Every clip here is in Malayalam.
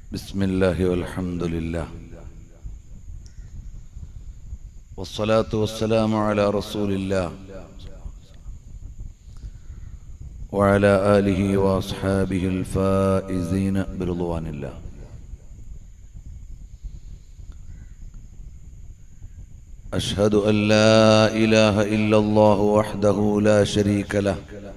بسم الله والحمد لله والصلاة والسلام على رسول الله وعلى آله وأصحابه الفائزين برضوان الله أشهد أن لا إله إلا الله وحده لا شريك له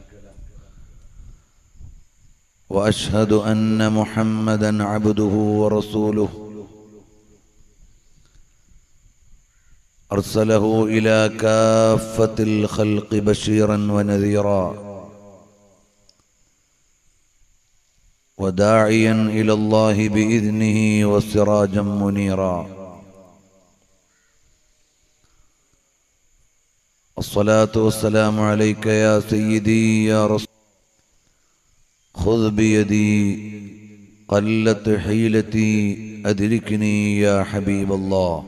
واشهد ان محمدا عبده ورسوله ارسله الى كافه الخلق بشيرا ونذيرا وداعيا الى الله باذنه وسراجا منيرا الصلاه والسلام عليك يا سيدي يا رسول خذ بيدي قلت حيلتي أدركني يا حبيب الله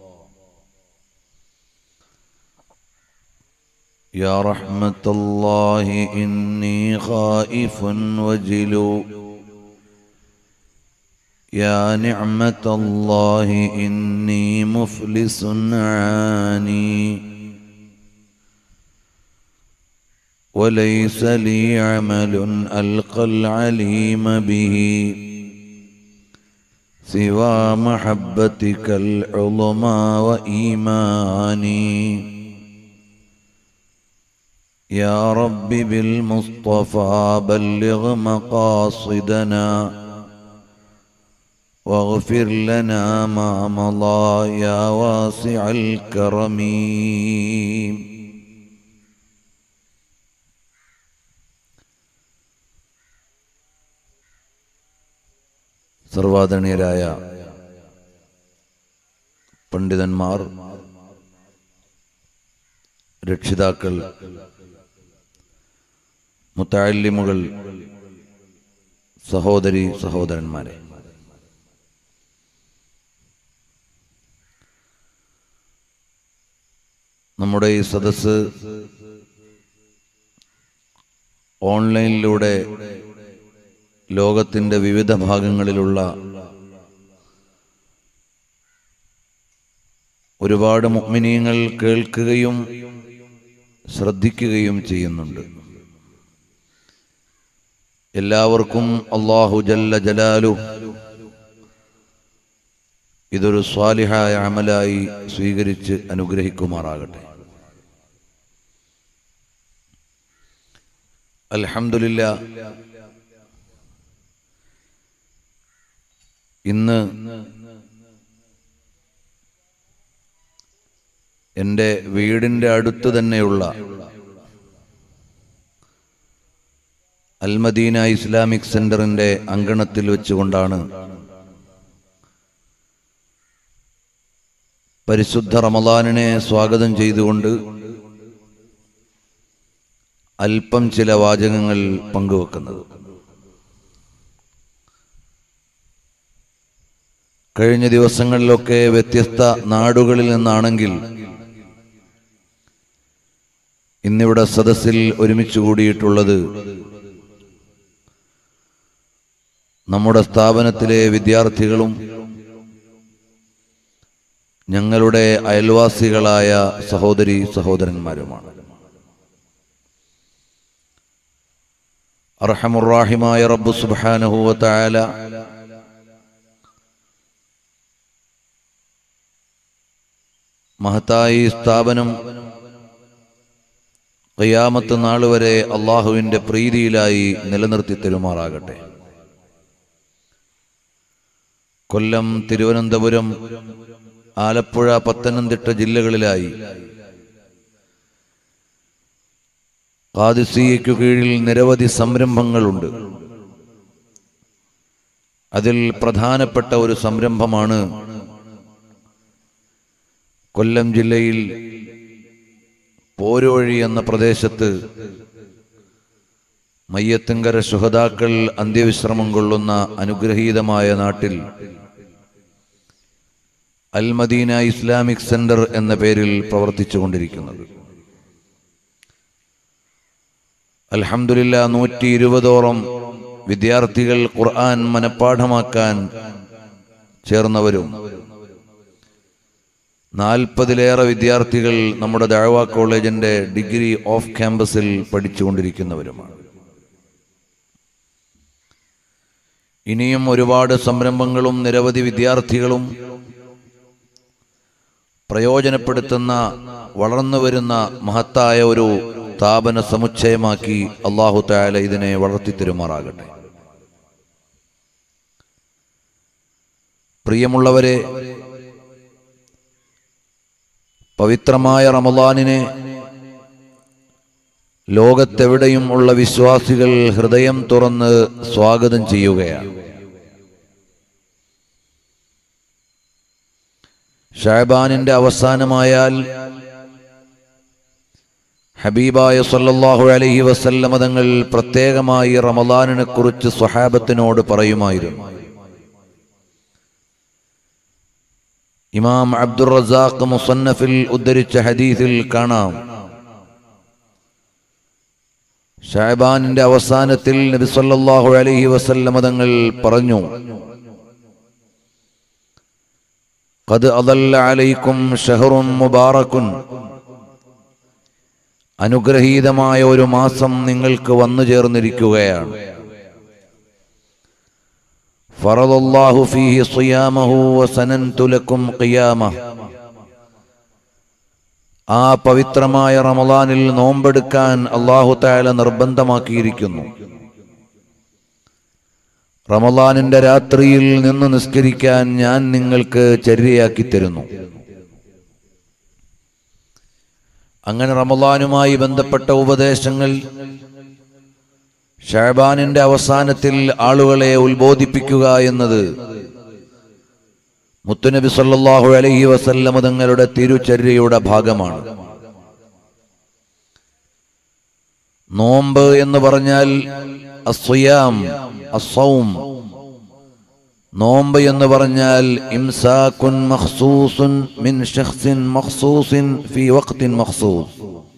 يا رحمة الله إني خائف وجل يا نعمة الله إني مفلس عاني وليس لي عمل ألقى العليم به سوى محبتك العظمى وإيماني يا رب بالمصطفى بلغ مقاصدنا واغفر لنا ما مضى يا واسع الكرم സർവാദരണീയരായ പണ്ഡിതന്മാർ രക്ഷിതാക്കൾ മുത്താലിമുകൾ സഹോദരി സഹോദരന്മാരെ നമ്മുടെ ഈ സദസ് ഓൺലൈനിലൂടെ ലോകത്തിൻ്റെ വിവിധ ഭാഗങ്ങളിലുള്ള ഒരുപാട് മുഗ്മിനീങ്ങൾ കേൾക്കുകയും ശ്രദ്ധിക്കുകയും ചെയ്യുന്നുണ്ട് എല്ലാവർക്കും അള്ളാഹു ജല്ല ജലാലു ഇതൊരു സ്വാലിഹായ അമലായി സ്വീകരിച്ച് അനുഗ്രഹിക്കുമാറാകട്ടെ അൽഹംദുലില്ല ഇന്ന് എൻ്റെ വീടിൻ്റെ അടുത്ത് തന്നെയുള്ള അൽമദീന ഇസ്ലാമിക് സെന്ററിന്റെ അങ്കണത്തിൽ വെച്ചുകൊണ്ടാണ് പരിശുദ്ധ റമദാനിനെ സ്വാഗതം ചെയ്തുകൊണ്ട് അല്പം ചില വാചകങ്ങൾ പങ്കുവെക്കുന്നത് കഴിഞ്ഞ ദിവസങ്ങളിലൊക്കെ വ്യത്യസ്ത നാടുകളിൽ നിന്നാണെങ്കിൽ ഇന്നിവിടെ സദസ്സിൽ ഒരുമിച്ച് കൂടിയിട്ടുള്ളത് നമ്മുടെ സ്ഥാപനത്തിലെ വിദ്യാർത്ഥികളും ഞങ്ങളുടെ അയൽവാസികളായ സഹോദരി സഹോദരന്മാരുമാണ് അർഹമുറാഹിമായ റബ്ബു സുബാനഹുവ തായാല മഹത്തായി സ്ഥാപനം ഖിയാമത്ത് നാൾ വരെ അള്ളാഹുവിന്റെ പ്രീതിയിലായി നിലനിർത്തി തരുമാറാകട്ടെ കൊല്ലം തിരുവനന്തപുരം ആലപ്പുഴ പത്തനംതിട്ട ജില്ലകളിലായി കാദിസിയയ്ക്കു കീഴിൽ നിരവധി സംരംഭങ്ങളുണ്ട് അതിൽ പ്രധാനപ്പെട്ട ഒരു സംരംഭമാണ് കൊല്ലം ജില്ലയിൽ പോരുവഴി എന്ന പ്രദേശത്ത് മയ്യത്തുങ്കര ശുഹതാക്കൾ അന്ത്യവിശ്രമം കൊള്ളുന്ന അനുഗ്രഹീതമായ നാട്ടിൽ അൽമദീന ഇസ്ലാമിക് സെന്റർ എന്ന പേരിൽ പ്രവർത്തിച്ചു കൊണ്ടിരിക്കുന്നത് അൽഹംദുലില്ല നൂറ്റി ഇരുപതോളം വിദ്യാർത്ഥികൾ ഖുർആൻ മനഃപ്പാഠമാക്കാൻ ചേർന്നവരും നാൽപ്പതിലേറെ വിദ്യാർത്ഥികൾ നമ്മുടെ ദഴവ കോളേജിന്റെ ഡിഗ്രി ഓഫ് ക്യാമ്പസിൽ പഠിച്ചുകൊണ്ടിരിക്കുന്നവരുമാണ് ഇനിയും ഒരുപാട് സംരംഭങ്ങളും നിരവധി വിദ്യാർത്ഥികളും പ്രയോജനപ്പെടുത്തുന്ന വളർന്നു വരുന്ന മഹത്തായ ഒരു സ്ഥാപന സമുച്ചയമാക്കി അള്ളാഹു തായാല ഇതിനെ വളർത്തിത്തരുമാറാകട്ടെ പ്രിയമുള്ളവരെ പവിത്രമായ റമദാനിനെ ലോകത്തെവിടെയും ഉള്ള വിശ്വാസികൾ ഹൃദയം തുറന്ന് സ്വാഗതം ചെയ്യുകയാണ് ഷാബാനിന്റെ അവസാനമായാൽ ഹബീബായ സല്ലല്ലാഹു അലൈഹി വസല്ലമ തങ്ങൾ പ്രത്യേകമായി റമദാനിനെ കുറിച്ച് സ്വഹാബത്തിനോട് പറയുമായിരുന്നു ഇമാം അബ്ദുർ റസാഖ് മുസന്നഫിൽ ഉദ്ധരിച്ച ഹദീസിൽ കാണാം ഷാബാനിന്റെ അവസാനത്തിൽ നബി സല്ലല്ലാഹു അലൈഹി വസല്ലമ തങ്ങൾ പറഞ്ഞു ഖദ് അദല്ല അലൈക്കും ഷഹറും മുബാറക്കുൻ അനുഗ്രഹീതമായ ഒരു മാസം നിങ്ങൾക്ക് വന്നു ചേർന്നിരിക്കുകയാണ് ഫറദല്ലാഹു ഫീഹി സിയാമഹു വസനൻതു ലക്കും ഖിയാമഹ ആ പവിത്രമായ റമദാനിൽ നോമ്പെടുക്കാൻ അള്ളാഹു താല നിർബന്ധമാക്കിയിരിക്കുന്നു റമദാനിന്റെ രാത്രിയിൽ നിന്ന് നിസ്കരിക്കാൻ ഞാൻ നിങ്ങൾക്ക് ചര്യയാക്കി തരുന്നു അങ്ങനെ റമദാനുമായി ബന്ധപ്പെട്ട ഉപദേശങ്ങൾ ഷാബാനിന്റെ അവസാനത്തിൽ ആളുകളെ ഉത്ബോധിപ്പിക്കുക എന്നത് മുത്തുനബി സല്ലല്ലാഹു അലൈഹി വസല്ലമ തങ്ങളുടെ തിരുചര്യയുടെ ഭാഗമാണ് നോമ്പ് എന്ന് പറഞ്ഞാൽ അസ്വയാം അസൗം നോമ്പ് എന്ന് പറഞ്ഞാൽ ഇംസാക്കുൻ മഖ്സൂസുൻ മിൻ ഷഖ്സിൻ മഖ്സൂസിൻ ഫി വഖ്തിൻ മഖ്സൂസ്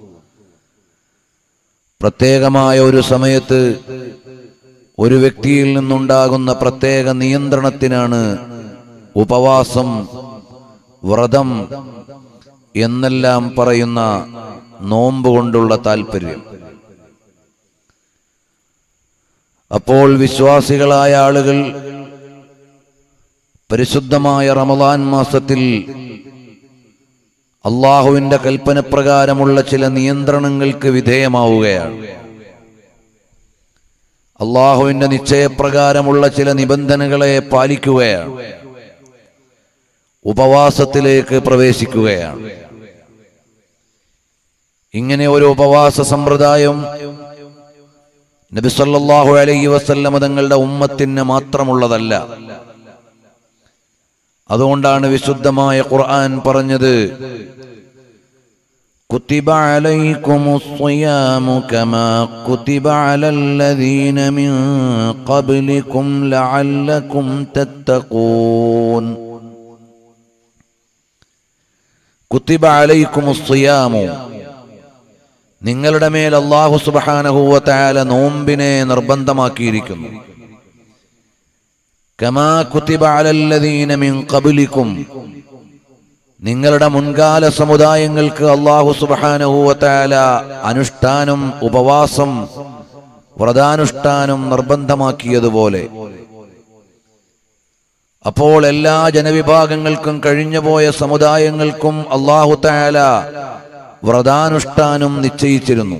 പ്രത്യേകമായ ഒരു സമയത്ത് ഒരു വ്യക്തിയിൽ നിന്നുണ്ടാകുന്ന പ്രത്യേക നിയന്ത്രണത്തിനാണ് ഉപവാസം വ്രതം എന്നെല്ലാം പറയുന്ന നോമ്പ് കൊണ്ടുള്ള താല്പര്യം അപ്പോൾ വിശ്വാസികളായ ആളുകൾ പരിശുദ്ധമായ റമദാൻ മാസത്തിൽ അള്ളാഹുവിന്റെ കൽപ്പനപ്രകാരമുള്ള ചില നിയന്ത്രണങ്ങൾക്ക് വിധേയമാവുകയാണ് അള്ളാഹുവിന്റെ നിശ്ചയപ്രകാരമുള്ള ചില നിബന്ധനകളെ പാലിക്കുകയാണ് ഉപവാസത്തിലേക്ക് പ്രവേശിക്കുകയാണ് ഇങ്ങനെ ഒരു ഉപവാസ സമ്പ്രദായം നബി സല്ലല്ലാഹു അലൈഹി വസല്ലമ തങ്ങളുടെ ഉമ്മത്തിന് മാത്രമുള്ളതല്ല അതുകൊണ്ടാണ് വിശുദ്ധമായ ഖുർആൻ പറഞ്ഞത് كتب عليكم الصيام كما كتب على الذين من قبلكم لعلكم تتقون كتب عليكم الصيام നിങ്ങളുടെ മേൽ അള്ളാഹു സുബാനഹുവല നോമ്പിനെ നിർബന്ധമാക്കിയിരിക്കുന്നു കമാ കുത്തിബ അലല്ലദീന മിൻ ഖബലിക്കും നിങ്ങളുടെ മുൻകാല സമുദായങ്ങൾക്ക് അള്ളാഹു സുബാനഹുവല അനുഷ്ഠാനം ഉപവാസം വ്രതാനുഷ്ഠാനം നിർബന്ധമാക്കിയതുപോലെ അപ്പോൾ എല്ലാ ജനവിഭാഗങ്ങൾക്കും കഴിഞ്ഞുപോയ സമുദായങ്ങൾക്കും അള്ളാഹു താല വ്രതാനുഷ്ഠാനം നിശ്ചയിച്ചിരുന്നു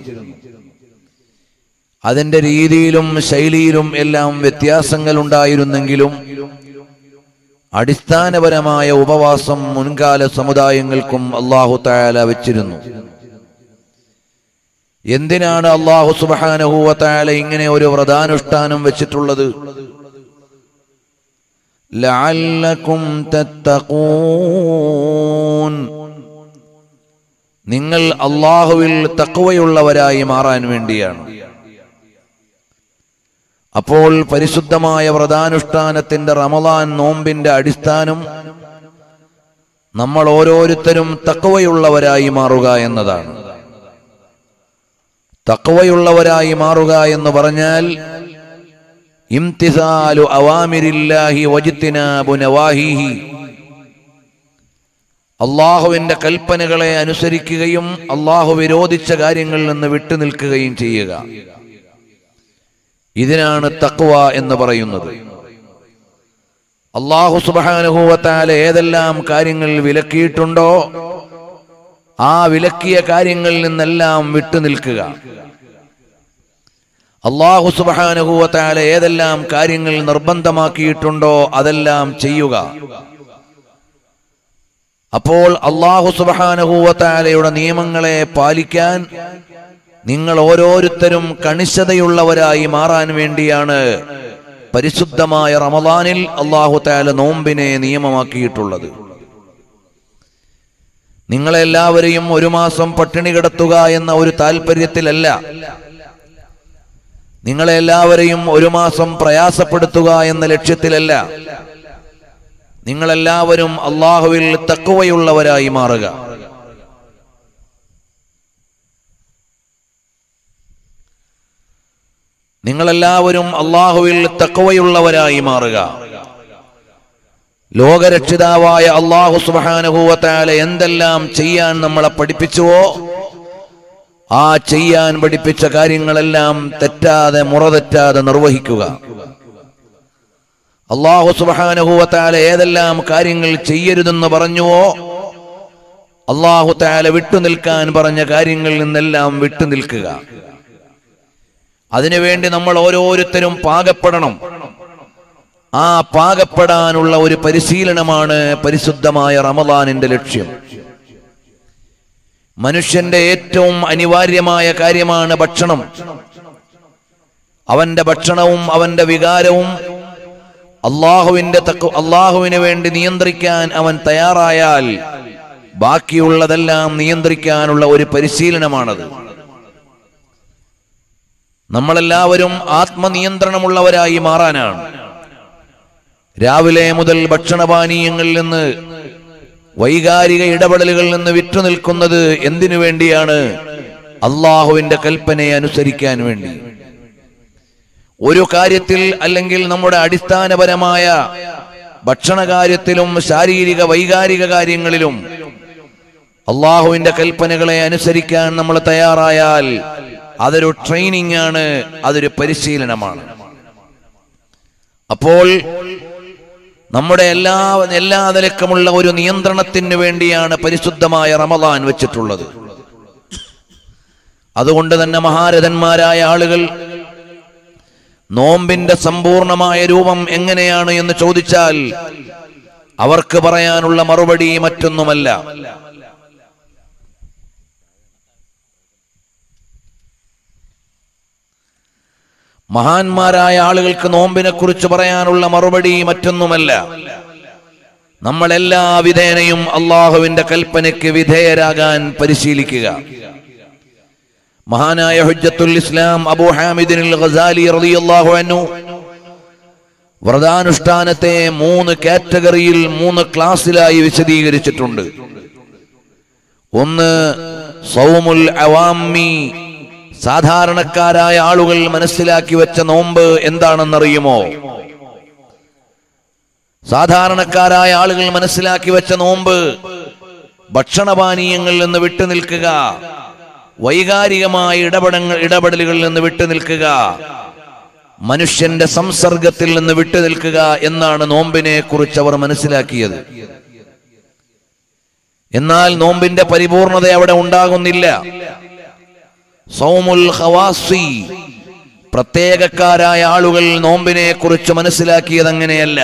അതിന്റെ രീതിയിലും ശൈലിയിലും എല്ലാം വ്യത്യാസങ്ങൾ ഉണ്ടായിരുന്നെങ്കിലും അടിസ്ഥാനപരമായ ഉപവാസം മുൻകാല സമുദായങ്ങൾക്കും അള്ളാഹു തായാല വെച്ചിരുന്നു എന്തിനാണ് അള്ളാഹു സുബാനഹുവ തായാല ഇങ്ങനെ ഒരു വ്രതാനുഷ്ഠാനം വെച്ചിട്ടുള്ളത് ലഅല്ലക്കും തത്തഖൂൻ നിങ്ങൾ അള്ളാഹുവിൽ തക്കവയുള്ളവരായി മാറാൻ വേണ്ടിയാണ് അപ്പോൾ പരിശുദ്ധമായ വ്രതാനുഷ്ഠാനത്തിന്റെ റമദാൻ നോമ്പിന്റെ അടിസ്ഥാനം നമ്മൾ ഓരോരുത്തരും തക്കവയുള്ളവരായി മാറുക എന്നതാണ് തക്കവയുള്ളവരായി മാറുക എന്ന് പറഞ്ഞാൽ ഇംതിസാലു അവാമിരില്ലാഹി വജിത്തിനാബു നവാഹിഹി അള്ളാഹുവിന്റെ കൽപ്പനകളെ അനുസരിക്കുകയും അള്ളാഹു വിരോധിച്ച കാര്യങ്ങളിൽ നിന്ന് വിട്ടുനിൽക്കുകയും ചെയ്യുക ഇതിനാണ് തക്വ എന്ന് പറയുന്നത് അള്ളാഹു സുബാനുഭൂവത്താൽ ഏതെല്ലാം കാര്യങ്ങൾ വിലക്കിയിട്ടുണ്ടോ ആ വിലക്കിയ കാര്യങ്ങളിൽ നിന്നെല്ലാം വിട്ടുനിൽക്കുക അള്ളാഹു സുബാനുഭൂവത്താൽ ഏതെല്ലാം കാര്യങ്ങൾ നിർബന്ധമാക്കിയിട്ടുണ്ടോ അതെല്ലാം ചെയ്യുക അപ്പോൾ അള്ളാഹു സുബാനുഭൂവത്താലയുടെ നിയമങ്ങളെ പാലിക്കാൻ നിങ്ങൾ ഓരോരുത്തരും കണിശതയുള്ളവരായി മാറാൻ വേണ്ടിയാണ് പരിശുദ്ധമായ റമദാനിൽ അള്ളാഹു താല നോമ്പിനെ നിയമമാക്കിയിട്ടുള്ളത് നിങ്ങളെല്ലാവരെയും ഒരു മാസം പട്ടിണി കിടത്തുക എന്ന ഒരു താല്പര്യത്തിലല്ല നിങ്ങളെല്ലാവരെയും ഒരു മാസം പ്രയാസപ്പെടുത്തുക എന്ന ലക്ഷ്യത്തിലല്ല നിങ്ങളെല്ലാവരും അള്ളാഹുവിൽ തക്കുവയുള്ളവരായി മാറുക നിങ്ങളെല്ലാവരും അള്ളാഹുവിൽ തക്കവയുള്ളവരായി മാറുക ലോകരക്ഷിതാവായ അള്ളാഹു സുബാനുഭൂവത്താല എന്തെല്ലാം ചെയ്യാൻ നമ്മളെ പഠിപ്പിച്ചുവോ ആ ചെയ്യാൻ പഠിപ്പിച്ച കാര്യങ്ങളെല്ലാം തെറ്റാതെ മുറതെറ്റാതെ നിർവഹിക്കുക അള്ളാഹു സുബാനുഭൂവത്താല ഏതെല്ലാം കാര്യങ്ങൾ ചെയ്യരുതെന്ന് പറഞ്ഞുവോ അള്ളാഹു താല വിട്ടുനിൽക്കാൻ പറഞ്ഞ കാര്യങ്ങളിൽ നിന്നെല്ലാം വിട്ടുനിൽക്കുക അതിനുവേണ്ടി നമ്മൾ ഓരോരുത്തരും പാകപ്പെടണം ആ പാകപ്പെടാനുള്ള ഒരു പരിശീലനമാണ് പരിശുദ്ധമായ റമദാനിന്റെ ലക്ഷ്യം മനുഷ്യന്റെ ഏറ്റവും അനിവാര്യമായ കാര്യമാണ് ഭക്ഷണം അവന്റെ ഭക്ഷണവും അവന്റെ വികാരവും അള്ളാഹുവിന്റെ തക്ക അള്ളാഹുവിന് വേണ്ടി നിയന്ത്രിക്കാൻ അവൻ തയ്യാറായാൽ ബാക്കിയുള്ളതെല്ലാം നിയന്ത്രിക്കാനുള്ള ഒരു പരിശീലനമാണത് നമ്മളെല്ലാവരും ആത്മനിയന്ത്രണമുള്ളവരായി മാറാനാണ് രാവിലെ മുതൽ ഭക്ഷണപാനീയങ്ങളിൽ നിന്ന് വൈകാരിക ഇടപെടലുകളിൽ നിന്ന് വിറ്റുനിൽക്കുന്നത് എന്തിനു വേണ്ടിയാണ് അള്ളാഹുവിന്റെ കൽപ്പനയെ അനുസരിക്കാൻ വേണ്ടി ഒരു കാര്യത്തിൽ അല്ലെങ്കിൽ നമ്മുടെ അടിസ്ഥാനപരമായ ഭക്ഷണ കാര്യത്തിലും ശാരീരിക വൈകാരിക കാര്യങ്ങളിലും അള്ളാഹുവിന്റെ കൽപ്പനകളെ അനുസരിക്കാൻ നമ്മൾ തയ്യാറായാൽ അതൊരു ട്രെയിനിങ് ആണ് അതൊരു പരിശീലനമാണ് അപ്പോൾ നമ്മുടെ എല്ലാ എല്ലാ നിലക്കുമുള്ള ഒരു നിയന്ത്രണത്തിന് വേണ്ടിയാണ് പരിശുദ്ധമായ റമദാൻ വെച്ചിട്ടുള്ളത് അതുകൊണ്ട് തന്നെ മഹാരഥന്മാരായ ആളുകൾ നോമ്പിന്റെ സമ്പൂർണമായ രൂപം എങ്ങനെയാണ് എന്ന് ചോദിച്ചാൽ അവർക്ക് പറയാനുള്ള മറുപടി മറ്റൊന്നുമല്ല മഹാന്മാരായ ആളുകൾക്ക് നോമ്പിനെ കുറിച്ച് പറയാനുള്ള മറുപടി മറ്റൊന്നുമല്ല നമ്മൾ എല്ലാ വിധേനയും അള്ളാഹുവിന്റെ കൽപ്പനയ്ക്ക് വിധേയരാകാൻ പരിശീലിക്കുക മഹാനായ ഹുജ്ജത്തുൽ ഇസ്ലാം അബൂ ഹാമിദിൻ ഖസാലി റളിയല്ലാഹു അൻഹു വ്രതാനുഷ്ഠാനത്തെ മൂന്ന് കാറ്റഗറിയിൽ മൂന്ന് ക്ലാസ്സിലായി വിശദീകരിച്ചിട്ടുണ്ട് ഒന്ന് സൗമുൽ അവാമി സാധാരണക്കാരായ ആളുകൾ മനസ്സിലാക്കി വെച്ച നോമ്പ് എന്താണെന്നറിയുമോ സാധാരണക്കാരായ ആളുകൾ മനസ്സിലാക്കി വെച്ച നോമ്പ് ഭക്ഷണപാനീയങ്ങളിൽ നിന്ന് വിട്ടുനിൽക്കുക വൈകാരികമായ ഇടപെടങ്ങൾ ഇടപെടലുകളിൽ നിന്ന് വിട്ടുനിൽക്കുക മനുഷ്യന്റെ സംസർഗത്തിൽ നിന്ന് വിട്ടുനിൽക്കുക എന്നാണ് നോമ്പിനെ കുറിച്ച് അവർ മനസ്സിലാക്കിയത് എന്നാൽ നോമ്പിന്റെ പരിപൂർണത അവിടെ ഉണ്ടാകുന്നില്ല സൗമുൽ ഖവാസി പ്രത്യേകക്കാരായ ആളുകൾ നോമ്പിനെ കുറിച്ച് മനസ്സിലാക്കിയത് അങ്ങനെയല്ല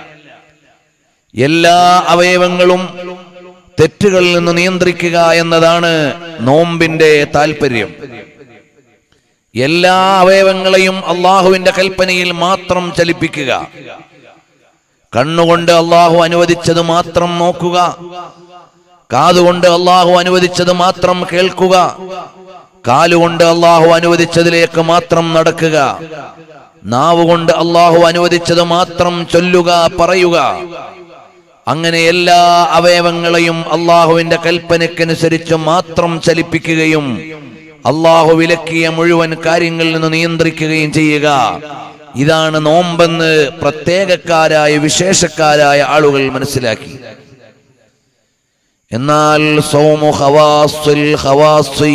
എല്ലാ അവയവങ്ങളും തെറ്റുകളിൽ നിന്ന് നിയന്ത്രിക്കുക എന്നതാണ് നോമ്പിന്റെ താല്പര്യം എല്ലാ അവയവങ്ങളെയും അള്ളാഹുവിന്റെ കൽപ്പനയിൽ മാത്രം ചലിപ്പിക്കുക കണ്ണുകൊണ്ട് അള്ളാഹു അനുവദിച്ചത് മാത്രം നോക്കുക കാതുകൊണ്ട് അള്ളാഹു അനുവദിച്ചത് മാത്രം കേൾക്കുക കാലുകൊണ്ട് അള്ളാഹു അനുവദിച്ചതിലേക്ക് മാത്രം നടക്കുക നാവുകൊണ്ട് അള്ളാഹു അനുവദിച്ചത് മാത്രം ചൊല്ലുക പറയുക അങ്ങനെ എല്ലാ അവയവങ്ങളെയും അള്ളാഹുവിന്റെ കൽപ്പനയ്ക്കനുസരിച്ച് മാത്രം ചലിപ്പിക്കുകയും അള്ളാഹു വിലക്കിയ മുഴുവൻ കാര്യങ്ങളിൽ നിന്ന് നിയന്ത്രിക്കുകയും ചെയ്യുക ഇതാണ് നോമ്പെന്ന് പ്രത്യേകക്കാരായ വിശേഷക്കാരായ ആളുകൾ മനസ്സിലാക്കി എന്നാൽ സൗമു ഖവാസുൽ ഖവാസി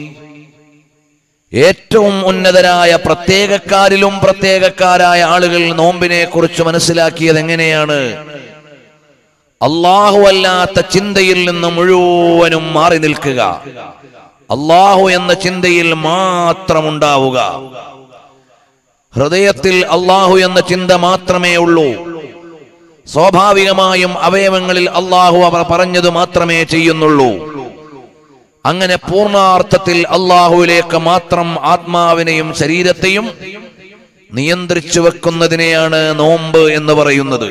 ഏറ്റവും ഉന്നതരായ പ്രത്യേകക്കാരിലും പ്രത്യേകക്കാരായ ആളുകൾ നോമ്പിനെ കുറിച്ച് മനസ്സിലാക്കിയത് എങ്ങനെയാണ് അള്ളാഹു അല്ലാത്ത ചിന്തയിൽ നിന്ന് മുഴുവനും മാറി നിൽക്കുക അള്ളാഹു എന്ന ചിന്തയിൽ മാത്രം ഉണ്ടാവുക ഹൃദയത്തിൽ അള്ളാഹു എന്ന ചിന്ത മാത്രമേ ഉള്ളൂ സ്വാഭാവികമായും അവയവങ്ങളിൽ അള്ളാഹു അവർ പറഞ്ഞത് മാത്രമേ ചെയ്യുന്നുള്ളൂ അങ്ങനെ പൂർണ്ണാർത്ഥത്തിൽ അള്ളാഹുവിലേക്ക് മാത്രം ആത്മാവിനെയും ശരീരത്തെയും നിയന്ത്രിച്ചു വെക്കുന്നതിനെയാണ് നോമ്പ് എന്ന് പറയുന്നത്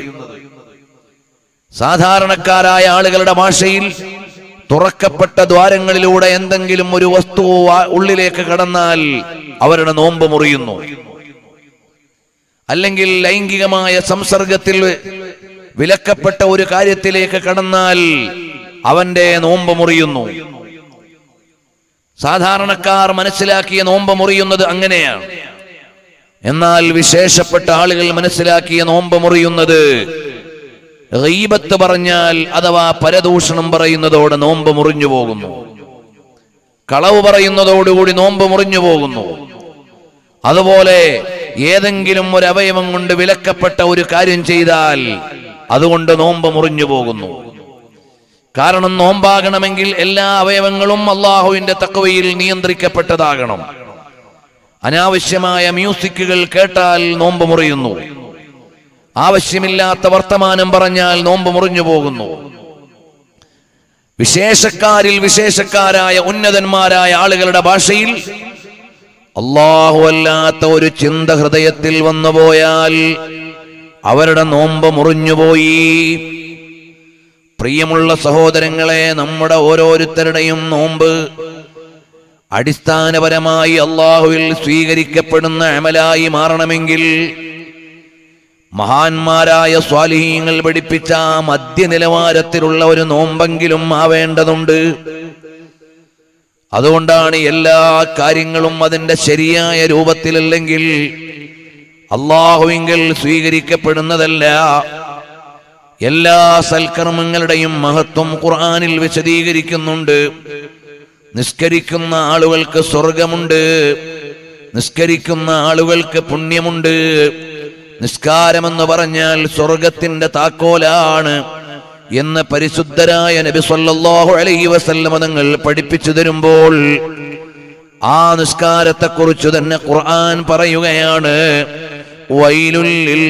സാധാരണക്കാരായ ആളുകളുടെ ഭാഷയിൽ തുറക്കപ്പെട്ട ദ്വാരങ്ങളിലൂടെ എന്തെങ്കിലും ഒരു വസ്തു ആ- ഉള്ളിലേക്ക് കടന്നാൽ അവരുടെ നോമ്പ് മുറിയുന്നു അല്ലെങ്കിൽ ലൈംഗികമായ സംസർഗത്തിൽ വിലക്കപ്പെട്ട ഒരു കാര്യത്തിലേക്ക് കടന്നാൽ അവന്റെ നോമ്പ് മുറിയുന്നു സാധാരണക്കാർ മനസ്സിലാക്കിയ നോമ്പ് മുറിയുന്നത് അങ്ങനെയാണ് എന്നാൽ വിശേഷപ്പെട്ട ആളുകൾ മനസ്സിലാക്കിയ നോമ്പ് മുറിയുന്നത് ഗീബത്ത് പറഞ്ഞാൽ അഥവാ പരദൂഷണം പറയുന്നതോടെ നോമ്പ് മുറിഞ്ഞു പോകുന്നു കളവ് പറയുന്നതോടുകൂടി നോമ്പ് മുറിഞ്ഞു പോകുന്നു അതുപോലെ ഏതെങ്കിലും ഒരു അവയവം കൊണ്ട് വിലക്കപ്പെട്ട ഒരു കാര്യം ചെയ്താൽ അതുകൊണ്ട് നോമ്പ് മുറിഞ്ഞു പോകുന്നു കാരണം നോമ്പാകണമെങ്കിൽ എല്ലാ അവയവങ്ങളും അള്ളാഹുവിന്റെ തക്കവയിൽ നിയന്ത്രിക്കപ്പെട്ടതാകണം അനാവശ്യമായ മ്യൂസിക്കുകൾ കേട്ടാൽ നോമ്പ് മുറിയുന്നു ആവശ്യമില്ലാത്ത വർത്തമാനം പറഞ്ഞാൽ നോമ്പ് മുറിഞ്ഞു പോകുന്നു വിശേഷക്കാരിൽ വിശേഷക്കാരായ ഉന്നതന്മാരായ ആളുകളുടെ ഭാഷയിൽ അള്ളാഹു അല്ലാത്ത ഒരു ചിന്ത ഹൃദയത്തിൽ വന്നുപോയാൽ അവരുടെ നോമ്പ് മുറിഞ്ഞുപോയി പ്രിയമുള്ള സഹോദരങ്ങളെ നമ്മുടെ ഓരോരുത്തരുടെയും നോമ്പ് അടിസ്ഥാനപരമായി അള്ളാഹുവിൽ സ്വീകരിക്കപ്പെടുന്ന അമലായി മാറണമെങ്കിൽ മഹാന്മാരായ സ്വാലിഹീങ്ങൾ പഠിപ്പിച്ച ആ മധ്യ നിലവാരത്തിലുള്ള ഒരു നോമ്പെങ്കിലും ആവേണ്ടതുണ്ട് അതുകൊണ്ടാണ് എല്ലാ കാര്യങ്ങളും അതിന്റെ ശരിയായ രൂപത്തിലല്ലെങ്കിൽ അള്ളാഹുവിങ്കൽ സ്വീകരിക്കപ്പെടുന്നതല്ല എല്ലാ സൽക്കർമ്മങ്ങളുടെയും മഹത്വം ഖുർആനിൽ വിശദീകരിക്കുന്നുണ്ട് നിസ്കരിക്കുന്ന ആളുകൾക്ക് സ്വർഗമുണ്ട് നിസ്കരിക്കുന്ന ആളുകൾക്ക് പുണ്യമുണ്ട് നിസ്കാരമെന്ന് പറഞ്ഞാൽ സ്വർഗത്തിന്റെ താക്കോലാണ് എന്ന് പരിശുദ്ധരായ നബി സല്ലല്ലാഹു അലൈഹി വസല്ലമ തങ്ങൾ പഠിപ്പിച്ചു തരുമ്പോൾ ആ നിസ്കാരത്തെക്കുറിച്ച് തന്നെ ഖുർആൻ പറയുകയാണ് വൈലുൽ ലിൽ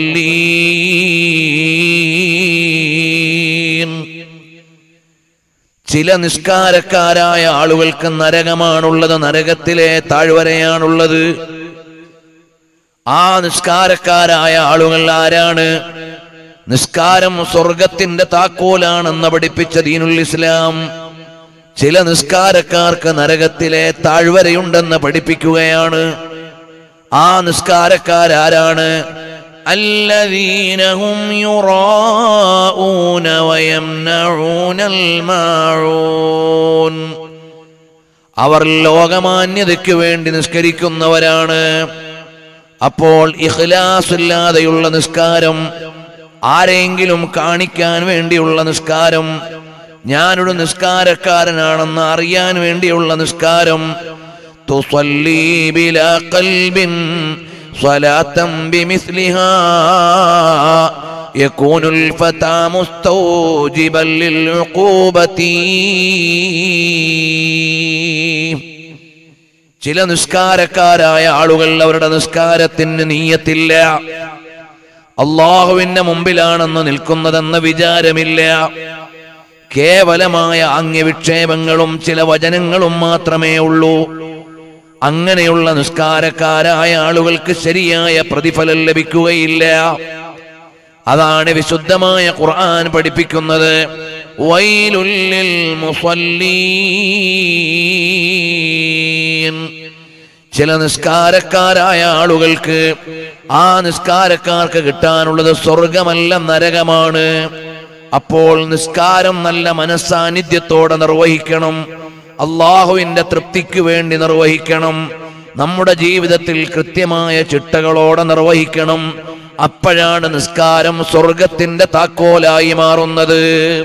മുസല്ലീൻ ചില നിസ്കാരക്കാരായ ആളുകൾക്ക് നരകമാണുള്ളത് നരകത്തിലെ താഴ്വരയാണുള്ളത് ആ നിസ്കാരക്കാരായ ആളുകൾ ആരാണ് നിസ്കാരം സ്വർഗത്തിന്റെ താക്കോലാണെന്ന് പഠിപ്പിച്ച ദീനുൽ ഇസ്ലാം ചില നിസ്കാരക്കാർക്ക് നരകത്തിലെ താഴ്വരയുണ്ടെന്ന് പഠിപ്പിക്കുകയാണ് ആ നിസ്കാരക്കാരാരാണ് الذين هم يراءون ويمنعون الماعون അവർ ലോകമാന്യതയ്ക്ക് വേണ്ടി നിസ്കരിക്കുന്നവരാണ് അപ്പോൾ ഇഖ്ലാസ് ഇല്ലാതെയുള്ള നിസ്കാരം ആരെങ്കിലും കാണിക്കാൻ വേണ്ടിയുള്ള നിസ്കാരം ഞാനൊരു നിസ്കാരക്കാരനാണെന്ന് അറിയാൻ വേണ്ടിയുള്ള നിസ്കാരം തുസല്ലി ബിലാ ഖൽബിൻ സ്വലാത്തം ബിമിസ്ലിഹാ يكون الفتى مستوجبا للعقوبة ചില നിസ്കാരക്കാരായ ആളുകൾ അവരുടെ നിസ്കാരത്തിന് നീയത്തില്ല അള്ളാഹുവിന്റെ മുമ്പിലാണെന്ന് നിൽക്കുന്നതെന്ന വിചാരമില്ല കേവലമായ അംഗവിക്ഷേപങ്ങളും ചില വചനങ്ങളും മാത്രമേ ഉള്ളൂ അങ്ങനെയുള്ള നിസ്കാരക്കാരായ ആളുകൾക്ക് ശരിയായ പ്രതിഫലം ലഭിക്കുകയില്ല അതാണ് വിശുദ്ധമായ ഖുർആൻ പഠിപ്പിക്കുന്നത് വൈലുല്ലിൽ മുസല്ലീൻ ചില നിസ്കാരക്കാരായ ആളുകൾക്ക് ആ നിസ്കാരക്കാർക്ക് കിട്ടാനുള്ളത് സ്വർഗമല്ല നരകമാണ് അപ്പോൾ നിസ്കാരം നല്ല മനസ്സാന്നിധ്യത്തോടെ നിർവഹിക്കണം അള്ളാഹുവിന്റെ തൃപ്തിക്ക് വേണ്ടി നിർവഹിക്കണം നമ്മുടെ ജീവിതത്തിൽ കൃത്യമായ ചിട്ടകളോടെ നിർവഹിക്കണം അപ്പോഴാണ് നിസ്കാരം സ്വർഗത്തിന്റെ താക്കോലായി മാറുന്നത്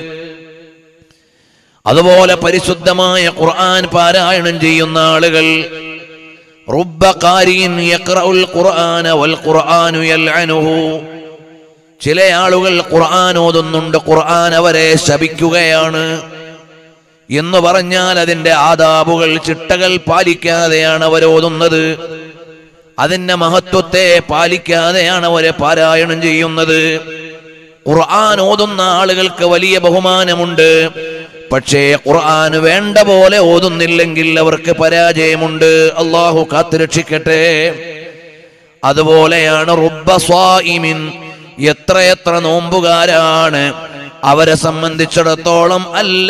അതുപോലെ പരിശുദ്ധമായ ഖുർആൻ പാരായണം ചെയ്യുന്ന ആളുകൾ റുബ്ബ ഖാരിയിൻ യഖ്റഉൽ ഖുർആന വൽ ഖുർആനു യൽഅനുഹു ചില ആളുകൾ ഖുർആൻ ഓതുന്നുണ്ട് ഖുർആൻ അവരെ ശപിക്കുകയാണ് എന്ന് പറഞ്ഞാൽ അതിന്റെ ആദാബുകൾ ചിട്ടകൾ പാലിക്കാതെയാണ് അവർ ഓതുന്നത് അതിന്റെ മഹത്വത്തെ പാലിക്കാതെയാണ് അവരെ പാരായണം ചെയ്യുന്നത് ഖുർആൻ ഓതുന്ന ആളുകൾക്ക് വലിയ ബഹുമാനമുണ്ട് പക്ഷേ ഖുർആൻ വേണ്ട പോലെ ഓതുന്നില്ലെങ്കിൽ അവർക്ക് പരാജയമുണ്ട് അള്ളാഹു കാത്തുരക്ഷിക്കട്ടെ അതുപോലെയാണ് റുബ്ബ സ്വായിമിൻ എത്രയെത്ര നോമ്പുകാരാണ് അവരെ സംബന്ധിച്ചിടത്തോളം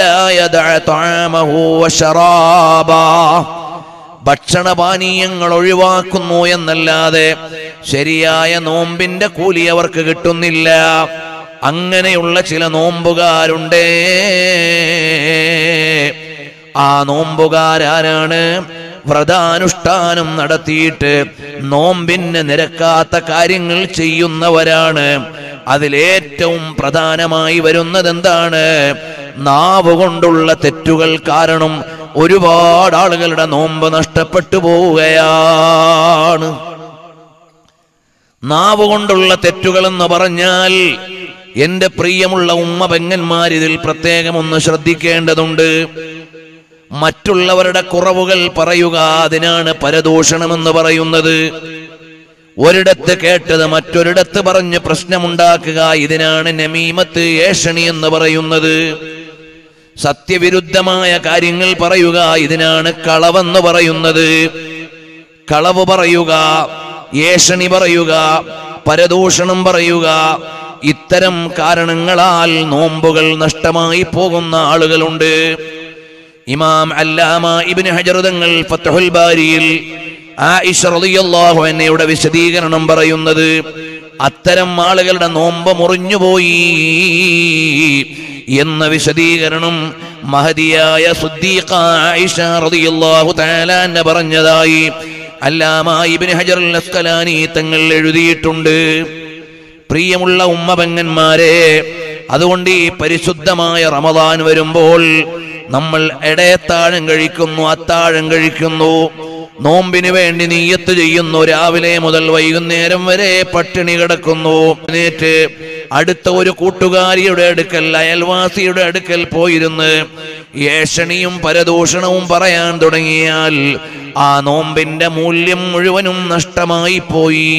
അല്ലായതാമഹൂവശറാബാ ഭക്ഷണപാനീയങ്ങൾ ഒഴിവാക്കുന്നു എന്നല്ലാതെ ശരിയായ നോമ്പിന്റെ കൂലി അവർക്ക് കിട്ടുന്നില്ല അങ്ങനെയുള്ള ചില നോമ്പുകാരുണ്ടേ ആ നോമ്പുകാരാരാണ് വ്രതാനുഷ്ഠാനം നടത്തിയിട്ട് നോമ്പിന് നിരക്കാത്ത കാര്യങ്ങൾ ചെയ്യുന്നവരാണ് അതിലേറ്റവും പ്രധാനമായി വരുന്നത് എന്താണ് നാവ് കൊണ്ടുള്ള തെറ്റുകൾ കാരണം ഒരുപാട് ആളുകളുടെ നോമ്പ് നഷ്ടപ്പെട്ടു പോവുകയാണ് നാവ് കൊണ്ടുള്ള തെറ്റുകൾ എന്ന് പറഞ്ഞാൽ എന്റെ പ്രിയമുള്ള ഉമ്മ പെങ്ങന്മാർ ഇതിൽ പ്രത്യേകം ഒന്ന് ശ്രദ്ധിക്കേണ്ടതുണ്ട് മറ്റുള്ളവരുടെ കുറവുകൾ പറയുക അതിനാണ് പരദൂഷണമെന്ന് പറയുന്നത് ഒരിടത്ത് കേട്ടത് മറ്റൊരിടത്ത് പറഞ്ഞ് പ്രശ്നമുണ്ടാക്കുക ഇതിനാണ് നമീമത്ത് ഏഷണി എന്ന് പറയുന്നത് സത്യവിരുദ്ധമായ കാര്യങ്ങൾ പറയുക ഇതിനാണ് കളവെന്ന് പറയുന്നത് കളവ് പറയുക ഏഷണി പറയുക പരദൂഷണം പറയുക ഇത്തരം കാരണങ്ങളാൽ നോമ്പുകൾ നഷ്ടമായി പോകുന്ന ആളുകളുണ്ട് ഇമാം അല്ലാമ ഇബ്നു ഹജർ തങ്ങൾ ഫത്ഹുൽ ബാരിയിൽ ആയിഷ റളിയല്ലാഹു അൻഹയുടെ വിശദീകരണം പറയുന്നത് അത്തരം ആളുകളുടെ നോമ്പ് മുറിഞ്ഞുപോയി എന്ന വിശദീകരണം മഹതിയായ സുദ്ദീഖ ആയിഷ റളിയല്ലാഹു തആല അൻഹ പറഞ്ഞതായി അല്ലാമ ഇബ്നു ഹജർ അൽ അസ്കലാനി തങ്ങൾ എഴുതിയിട്ടുണ്ട് പ്രിയമുള്ള ഉമ്മപെങ്ങന്മാരെ അതുകൊണ്ട് ഈ പരിശുദ്ധമായ റമദാൻ വരുമ്പോൾ നമ്മൾ ഇടയത്താഴം കഴിക്കുന്നു അത്താഴം കഴിക്കുന്നു നോമ്പിന് വേണ്ടി നീയത്ത് ചെയ്യുന്നു രാവിലെ മുതൽ വൈകുന്നേരം വരെ പട്ടിണി കിടക്കുന്നു എന്നിട്ട് അടുത്ത ഒരു കൂട്ടുകാരിയുടെ അടുക്കൽ അയൽവാസിയുടെ അടുക്കൽ പോയിരുന്ന് ഏഷണിയും പരദൂഷണവും പറയാൻ തുടങ്ങിയാൽ ആ നോമ്പിന്റെ മൂല്യം മുഴുവനും നഷ്ടമായി പോയി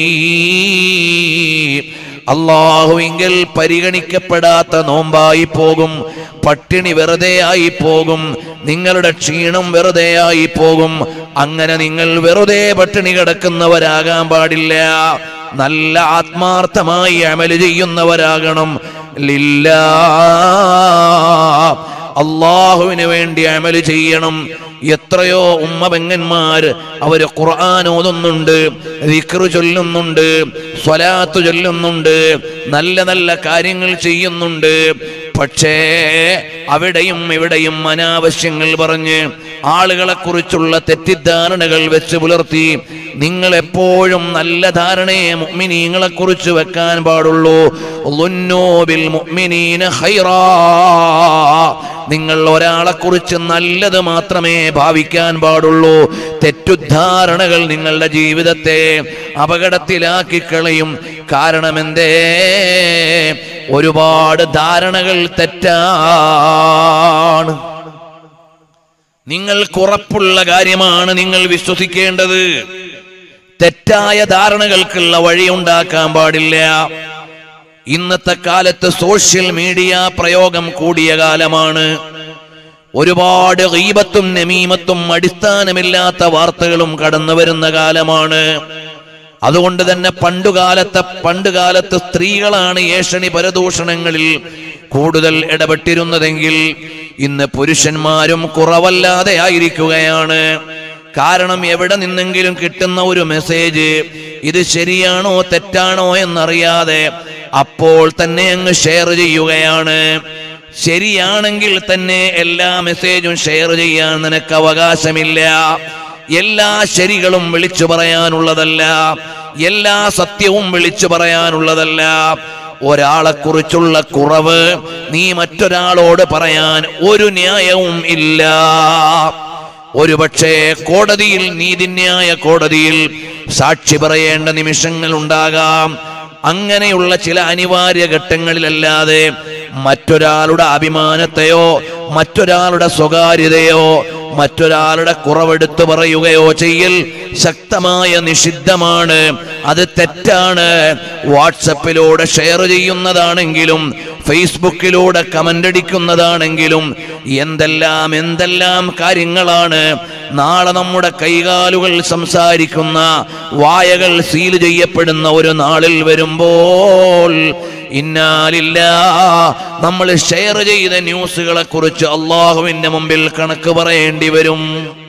അള്ളാഹുവിങ്കിൽ പരിഗണിക്കപ്പെടാത്ത നോമ്പായി പോകും പട്ടിണി വെറുതെ ആയി പോകും നിങ്ങളുടെ ക്ഷീണം വെറുതെ ആയി പോകും അങ്ങനെ നിങ്ങൾ വെറുതെ പട്ടിണി കിടക്കുന്നവരാകാൻ പാടില്ല നല്ല ആത്മാർത്ഥമായി അമല് ചെയ്യുന്നവരാകണം ലില്ലാ അള്ളാഹുവിന് വേണ്ടി അമല് ചെയ്യണം എത്രയോ ഉമ്മ പെങ്ങന്മാർ അവര് ഖുർആൻ ഓതുന്നുണ്ട് ദിക്റ് ചൊല്ലുന്നുണ്ട് സ്വലാത്ത് ചൊല്ലുന്നുണ്ട് നല്ല നല്ല കാര്യങ്ങൾ ചെയ്യുന്നുണ്ട് പക്ഷേ അവിടെയും ഇവിടെയും അനാവശ്യങ്ങൾ പറഞ്ഞ് ആളുകളെ കുറിച്ചുള്ള തെറ്റിദ്ധാരണകൾ വെച്ച് പുലർത്തി നിങ്ങൾ എപ്പോഴും നല്ല ധാരണയെ മുഅ്മിനീങ്ങളെ കുറിച്ച് വെക്കാൻ പാടുള്ളൂ ളുന്നൂ ബിൽ മുഅ്മിനീന ഖൈറാ നിങ്ങൾ ഒരാളെ കുറിച്ച് നല്ലത് മാത്രമേ ഭാവിക്കാൻ പാടുള്ളൂ തെറ്റുദ്ധാരണകൾ നിങ്ങളുടെ ജീവിതത്തെ അപകടത്തിലാക്കി കളയും കാരണം എന്തേ ഒരുപാട് ധാരണകൾ തെറ്റാണ് നിങ്ങൾക്ക് ഉറപ്പുള്ള കാര്യമാണ് നിങ്ങൾ വിശ്വസിക്കേണ്ടത് തെറ്റായ ധാരണകൾക്കുള്ള വഴി ഉണ്ടാക്കാൻ പാടില്ല ഇന്നത്തെ കാലത്ത് സോഷ്യൽ മീഡിയ പ്രയോഗം കൂടിയ കാലമാണ് ഒരുപാട് ഗീബത്തും നമീമത്തും അടിസ്ഥാനമില്ലാത്ത വാർത്തകളും കടന്നു വരുന്ന കാലമാണ് അതുകൊണ്ട് തന്നെ പണ്ടുകാലത്തെ പണ്ടുകാലത്ത് സ്ത്രീകളാണ് ഏഷണി പരദൂഷണങ്ങളിൽ കൂടുതൽ ഇടപെട്ടിരുന്നതെങ്കിൽ ഇന്ന് പുരുഷന്മാരും കുറവല്ലാതെ ആയിരിക്കുകയാണ് കാരണം എവിടെ നിന്നെങ്കിലും കിട്ടുന്ന ഒരു മെസ്സേജ് ഇത് ശരിയാണോ തെറ്റാണോ എന്നറിയാതെ അപ്പോൾ തന്നെ അങ്ങ് ഷെയർ ചെയ്യുകയാണ് ശരിയാണെങ്കിൽ തന്നെ എല്ലാ മെസ്സേജും ഷെയർ ചെയ്യാൻ നിനക്ക് അവകാശമില്ല എല്ലാ ശരികളും വിളിച്ചു പറയാനുള്ളതല്ല എല്ലാ സത്യവും വിളിച്ചു പറയാനുള്ളതല്ല ഒരാളെ കുറിച്ചുള്ള കുറവ് നീ മറ്റൊരാളോട് പറയാൻ ഒരു ന്യായവും ഇല്ല ഒരുപക്ഷേ കോടതിയിൽ നീതിന്യായ കോടതിയിൽ സാക്ഷി പറയേണ്ട നിമിഷങ്ങൾ ഉണ്ടാകാം അങ്ങനെയുള്ള ചില അനിവാര്യ ഘട്ടങ്ങളിലല്ലാതെ മറ്റൊരാളുടെ അഭിമാനത്തെയോ മറ്റൊരാളുടെ സ്വകാര്യതയോ മറ്റൊരാളുടെ കുറവെടുത്തു പറയുകയോ ചെയ്യൽ ശക്തമായ നിഷിദ്ധമാണ് അത് തെറ്റാണ് വാട്സപ്പിലൂടെ ഷെയർ ചെയ്യുന്നതാണെങ്കിലും ഫേസ്ബുക്കിലൂടെ കമന്റ് അടിക്കുന്നതാണെങ്കിലും എന്തെല്ലാം എന്തെല്ലാം കാര്യങ്ങളാണ് നാളെ നമ്മുടെ കൈകാലുകൾ സംസാരിക്കുന്ന വായകൾ സീൽ ചെയ്യപ്പെടുന്ന ഒരു നാളിൽ വരുമ്പോൾ ഇന്നാലില്ല നമ്മൾ ഷെയർ ചെയ്ത ന്യൂസുകളെ കുറിച്ച് അള്ളാഹുവിന്റെ മുമ്പിൽ കണക്ക് പറയേണ്ടി വരും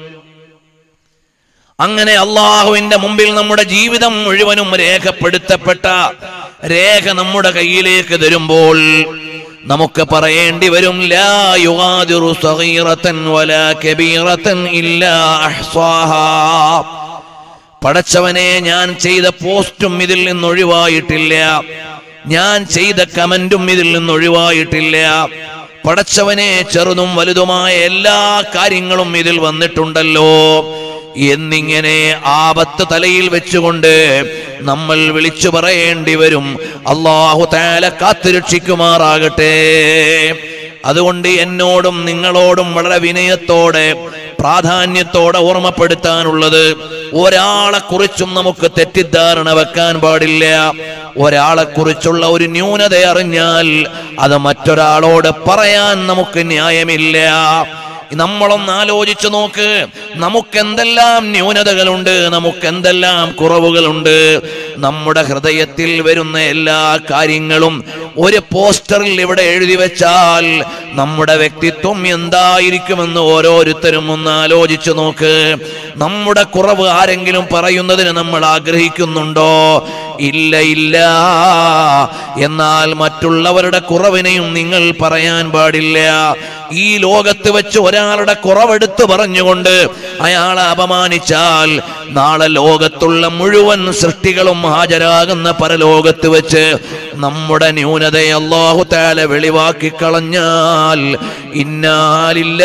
അങ്ങനെ അള്ളാഹുവിന്റെ മുമ്പിൽ നമ്മുടെ ജീവിതം മുഴുവനും രേഖപ്പെടുത്തപ്പെട്ട രേഖ നമ്മുടെ കയ്യിലേക്ക് തരുമ്പോൾ നമുക്ക് പറയേണ്ടി വരും ലാ യുഗാദിറു സഗീറത്തൻ വലാ കബീറത്തൻ ഇല്ലാ അഹ്സാഹാ പടച്ചവനെ ഞാൻ ചെയ്ത പോസ്റ്റും ഇതിൽ നിന്ന് ഒഴിവായിട്ടില്ല ഞാൻ ചെയ്ത കമന്റും ഇതിൽ നിന്ന് ഒഴിവായിട്ടില്ല പടച്ചവനെ ചെറുതും വലുതുമായ എല്ലാ കാര്യങ്ങളും ഇതിൽ വന്നിട്ടുണ്ടല്ലോ എന്നിങ്ങനെ ആപത്ത് തലയിൽ വെച്ചുകൊണ്ട് നമ്മൾ വിളിച്ചു പറയേണ്ടി വരും അള്ളാഹു താല കാത്തുരക്ഷിക്കുമാറാകട്ടെ അതുകൊണ്ട് എന്നോടും നിങ്ങളോടും വളരെ വിനയത്തോടെ പ്രാധാന്യത്തോടെ ഓർമ്മപ്പെടുത്താനുള്ളത് ഒരാളെ കുറിച്ചും നമുക്ക് തെറ്റിദ്ധാരണ വെക്കാൻ പാടില്ല ഒരാളെ കുറിച്ചുള്ള ഒരു ന്യൂനത അറിഞ്ഞാൽ അത് മറ്റൊരാളോട് പറയാൻ നമുക്ക് ന്യായമില്ല നമ്മളൊന്ന് ആലോചിച്ചു നോക്ക് നമുക്ക് എന്തെല്ലാം ന്യൂനതകളുണ്ട് നമുക്ക് എന്തെല്ലാം കുറവുകളുണ്ട് നമ്മുടെ ഹൃദയത്തിൽ വരുന്ന എല്ലാ കാര്യങ്ങളും ഒരു പോസ്റ്ററിൽ ഇവിടെ എഴുതി വെച്ചാൽ നമ്മുടെ വ്യക്തിത്വം എന്തായിരിക്കുമെന്ന് ഓരോരുത്തരും ഒന്ന് ആലോചിച്ചു നോക്ക് നമ്മുടെ കുറവ് ആരെങ്കിലും പറയുന്നതിന് നമ്മൾ ആഗ്രഹിക്കുന്നുണ്ടോ ഇല്ല ഇല്ല എന്നാൽ മറ്റുള്ളവരുടെ കുറവിനെയും നിങ്ങൾ പറയാൻ പാടില്ല ഈ ലോകത്ത് വെച്ച് ഒരാളുടെ കുറവെടുത്ത് പറഞ്ഞുകൊണ്ട് അയാളെ അപമാനിച്ചാൽ നാളെ ലോകത്തുള്ള മുഴുവൻ സൃഷ്ടികളും ഹാജരാകുന്ന പരലോകത്ത് വെച്ച് നമ്മുടെ ന്യൂനതയെ അള്ളാഹു താല വെളിവാക്കി കളഞ്ഞാൽ ഇന്നാലില്ല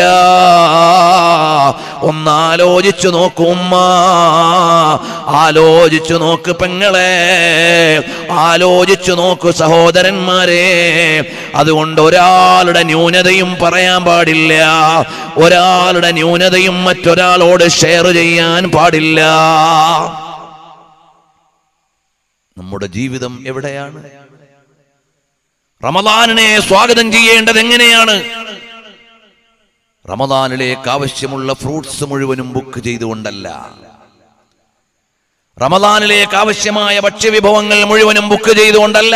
ഒന്നാലോചിച്ചു നോക്കുമ്മ ആലോചിച്ചു നോക്ക് പെങ്ങളെ ആലോചിച്ചു നോക്കു സഹോദരന്മാരെ അതുകൊണ്ട് ഒരാളുടെ ന്യൂനതയും പറയാൻ പാടില്ല ഒരാളുടെ ന്യൂനതയും മറ്റൊരാളോട് ഷെയർ ചെയ്യാൻ പാടില്ല നമ്മുടെ ജീവിതം എവിടെയാണ് റമദാനിനെ സ്വാഗതം ചെയ്യേണ്ടത് എങ്ങനെയാണ് റമദാനിലേക്ക് ആവശ്യമുള്ള ഫ്രൂട്ട്സ് മുഴുവനും ബുക്ക് ചെയ്തുകൊണ്ടല്ല റമദാനിലേക്ക് ആവശ്യമായ ഭക്ഷ്യവിഭവങ്ങൾ മുഴുവനും ബുക്ക് ചെയ്തുകൊണ്ടല്ല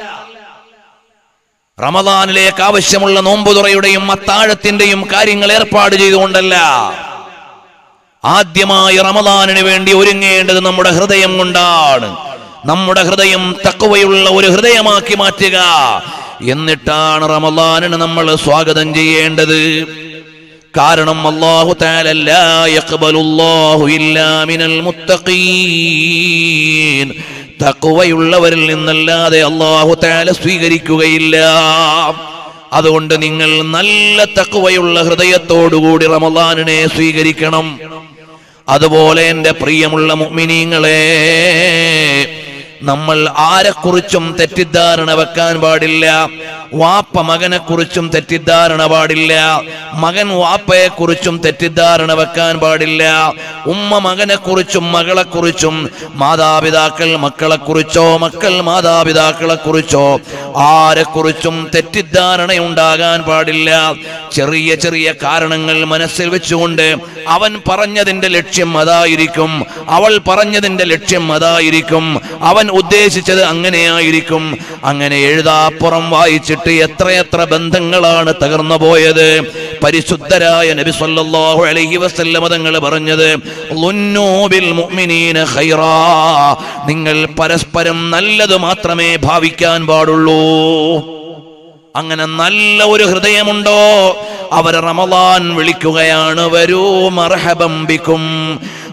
റമദാനിലേക്ക് ആവശ്യമുള്ള നോമ്പുതുറയുടെയും അത്താഴത്തിന്റെയും കാര്യങ്ങൾ ഏർപ്പാട് ചെയ്തുകൊണ്ടല്ല ആദ്യമായി റമദാനിന് വേണ്ടി ഒരുങ്ങേണ്ടത് നമ്മുടെ ഹൃദയം കൊണ്ടാണ് നമ്മുടെ ഹൃദയം തക്കവയുള്ള ഒരു ഹൃദയമാക്കി മാറ്റുക എന്നിട്ടാണ് റമദാനിന് നമ്മൾ സ്വാഗതം ചെയ്യേണ്ടത് കാരണം അല്ലാഹു തആല ലാ യഖ്ബലുല്ലാഹു ഇല്ലാ മിനൽ മുത്തഖീൻ തഖ്വയുള്ളവരിൽ നിന്നല്ലാതെ അല്ലാഹു തആല സ്വീകരിക്കുകയില്ല അതുകൊണ്ട് നിങ്ങൾ നല്ല തഖ്വയുള്ള ഹൃദയത്തോടുകൂടി റമദാനിനെ സ്വീകരിക്കണം അതുപോലെ എൻ്റെ പ്രിയമുള്ള മുഅ്മിനീങ്ങളെ നമ്മൾ ആരെക്കുറിച്ചും തെറ്റിദ്ധാരണ വെക്കാൻ പാടില്ല വാപ്പ മകനെ കുറിച്ചും തെറ്റിദ്ധാരണ പാടില്ല മകൻ വാപ്പയെ കുറിച്ചും തെറ്റിദ്ധാരണ വെക്കാൻ പാടില്ല ഉമ്മ മകനെ കുറിച്ചും മകളെ കുറിച്ചും മാതാപിതാക്കൾ മക്കളെ കുറിച്ചോ മക്കൾ മാതാപിതാക്കളെ കുറിച്ചോ ആരെക്കുറിച്ചും തെറ്റിദ്ധാരണ ഉണ്ടാകാൻ പാടില്ല ചെറിയ ചെറിയ കാരണങ്ങൾ മനസ്സിൽ വെച്ചുകൊണ്ട് അവൻ പറഞ്ഞതിന്റെ ലക്ഷ്യം അതായിരിക്കും അവൾ പറഞ്ഞതിന്റെ ലക്ഷ്യം അതായിരിക്കും അവൻ ഉദ്ദേശിച്ചത് അങ്ങനെയായിരിക്കും അങ്ങനെ എഴുതാപ്പുറം വായിച്ചിട്ട് എത്രയെത്ര ബന്ധങ്ങളാണ് തകർന്നു പോയത് പരിശുദ്ധരായ നബി സല്ലല്ലാഹു അലൈഹി വസല്ലമ തങ്ങൾ പറഞ്ഞത് ളുന്നൂ ബിൽ മുഅ്മിനീന ഖൈറാ നിങ്ങൾ പരസ്പരം നല്ലത് മാത്രമേ ഭാവിക്കാൻ പാടുള്ളൂ അങ്ങനെ നല്ല ഒരു ഹൃദയമുണ്ടോ അവർ റമദാൻ വിളിക്കുകയാണ് വരൂ മർഹബം ബിക്കും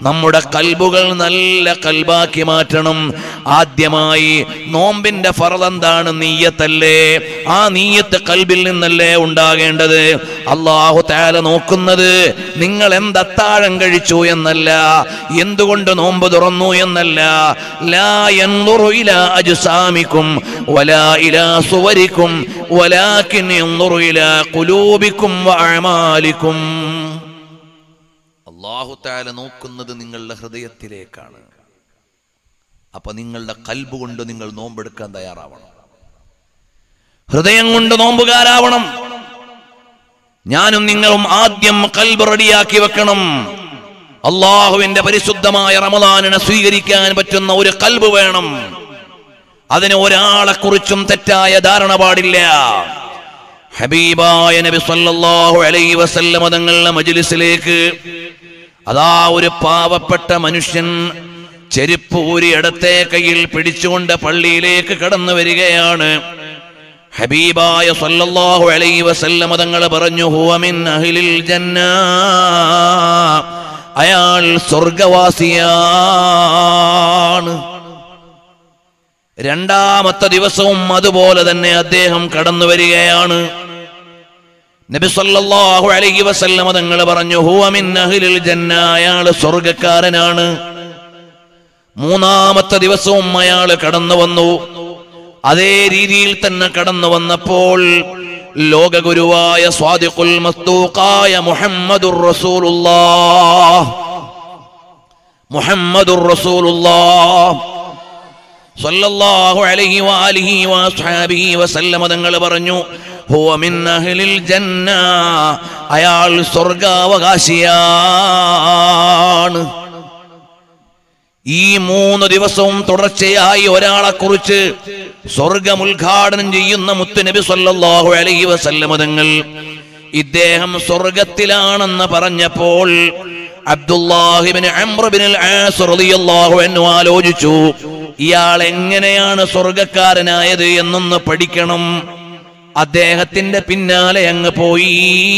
നമ്മുടെ കൽബുകൾ നല്ല കൽബാക്കി മാറ്റണം ആദ്യമായി നോമ്പിന്റെ ഫറദ് എന്താണ് നീയത്തല്ലേ ആ നീയത്ത് കൽബിൽ നിന്നല്ലേ ഉണ്ടാകേണ്ടത് അള്ളാഹു താല നോക്കുന്നത് നിങ്ങൾ എന്തത്താഴം കഴിച്ചു എന്നല്ല എന്തുകൊണ്ട് നോമ്പ് തുറന്നു എന്നല്ല ലാ യൻളുറു ഇലാ അജ്സാമിക്കും വലാ ഇലാ സുവരിക്കും വലാകിൻ യൻളുറു ഇലാ ഖുലൂബിക്കും വഅമാലിക്കും അള്ളാഹു താല നോക്കുന്നത് നിങ്ങളുടെ ഹൃദയത്തിലേക്കാണ് അപ്പൊ നിങ്ങളുടെ കൽബ് കൊണ്ട് നിങ്ങൾ നോമ്പെടുക്കാൻ തയ്യാറാവണം ഹൃദയം കൊണ്ട് നോമ്പുകാരാവണം ഞാനും നിങ്ങളും ആദ്യം കൽബ് റെഡിയാക്കി വെക്കണം അള്ളാഹുവിന്റെ പരിശുദ്ധമായ റമദാനിനെ സ്വീകരിക്കാൻ പറ്റുന്ന ഒരു കൽബ് വേണം അതിന് ഒരാളെ കുറിച്ചും തെറ്റായ ധാരണ പാടില്ല ഹബീബായ നബി സല്ലല്ലാഹു അലൈഹി വസല്ലമ തങ്ങളുടെ മജ്ലിസിലേക്ക് അതാ ഒരു പാവപ്പെട്ട മനുഷ്യൻ ചെരുപ്പ് ഊരി ഇടത്തെ കയ്യിൽ പിടിച്ചുകൊണ്ട് പള്ളിയിലേക്ക് കടന്നു വരികയാണ് ഹബീബായ സല്ലല്ലാഹു അലൈഹി വസല്ലമ തങ്ങൾ പറഞ്ഞു ഹുവ മിൻ അഹ്ലിൽ ജന്ന അയാൾ സ്വർഗവാസിയാണ് രണ്ടാമത്തെ ദിവസവും അതുപോലെ തന്നെ അദ്ദേഹം കടന്നു വരികയാണ് നബി സല്ലല്ലാഹു അലൈഹി വസല്ലമ തങ്ങൾ പറഞ്ഞു ഹുവ മിൻ അഹ്ലിൽ ജന്ന അയാൾ സ്വർഗക്കാരനാണ് മൂന്നാമത്തെ ദിവസവും അയാൾ കടന്നു വന്നു അതേ രീതിയിൽ തന്നെ കടന്നു വന്നപ്പോൾ ലോകഗുരുവായ സ്വാദിഖുൽ മസ്തൂഖായ മുഹമ്മദുർ റസൂലുള്ളാഹ് മുഹമ്മദുർ റസൂലുള്ളാഹ് സല്ലല്ലാഹു അലൈഹി വആലിഹി വഅസ്ഹാബിഹി വസല്ലമ തങ്ങൾ പറഞ്ഞു ഹുവ മിൻ അഹ്ലിൽ ജന്ന അയാൾ സ്വർഗാവകാശിയാണ് ഈ മൂന്ന് ദിവസവും തുടർച്ചയായി ഒരാളെ കുറിച്ച് സ്വർഗം ഉദ്ഘാടനം ചെയ്യുന്ന മുത്തുനബി സല്ലല്ലാഹു അലൈഹി വസല്ലമ തങ്ങൾ ഇദ്ദേഹം സ്വർഗത്തിലാണെന്ന് പറഞ്ഞപ്പോൾ അബ്ദുല്ലാഹിബിന് അംറബിൻ ആസ് റളിയല്ലാഹു അൻഹു ആലോചിച്ചു ഇയാൾ എങ്ങനെയാണ് സ്വർഗക്കാരനായത് എന്നൊന്ന് പഠിക്കണം അദ്ദേഹത്തിന്റെ പിന്നാലെ അങ്ങ് പോയി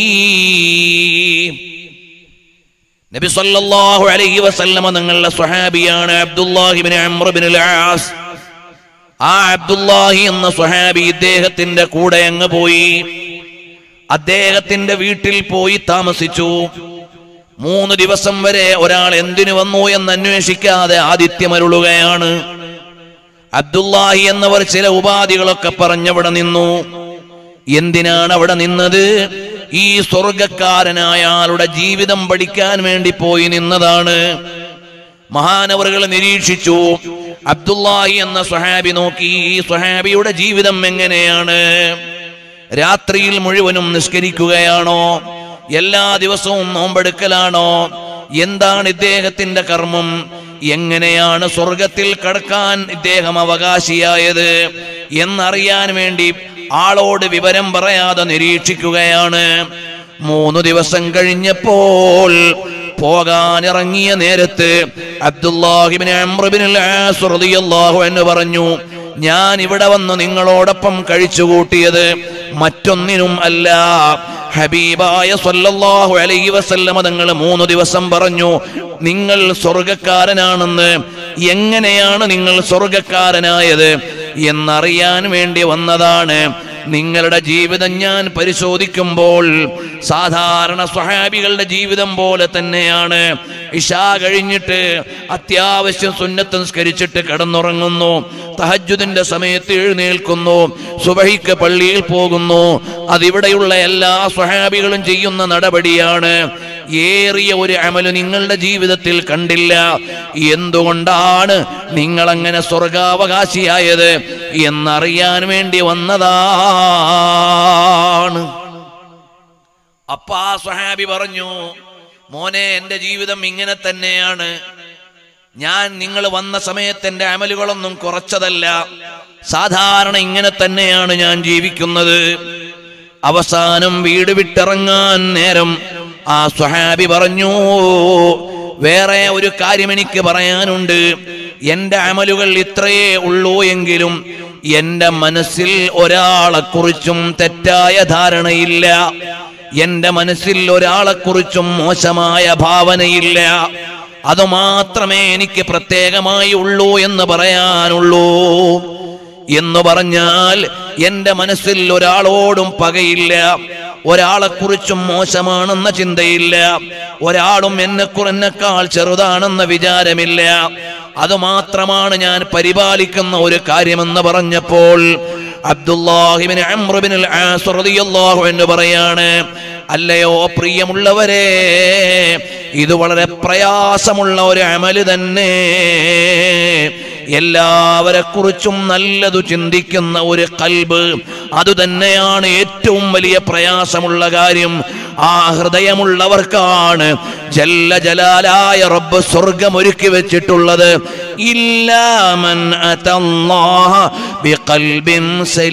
നബി സല്ലല്ലാഹു അലൈഹി വസല്ലമ നിങ്ങളുടെ സ്വഹാബിയാണ് അബ്ദുല്ലാഹിബിൻ അംറബിൻ ആസ് ആ അബ്ദുല്ലാഹി എന്ന സ്വഹാബി ഇദ്ദേഹത്തിന്റെ കൂടെ അങ്ങ് പോയി അദ്ദേഹത്തിന്റെ വീട്ടിൽ പോയി താമസിച്ചു മൂന്ന് ദിവസം വരെ ഒരാൾ എന്തിനു വന്നു എന്ന് അന്വേഷിക്കാതെ ആദിത്യമരുളുകയാണ് അബ്ദുല്ലാഹി എന്നവർ ചില ഉപാധികളൊക്കെ പറഞ്ഞവിടെ നിന്നു എന്തിനാണ് അവിടെ നിന്നത് ഈ സ്വർഗക്കാരനായ ആളുടെ ജീവിതം പഠിക്കാൻ വേണ്ടി പോയി നിന്നതാണ് മഹാനവറുകൾ നിരീക്ഷിച്ചു അബ്ദുല്ലാഹി എന്ന സ്വഹാബി നോക്കി ഈ സ്വഹാബിയുടെ ജീവിതം എങ്ങനെയാണ് രാത്രിയിൽ മുഴുവനും നിസ്കരിക്കുകയാണോ എല്ലാ ദിവസവും നോമ്പെടുക്കലാണോ എന്താണ് ഇദ്ദേഹത്തിന്റെ കർമ്മം എങ്ങനെയാണ് സ്വർഗത്തിൽ കടക്കാൻ ഇദ്ദേഹം അവകാശിയായത് എന്നറിയാൻ വേണ്ടി ആളോട് വിവരം പറയാതെ നിരീക്ഷിക്കുകയാണ് മൂന്ന് ദിവസം കഴിഞ്ഞപ്പോൾ പോകാനിറങ്ങിയ നേരത്ത് അബ്ദുല്ലാഹിബിൻ എന്ന് പറഞ്ഞു ഞാൻ ഇവിടെ വന്ന് നിങ്ങളോടൊപ്പം കഴിച്ചുകൂട്ടിയത് മറ്റൊന്നിനും അല്ല ഹബീബായ സല്ലല്ലാഹു അലൈഹി വസല്ലമ തങ്ങൾ മൂന്ന് ദിവസം പറഞ്ഞു നിങ്ങൾ സ്വർഗക്കാരനാണെന്ന് എങ്ങനെയാണ് നിങ്ങൾ സ്വർഗക്കാരനായത് എന്നറിയാൻ വേണ്ടി വന്നതാണ് നിങ്ങളുടെ ജീവിതം ഞാൻ പരിശോധിക്കുമ്പോൾ സാധാരണ സ്വഹാബികളുടെ ജീവിതം പോലെ തന്നെയാണ് ഇഷാ കഴിഞ്ഞിട്ട് അത്യാവശ്യം സുന്നത്ത് നിസ്കരിച്ചിട്ട് കിടന്നുറങ്ങുന്നു തഹജുദിന്റെ സമയത്ത് എഴുന്നേൽക്കുന്നു സുബഹിക്ക് പള്ളിയിൽ പോകുന്നു അതിവിടെയുള്ള എല്ലാ സ്വഹാബികളും ചെയ്യുന്ന നടപടിയാണ് ഏറിയ ഒരു അമല് നിങ്ങളുടെ ജീവിതത്തിൽ കണ്ടില്ല എന്തുകൊണ്ടാണ് നിങ്ങൾ അങ്ങനെ സ്വർഗാവകാശിയായത് എന്നറിയാൻ വേണ്ടി വന്നതാണ് അപ്പ ആ സ്വഹാബി പറഞ്ഞു മോനെ എന്റെ ജീവിതം ഇങ്ങനെ തന്നെയാണ് ഞാൻ നിങ്ങൾ വന്ന സമയത്ത് എന്റെ അമലുകളൊന്നും കുറച്ചതല്ല സാധാരണ ഇങ്ങനെ തന്നെയാണ് ഞാൻ ജീവിക്കുന്നത് അവസാനം വീട് വിട്ടിറങ്ങാൻ നേരം ആ സ്വഹാബി പറഞ്ഞു വേറെ ഒരു കാര്യം എനിക്ക് പറയാനുണ്ട് എന്റെ അമലുകൾ ഇത്രയേ ഉള്ളൂ എങ്കിലും എന്റെ മനസ്സിൽ ഒരാളെക്കുറിച്ചും തെറ്റായ ധാരണയില്ല എന്റെ മനസ്സിൽ ഒരാളെക്കുറിച്ചും മോശമായ ഭാവനയില്ല അത് മാത്രമേ എനിക്ക് പ്രത്യേകമായി ഉള്ളൂ എന്ന് പറയാനുള്ളൂ എന്ന് പറഞ്ഞാൽ എൻ്റെ മനസ്സിൽ ഒരാളോടും പകയില്ല ഒരാളെ കുറിച്ചും മോശമാണെന്ന ചിന്തയില്ല ഒരാളും എന്നെ എന്നെക്കാൾ ചെറുതാണെന്ന വിചാരമില്ല അത് മാത്രമാണ് ഞാൻ പരിപാലിക്കുന്ന ഒരു കാര്യമെന്ന് പറഞ്ഞപ്പോൾ അബ്ദുല്ലാഹിബിൻ അമ്രുബിൻ റളിയല്ലാഹു എന്ന് പറയാണ് അല്ലയോ പ്രിയമുള്ളവരെ ഇത് വളരെ പ്രയാസമുള്ള ഒരു അമല് തന്നെ എല്ലാവരെ കുറിച്ചും നല്ലതു ചിന്തിക്കുന്ന ഒരു കൽബ് അതുതന്നെയാണ് ഏറ്റവും വലിയ പ്രയാസമുള്ള കാര്യം ആ ഹൃദയമുള്ളവർക്കാണ് ജല്ല ജലാലായ റബ്ബ് സ്വർഗം ഒരുക്കി വെച്ചിട്ടുള്ളത് ഇല്ലാമൻ അതല്ലാഹ ബിഖൽബിൻ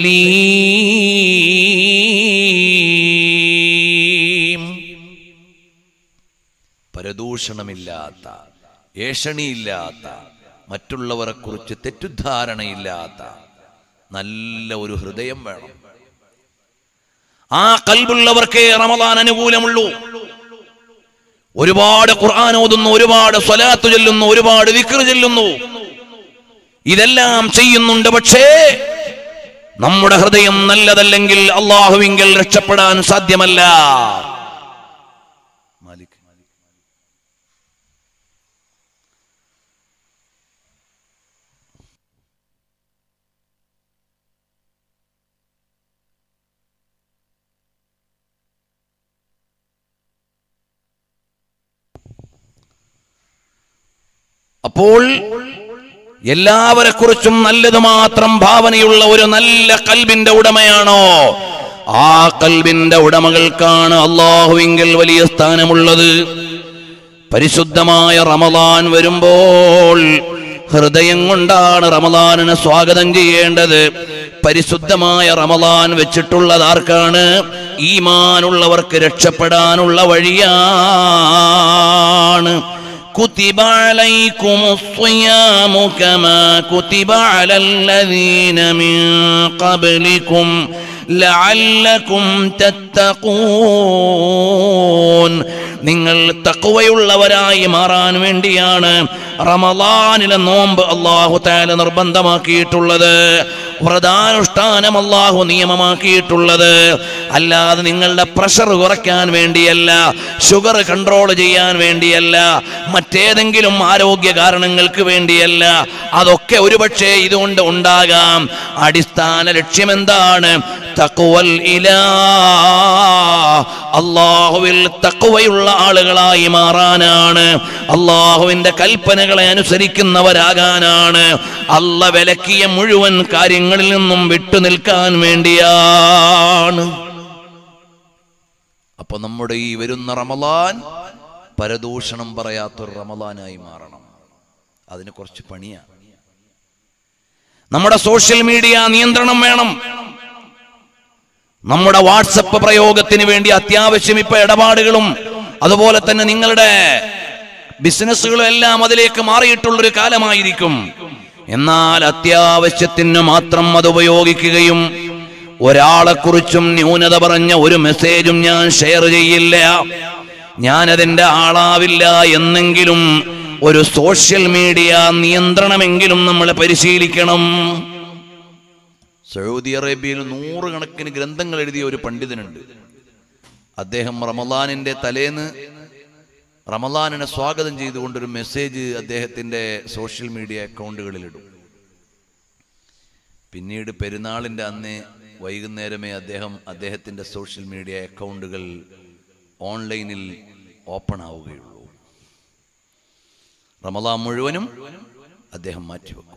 സലീം പരദൂഷണമില്ലാത്ത ഏഷണിയില്ലാത്ത മറ്റുള്ളവരെ കുറിച്ച് തെറ്റുദ്ധാരണയില്ലാത്ത നല്ല ഒരു ഹൃദയം വേണം ആ കൽബുള്ളവർക്കേ റമദാൻ അനുകൂലമുള്ളൂ ഒരുപാട് ഖുർആൻ ഓതുന്നു ഒരുപാട് സ്വലാത്ത് ചൊല്ലുന്നു ഒരുപാട് വിക്ർ ചൊല്ലുന്നു ഇതെല്ലാം ചെയ്യുന്നുണ്ട് പക്ഷേ നമ്മുടെ ഹൃദയം നല്ലതല്ലെങ്കിൽ അള്ളാഹുവിങ്കിൽ രക്ഷപ്പെടാൻ സാധ്യമല്ല മാലിക് അപ്പോൾ എല്ലാവരെ കുറിച്ചും നല്ലത് മാത്രം ഭാവനയുള്ള ഒരു നല്ല കൽബിന്റെ ഉടമയാണോ ആ കൽബിന്റെ ഉടമകൾക്കാണ് അള്ളാഹുവിങ്കിൽ വലിയ സ്ഥാനമുള്ളത് പരിശുദ്ധമായ റമദാൻ വരുമ്പോൾ ഹൃദയം കൊണ്ടാണ് റമദാനിനെ സ്വാഗതം ചെയ്യേണ്ടത് പരിശുദ്ധമായ റമദാൻ വെച്ചിട്ടുള്ളത് ആർക്കാണ് ഈമാനുള്ളവർക്ക് രക്ഷപ്പെടാനുള്ള വഴിയാണ് كتب عليكم الصيام كما كتب على الذين من قبلكم لعلكم تتقون നിങ്ങൾ തക്കുവയുള്ളവരായി മാറാൻ വേണ്ടിയാണ് റമലാനിലെ നോമ്പ് അള്ളാഹു താല നിർബന്ധമാക്കിയിട്ടുള്ളത് വ്രതാനുഷ്ഠാനം അള്ളാഹു നിയമമാക്കിയിട്ടുള്ളത് അല്ലാതെ നിങ്ങളുടെ പ്രഷർ കുറയ്ക്കാൻ വേണ്ടിയല്ല ഷുഗർ കൺട്രോൾ ചെയ്യാൻ വേണ്ടിയല്ല മറ്റേതെങ്കിലും ആരോഗ്യ കാരണങ്ങൾക്ക് വേണ്ടിയല്ല അതൊക്കെ ഒരുപക്ഷെ ഇതുകൊണ്ട് ഉണ്ടാകാം അടിസ്ഥാന ലക്ഷ്യം എന്താണ് തക്കുവൽ ഇലാ അള്ളാഹുവിൽ തക്കുവയുള്ള ആളുകളായി മാറാനാണ് അള്ളാഹുവിന്റെ കൽപ്പനകളെ അനുസരിക്കുന്നവരാകാനാണ് അല്ല വിലക്കിയ മുഴുവൻ കാര്യങ്ങളിൽ നിന്നും വിട്ടുനിൽക്കാൻ വേണ്ടിയാണ് അപ്പൊ നമ്മുടെ ഈ വരുന്ന റമലാൻ പരദൂഷണം പറയാത്തൊരു റമലാനായി മാറണം അതിന് കുറച്ച് പണിയാണ് നമ്മുടെ സോഷ്യൽ മീഡിയ നിയന്ത്രണം വേണം നമ്മുടെ വാട്സപ്പ് പ്രയോഗത്തിന് വേണ്ടി അത്യാവശ്യം ഇപ്പൊ ഇടപാടുകളും അതുപോലെ തന്നെ നിങ്ങളുടെ ബിസിനസ്സുകളും എല്ലാം അതിലേക്ക് മാറിയിട്ടുള്ളൊരു കാലമായിരിക്കും എന്നാൽ അത്യാവശ്യത്തിന് മാത്രം അത് ഉപയോഗിക്കുകയും ഒരാളെ കുറിച്ചും ന്യൂനത പറഞ്ഞ ഒരു മെസ്സേജും ഞാൻ ഷെയർ ചെയ്യില്ല ഞാനതിന്റെ ആളാവില്ല എന്നെങ്കിലും ഒരു സോഷ്യൽ മീഡിയ നിയന്ത്രണമെങ്കിലും നമ്മൾ പരിശീലിക്കണം സൗദി അറേബ്യയിൽ നൂറുകണക്കിന് ഗ്രന്ഥങ്ങൾ എഴുതിയ ഒരു പണ്ഡിതനുണ്ട് അദ്ദേഹം റമലാനിന്റെ തലേന്ന് റമലാനിനെ സ്വാഗതം ചെയ്തുകൊണ്ടൊരു മെസ്സേജ് അദ്ദേഹത്തിന്റെ സോഷ്യൽ മീഡിയ അക്കൗണ്ടുകളിലിടും പിന്നീട് പെരുന്നാളിന്റെ അന്ന് വൈകുന്നേരമേ അദ്ദേഹം അദ്ദേഹത്തിന്റെ സോഷ്യൽ മീഡിയ അക്കൗണ്ടുകൾ ഓൺലൈനിൽ ഓപ്പൺ ആവുകയുള്ളൂ റമലാൻ മുഴുവനും അദ്ദേഹം മാറ്റിവെക്കും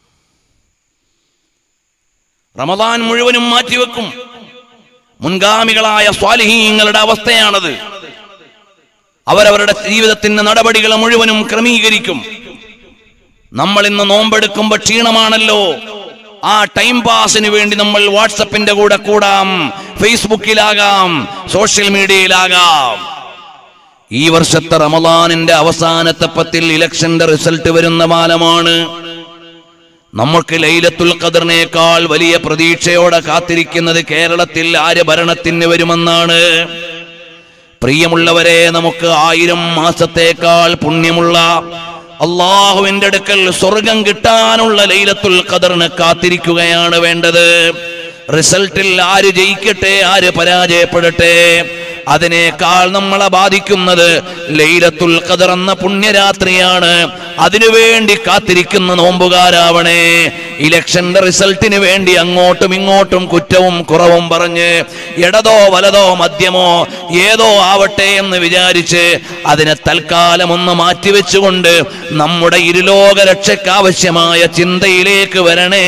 റമദാൻ മുഴുവനും മാറ്റിവെക്കും മുൻഗാമികളായ സ്വാലിഹീങ്ങളുടെ അവസ്ഥയാണത് അവരവരുടെ ജീവിതത്തിന്റെ നടപടികൾ മുഴുവനും ക്രമീകരിക്കും നമ്മൾ ഇന്ന് നോമ്പെടുക്കുമ്പോ ക്ഷീണമാണല്ലോ ആ ടൈം പാസിന് വേണ്ടി നമ്മൾ വാട്സപ്പിന്റെ കൂടെ കൂടാം ഫേസ്ബുക്കിലാകാം സോഷ്യൽ മീഡിയയിലാകാം ഈ വർഷത്തെ റമദാനിന്റെ അവസാനത്തെ പത്തിൽ ഇലക്ഷന്റെ റിസൾട്ട് വരുന്ന കാലമാണ് നമുക്ക് ലൈലത്തുൽ ഖദറിനേക്കാൾ വലിയ പ്രതീക്ഷയോടെ കാത്തിരിക്കുന്നത് കേരളത്തിൽ ആര് ഭരണത്തിന് വരുമെന്നാണ് പ്രിയമുള്ളവരെ നമുക്ക് ആയിരം മാസത്തേക്കാൾ പുണ്യമുള്ള അള്ളാഹുവിന്റെ അടുക്കൽ സ്വർഗം കിട്ടാനുള്ള ലൈലത്തുൽ ഖദറിന് കാത്തിരിക്കുകയാണ് വേണ്ടത് റിസൾട്ടിൽ ആര് ജയിക്കട്ടെ ആര് പരാജയപ്പെടട്ടെ അതിനേക്കാൾ നമ്മളെ ബാധിക്കുന്നത് ലൈലത്തുൽ ഖദർ എന്ന പുണ്യരാത്രിയാണ് അതിനുവേണ്ടി കാത്തിരിക്കുന്ന നോമ്പുകാരാവണേ ഇലക്ഷന്റെ റിസൾട്ടിന് വേണ്ടി അങ്ങോട്ടും ഇങ്ങോട്ടും കുറ്റവും കുറവും പറഞ്ഞ് ഇടതോ വലതോ മദ്യമോ ഏതോ ആവട്ടെ എന്ന് വിചാരിച്ച് അതിനെ തൽക്കാലം ഒന്ന് മാറ്റിവെച്ചുകൊണ്ട് നമ്മുടെ ഇരുലോക രക്ഷയ്ക്കാവശ്യമായ ചിന്തയിലേക്ക് വരണേ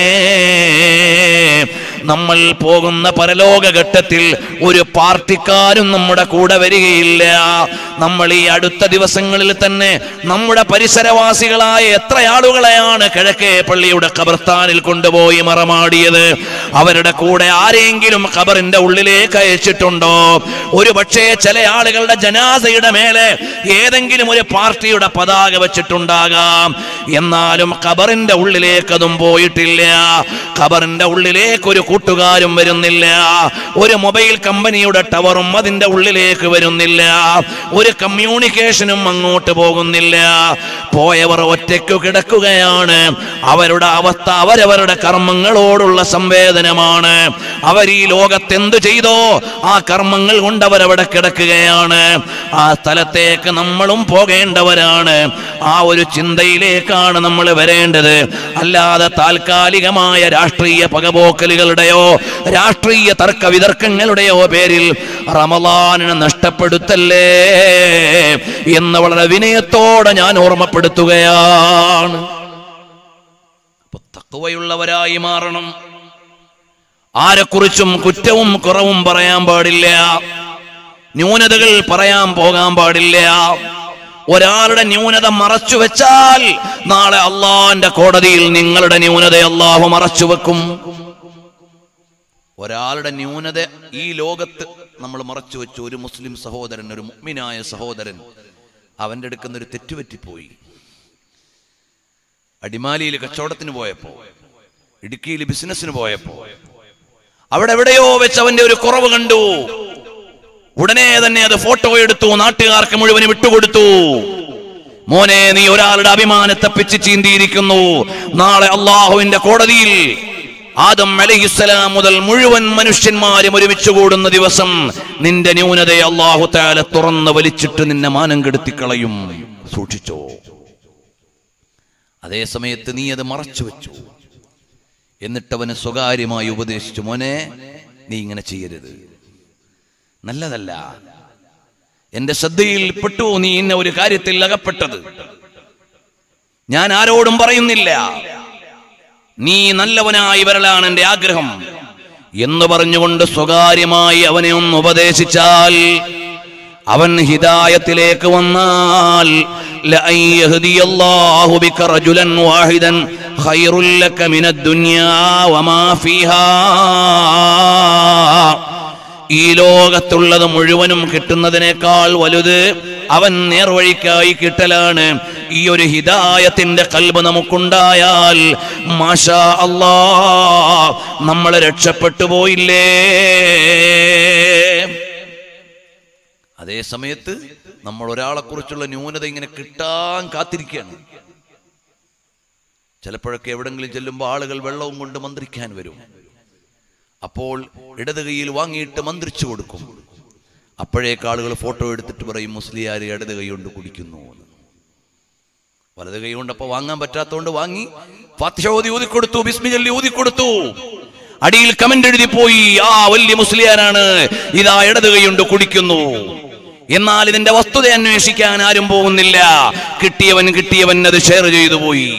നമ്മൾ പോകുന്ന പരലോക ഘട്ടത്തിൽ ഒരു പാർട്ടിക്കാരും നമ്മുടെ കൂടെ വരികയില്ല നമ്മൾ ഈ അടുത്ത ദിവസങ്ങളിൽ തന്നെ നമ്മുടെ പരിസരവാസികളായ എത്ര ആളുകളെയാണ് കിഴക്കേ പള്ളിയുടെ ഖബർസ്ഥാനിൽ കൊണ്ടുപോയി മറമാടിയത് അവരുടെ കൂടെ ആരെങ്കിലും ഖബറിന്റെ ഉള്ളിലേക്ക് അയച്ചിട്ടുണ്ടോ ഒരു പക്ഷേ ചില ആളുകളുടെ ജനാസയുടെ മേലെ ഏതെങ്കിലും ഒരു പാർട്ടിയുടെ പതാക വെച്ചിട്ടുണ്ടാകാം എന്നാലും ഖബറിന്റെ ഉള്ളിലേക്ക് അതും പോയിട്ടില്ല ഖബറിന്റെ ഉള്ളിലേക്ക് ഒരു കൂട്ടുകാരും വരുന്നില്ല ഒരു മൊബൈൽ കമ്പനിയുടെ ടവറും അതിന്റെ ഉള്ളിലേക്ക് വരുന്നില്ല ഒരു കമ്മ്യൂണിക്കേഷനും അങ്ങോട്ട് പോകുന്നില്ല പോയവർ ഒറ്റയ്ക്കു കിടക്കുകയാണ് അവരുടെ അവസ്ഥ അവരവരുടെ കർമ്മങ്ങളോടുള്ള സംവേദനമാണ് അവർ ഈ ലോകത്ത് എന്ത് ചെയ്തോ ആ കർമ്മങ്ങൾ കൊണ്ട് അവരവിടെ കിടക്കുകയാണ് ആ സ്ഥലത്തേക്ക് നമ്മളും പോകേണ്ടവരാണ് ആ ഒരു ചിന്തയിലേക്കാണ് നമ്മൾ വരേണ്ടത് അല്ലാതെ താൽക്കാലികമായ രാഷ്ട്രീയ പകപോക്കലുകളുടെയോ രാഷ്ട്രീയ തർക്ക വിതർക്കങ്ങളുടെയോ പേരിൽ റമലാനിനെ നഷ്ടപ്പെടുത്തല്ലേ എന്ന് വളരെ വിനയത്തോടെ ഞാൻ ഓർമ്മപ്പെടുത്തുകയാണ് അപ്പൊ തക്കവയുള്ളവരായി മാറണം ആരെക്കുറിച്ചും കുറ്റവും കുറവും പറയാൻ പാടില്ല ന്യൂനതകൾ പറയാൻ പോകാൻ പാടില്ല ഒരാളുടെ ന്യൂനത മറച്ചു വെച്ചാൽ നാളെ അള്ളാന്റെ കോടതിയിൽ നിങ്ങളുടെ ന്യൂനത അള്ളാഹു മറച്ചു വെക്കും ഒരാളുടെ ന്യൂനത ഈ ലോകത്ത് നമ്മൾ മറച്ചു വെച്ചു ഒരു മുസ്ലിം സഹോദരൻ ഒരു മുഗ്മിനായ സഹോദരൻ അവന്റെ അടുക്കുന്ന ഒരു തെറ്റുപറ്റിപ്പോയി അടിമാലിയിൽ കച്ചവടത്തിന് പോയപ്പോ ഇടുക്കിയിൽ ബിസിനസ്സിന് പോയപ്പോ അവിടെ എവിടെയോ വെച്ച് അവന്റെ ഒരു കുറവ് കണ്ടു ഉടനെ തന്നെ അത് ഫോട്ടോ എടുത്തു നാട്ടുകാർക്ക് മുഴുവൻ വിട്ടുകൊടുത്തു മോനെ നീ ഒരാളുടെ അഭിമാനത്തെ പിച്ച് ചീന്തിയിരിക്കുന്നു നാളെ അള്ളാഹുവിന്റെ കോടതിയിൽ ആദം അലഹിസ്സലാം മുതൽ മുഴുവൻ മനുഷ്യന്മാരും ഒരുമിച്ച് കൂടുന്ന ദിവസം നിന്റെ ന്യൂനതയെ അള്ളാഹു താല തുറന്ന് വലിച്ചിട്ട് നിന്നെ മാനം കെടുത്തിക്കളയും സൂക്ഷിച്ചോ അതേ സമയത്ത് നീ അത് മറച്ചു വെച്ചു എന്നിട്ടവന് സ്വകാര്യമായി ഉപദേശിച്ചു മോനെ നീ ഇങ്ങനെ ചെയ്യരുത് നല്ലതല്ല എന്റെ ശ്രദ്ധയിൽ പെട്ടു നീ ഇന്ന ഒരു കാര്യത്തിൽ അകപ്പെട്ടത് ഞാൻ ആരോടും പറയുന്നില്ല നീ നല്ലവനായി വരലാണ് എന്റെ ആഗ്രഹം എന്ന് പറഞ്ഞുകൊണ്ട് സ്വകാര്യമായി അവനെ ഒന്ന് ഉപദേശിച്ചാൽ അവൻ ഹിദായത്തിലേക്ക് വന്നാൽ لأن يهدي الله بك رجلا واحدا خير لك من الدنيا وما فيها ഈ ലോകത്തുള്ളത് മുഴുവനും കിട്ടുന്നതിനേക്കാൾ വലുത് അവൻ നേർവഴിക്കായി കിട്ടലാണ് ഈ ഒരു ഹിദായത്തിന്റെ കൽബ് നമുക്കുണ്ടായാൽ മാഷാ അല്ലാ നമ്മൾ രക്ഷപ്പെട്ടു പോയില്ലേ അതേ സമയത്ത് നമ്മൾ ഒരാളെ കുറിച്ചുള്ള ന്യൂനത ഇങ്ങനെ കിട്ടാൻ കാത്തിരിക്കുകയാണ് ചിലപ്പോഴൊക്കെ എവിടെങ്കിലും ചെല്ലുമ്പോൾ ആളുകൾ വെള്ളവും കൊണ്ട് മന്ത്രിക്കാൻ വരും അപ്പോൾ ഇടത് കൈയിൽ വാങ്ങിയിട്ട് മന്ത്രിച്ചു കൊടുക്കും അപ്പോഴേക്ക് ആളുകൾ ഫോട്ടോ എടുത്തിട്ട് പറയും മുസ്ലിയാർ ഇടത് കൈ കൊണ്ട് കുടിക്കുന്നു എന്ന് വലത് കൈ കൊണ്ട് അപ്പൊ വാങ്ങാൻ പറ്റാത്തതുകൊണ്ട് വാങ്ങി ഫാത്തിഹ ഓതി ഊതിക്കൊടുത്തു ബിസ്മി ചൊല്ലി ഊതിക്കൊടുത്തു അടിയിൽ കമന്റ് എഴുതി പോയി ആ വലിയ മുസ്ലിയാരാണ് ഇതാ ഇടത് കൈ കൊണ്ട് കുടിക്കുന്നു എന്നാൽ ഇതിന്റെ വസ്തുത അന്വേഷിക്കാൻ ആരും പോകുന്നില്ല കിട്ടിയവൻ കിട്ടിയവൻ അത് ഷെയർ ചെയ്തു പോയി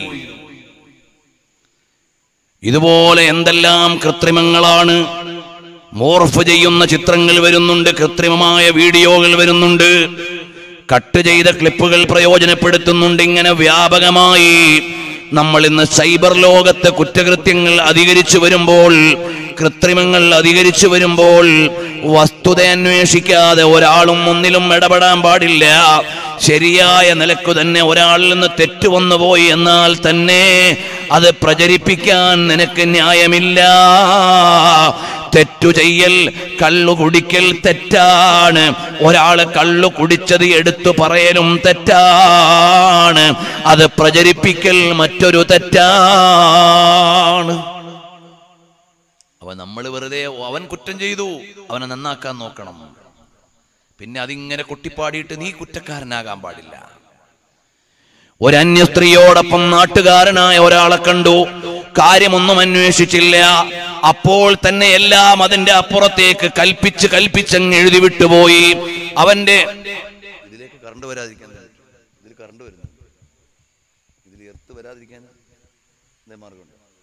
ഇതുപോലെ എന്തെല്ലാം കൃത്രിമങ്ങളാണ് മോർഫ് ചെയ്യുന്ന ചിത്രങ്ങൾ വരുന്നുണ്ട് കൃത്രിമമായ വീഡിയോകൾ വരുന്നുണ്ട് കട്ട് ചെയ്ത ക്ലിപ്പുകൾ പ്രയോജനപ്പെടുത്തുന്നുണ്ട് ഇങ്ങനെ വ്യാപകമായി നമ്മൾ ഇന്ന് സൈബർ ലോകത്തെ കുറ്റകൃത്യങ്ങൾ അധികരിച്ചു വരുമ്പോൾ കൃത്രിമങ്ങൾ അധികരിച്ചു വരുമ്പോൾ വസ്തുത അന്വേഷിക്കാതെ ഒരാളും ഒന്നിലും ഇടപെടാൻ പാടില്ല ശരിയായ നിലക്കു തന്നെ ഒരാളിൽ നിന്ന് തെറ്റ് വന്നു പോയി എന്നാൽ തന്നെ അത് പ്രചരിപ്പിക്കാൻ നിനക്ക് ന്യായമില്ല തെറ്റു ചെയ്യൽ കള്ളു കുടിക്കൽ തെറ്റാണ് ഒരാള് കള്ളു കുടിച്ചത് എടുത്തു പറയലും തെറ്റാണ് അത് പ്രചരിപ്പിക്കൽ മറ്റൊരു തെറ്റാണ് അവൻ നമ്മൾ വെറുതെ അവൻ കുറ്റം ചെയ്തു അവനെ നന്നാക്കാൻ നോക്കണം പിന്നെ അതിങ്ങനെ കൊട്ടിപ്പാടിയിട്ട് നീ കുറ്റക്കാരനാകാൻ പാടില്ല ഒരു അന്യ സ്ത്രീയോടൊപ്പം നാട്ടുകാരനായ ഒരാളെ കണ്ടു കാര്യമൊന്നും അന്വേഷിച്ചില്ല അപ്പോൾ തന്നെ എല്ലാം അതിന്റെ അപ്പുറത്തേക്ക് കൽപ്പിച്ച് കൽപ്പിച്ചങ്ങ് എഴുതി വിട്ടുപോയി അവന്റെ ഇതിലേക്ക് കറണ്ട് വരാതിരിക്കാൻ ഇതിൽ കറണ്ട് വരുന്നു ഇതിൽ എർത്ത് വരാതിരിക്കാൻ എന്തേ മാർഗമുണ്ട്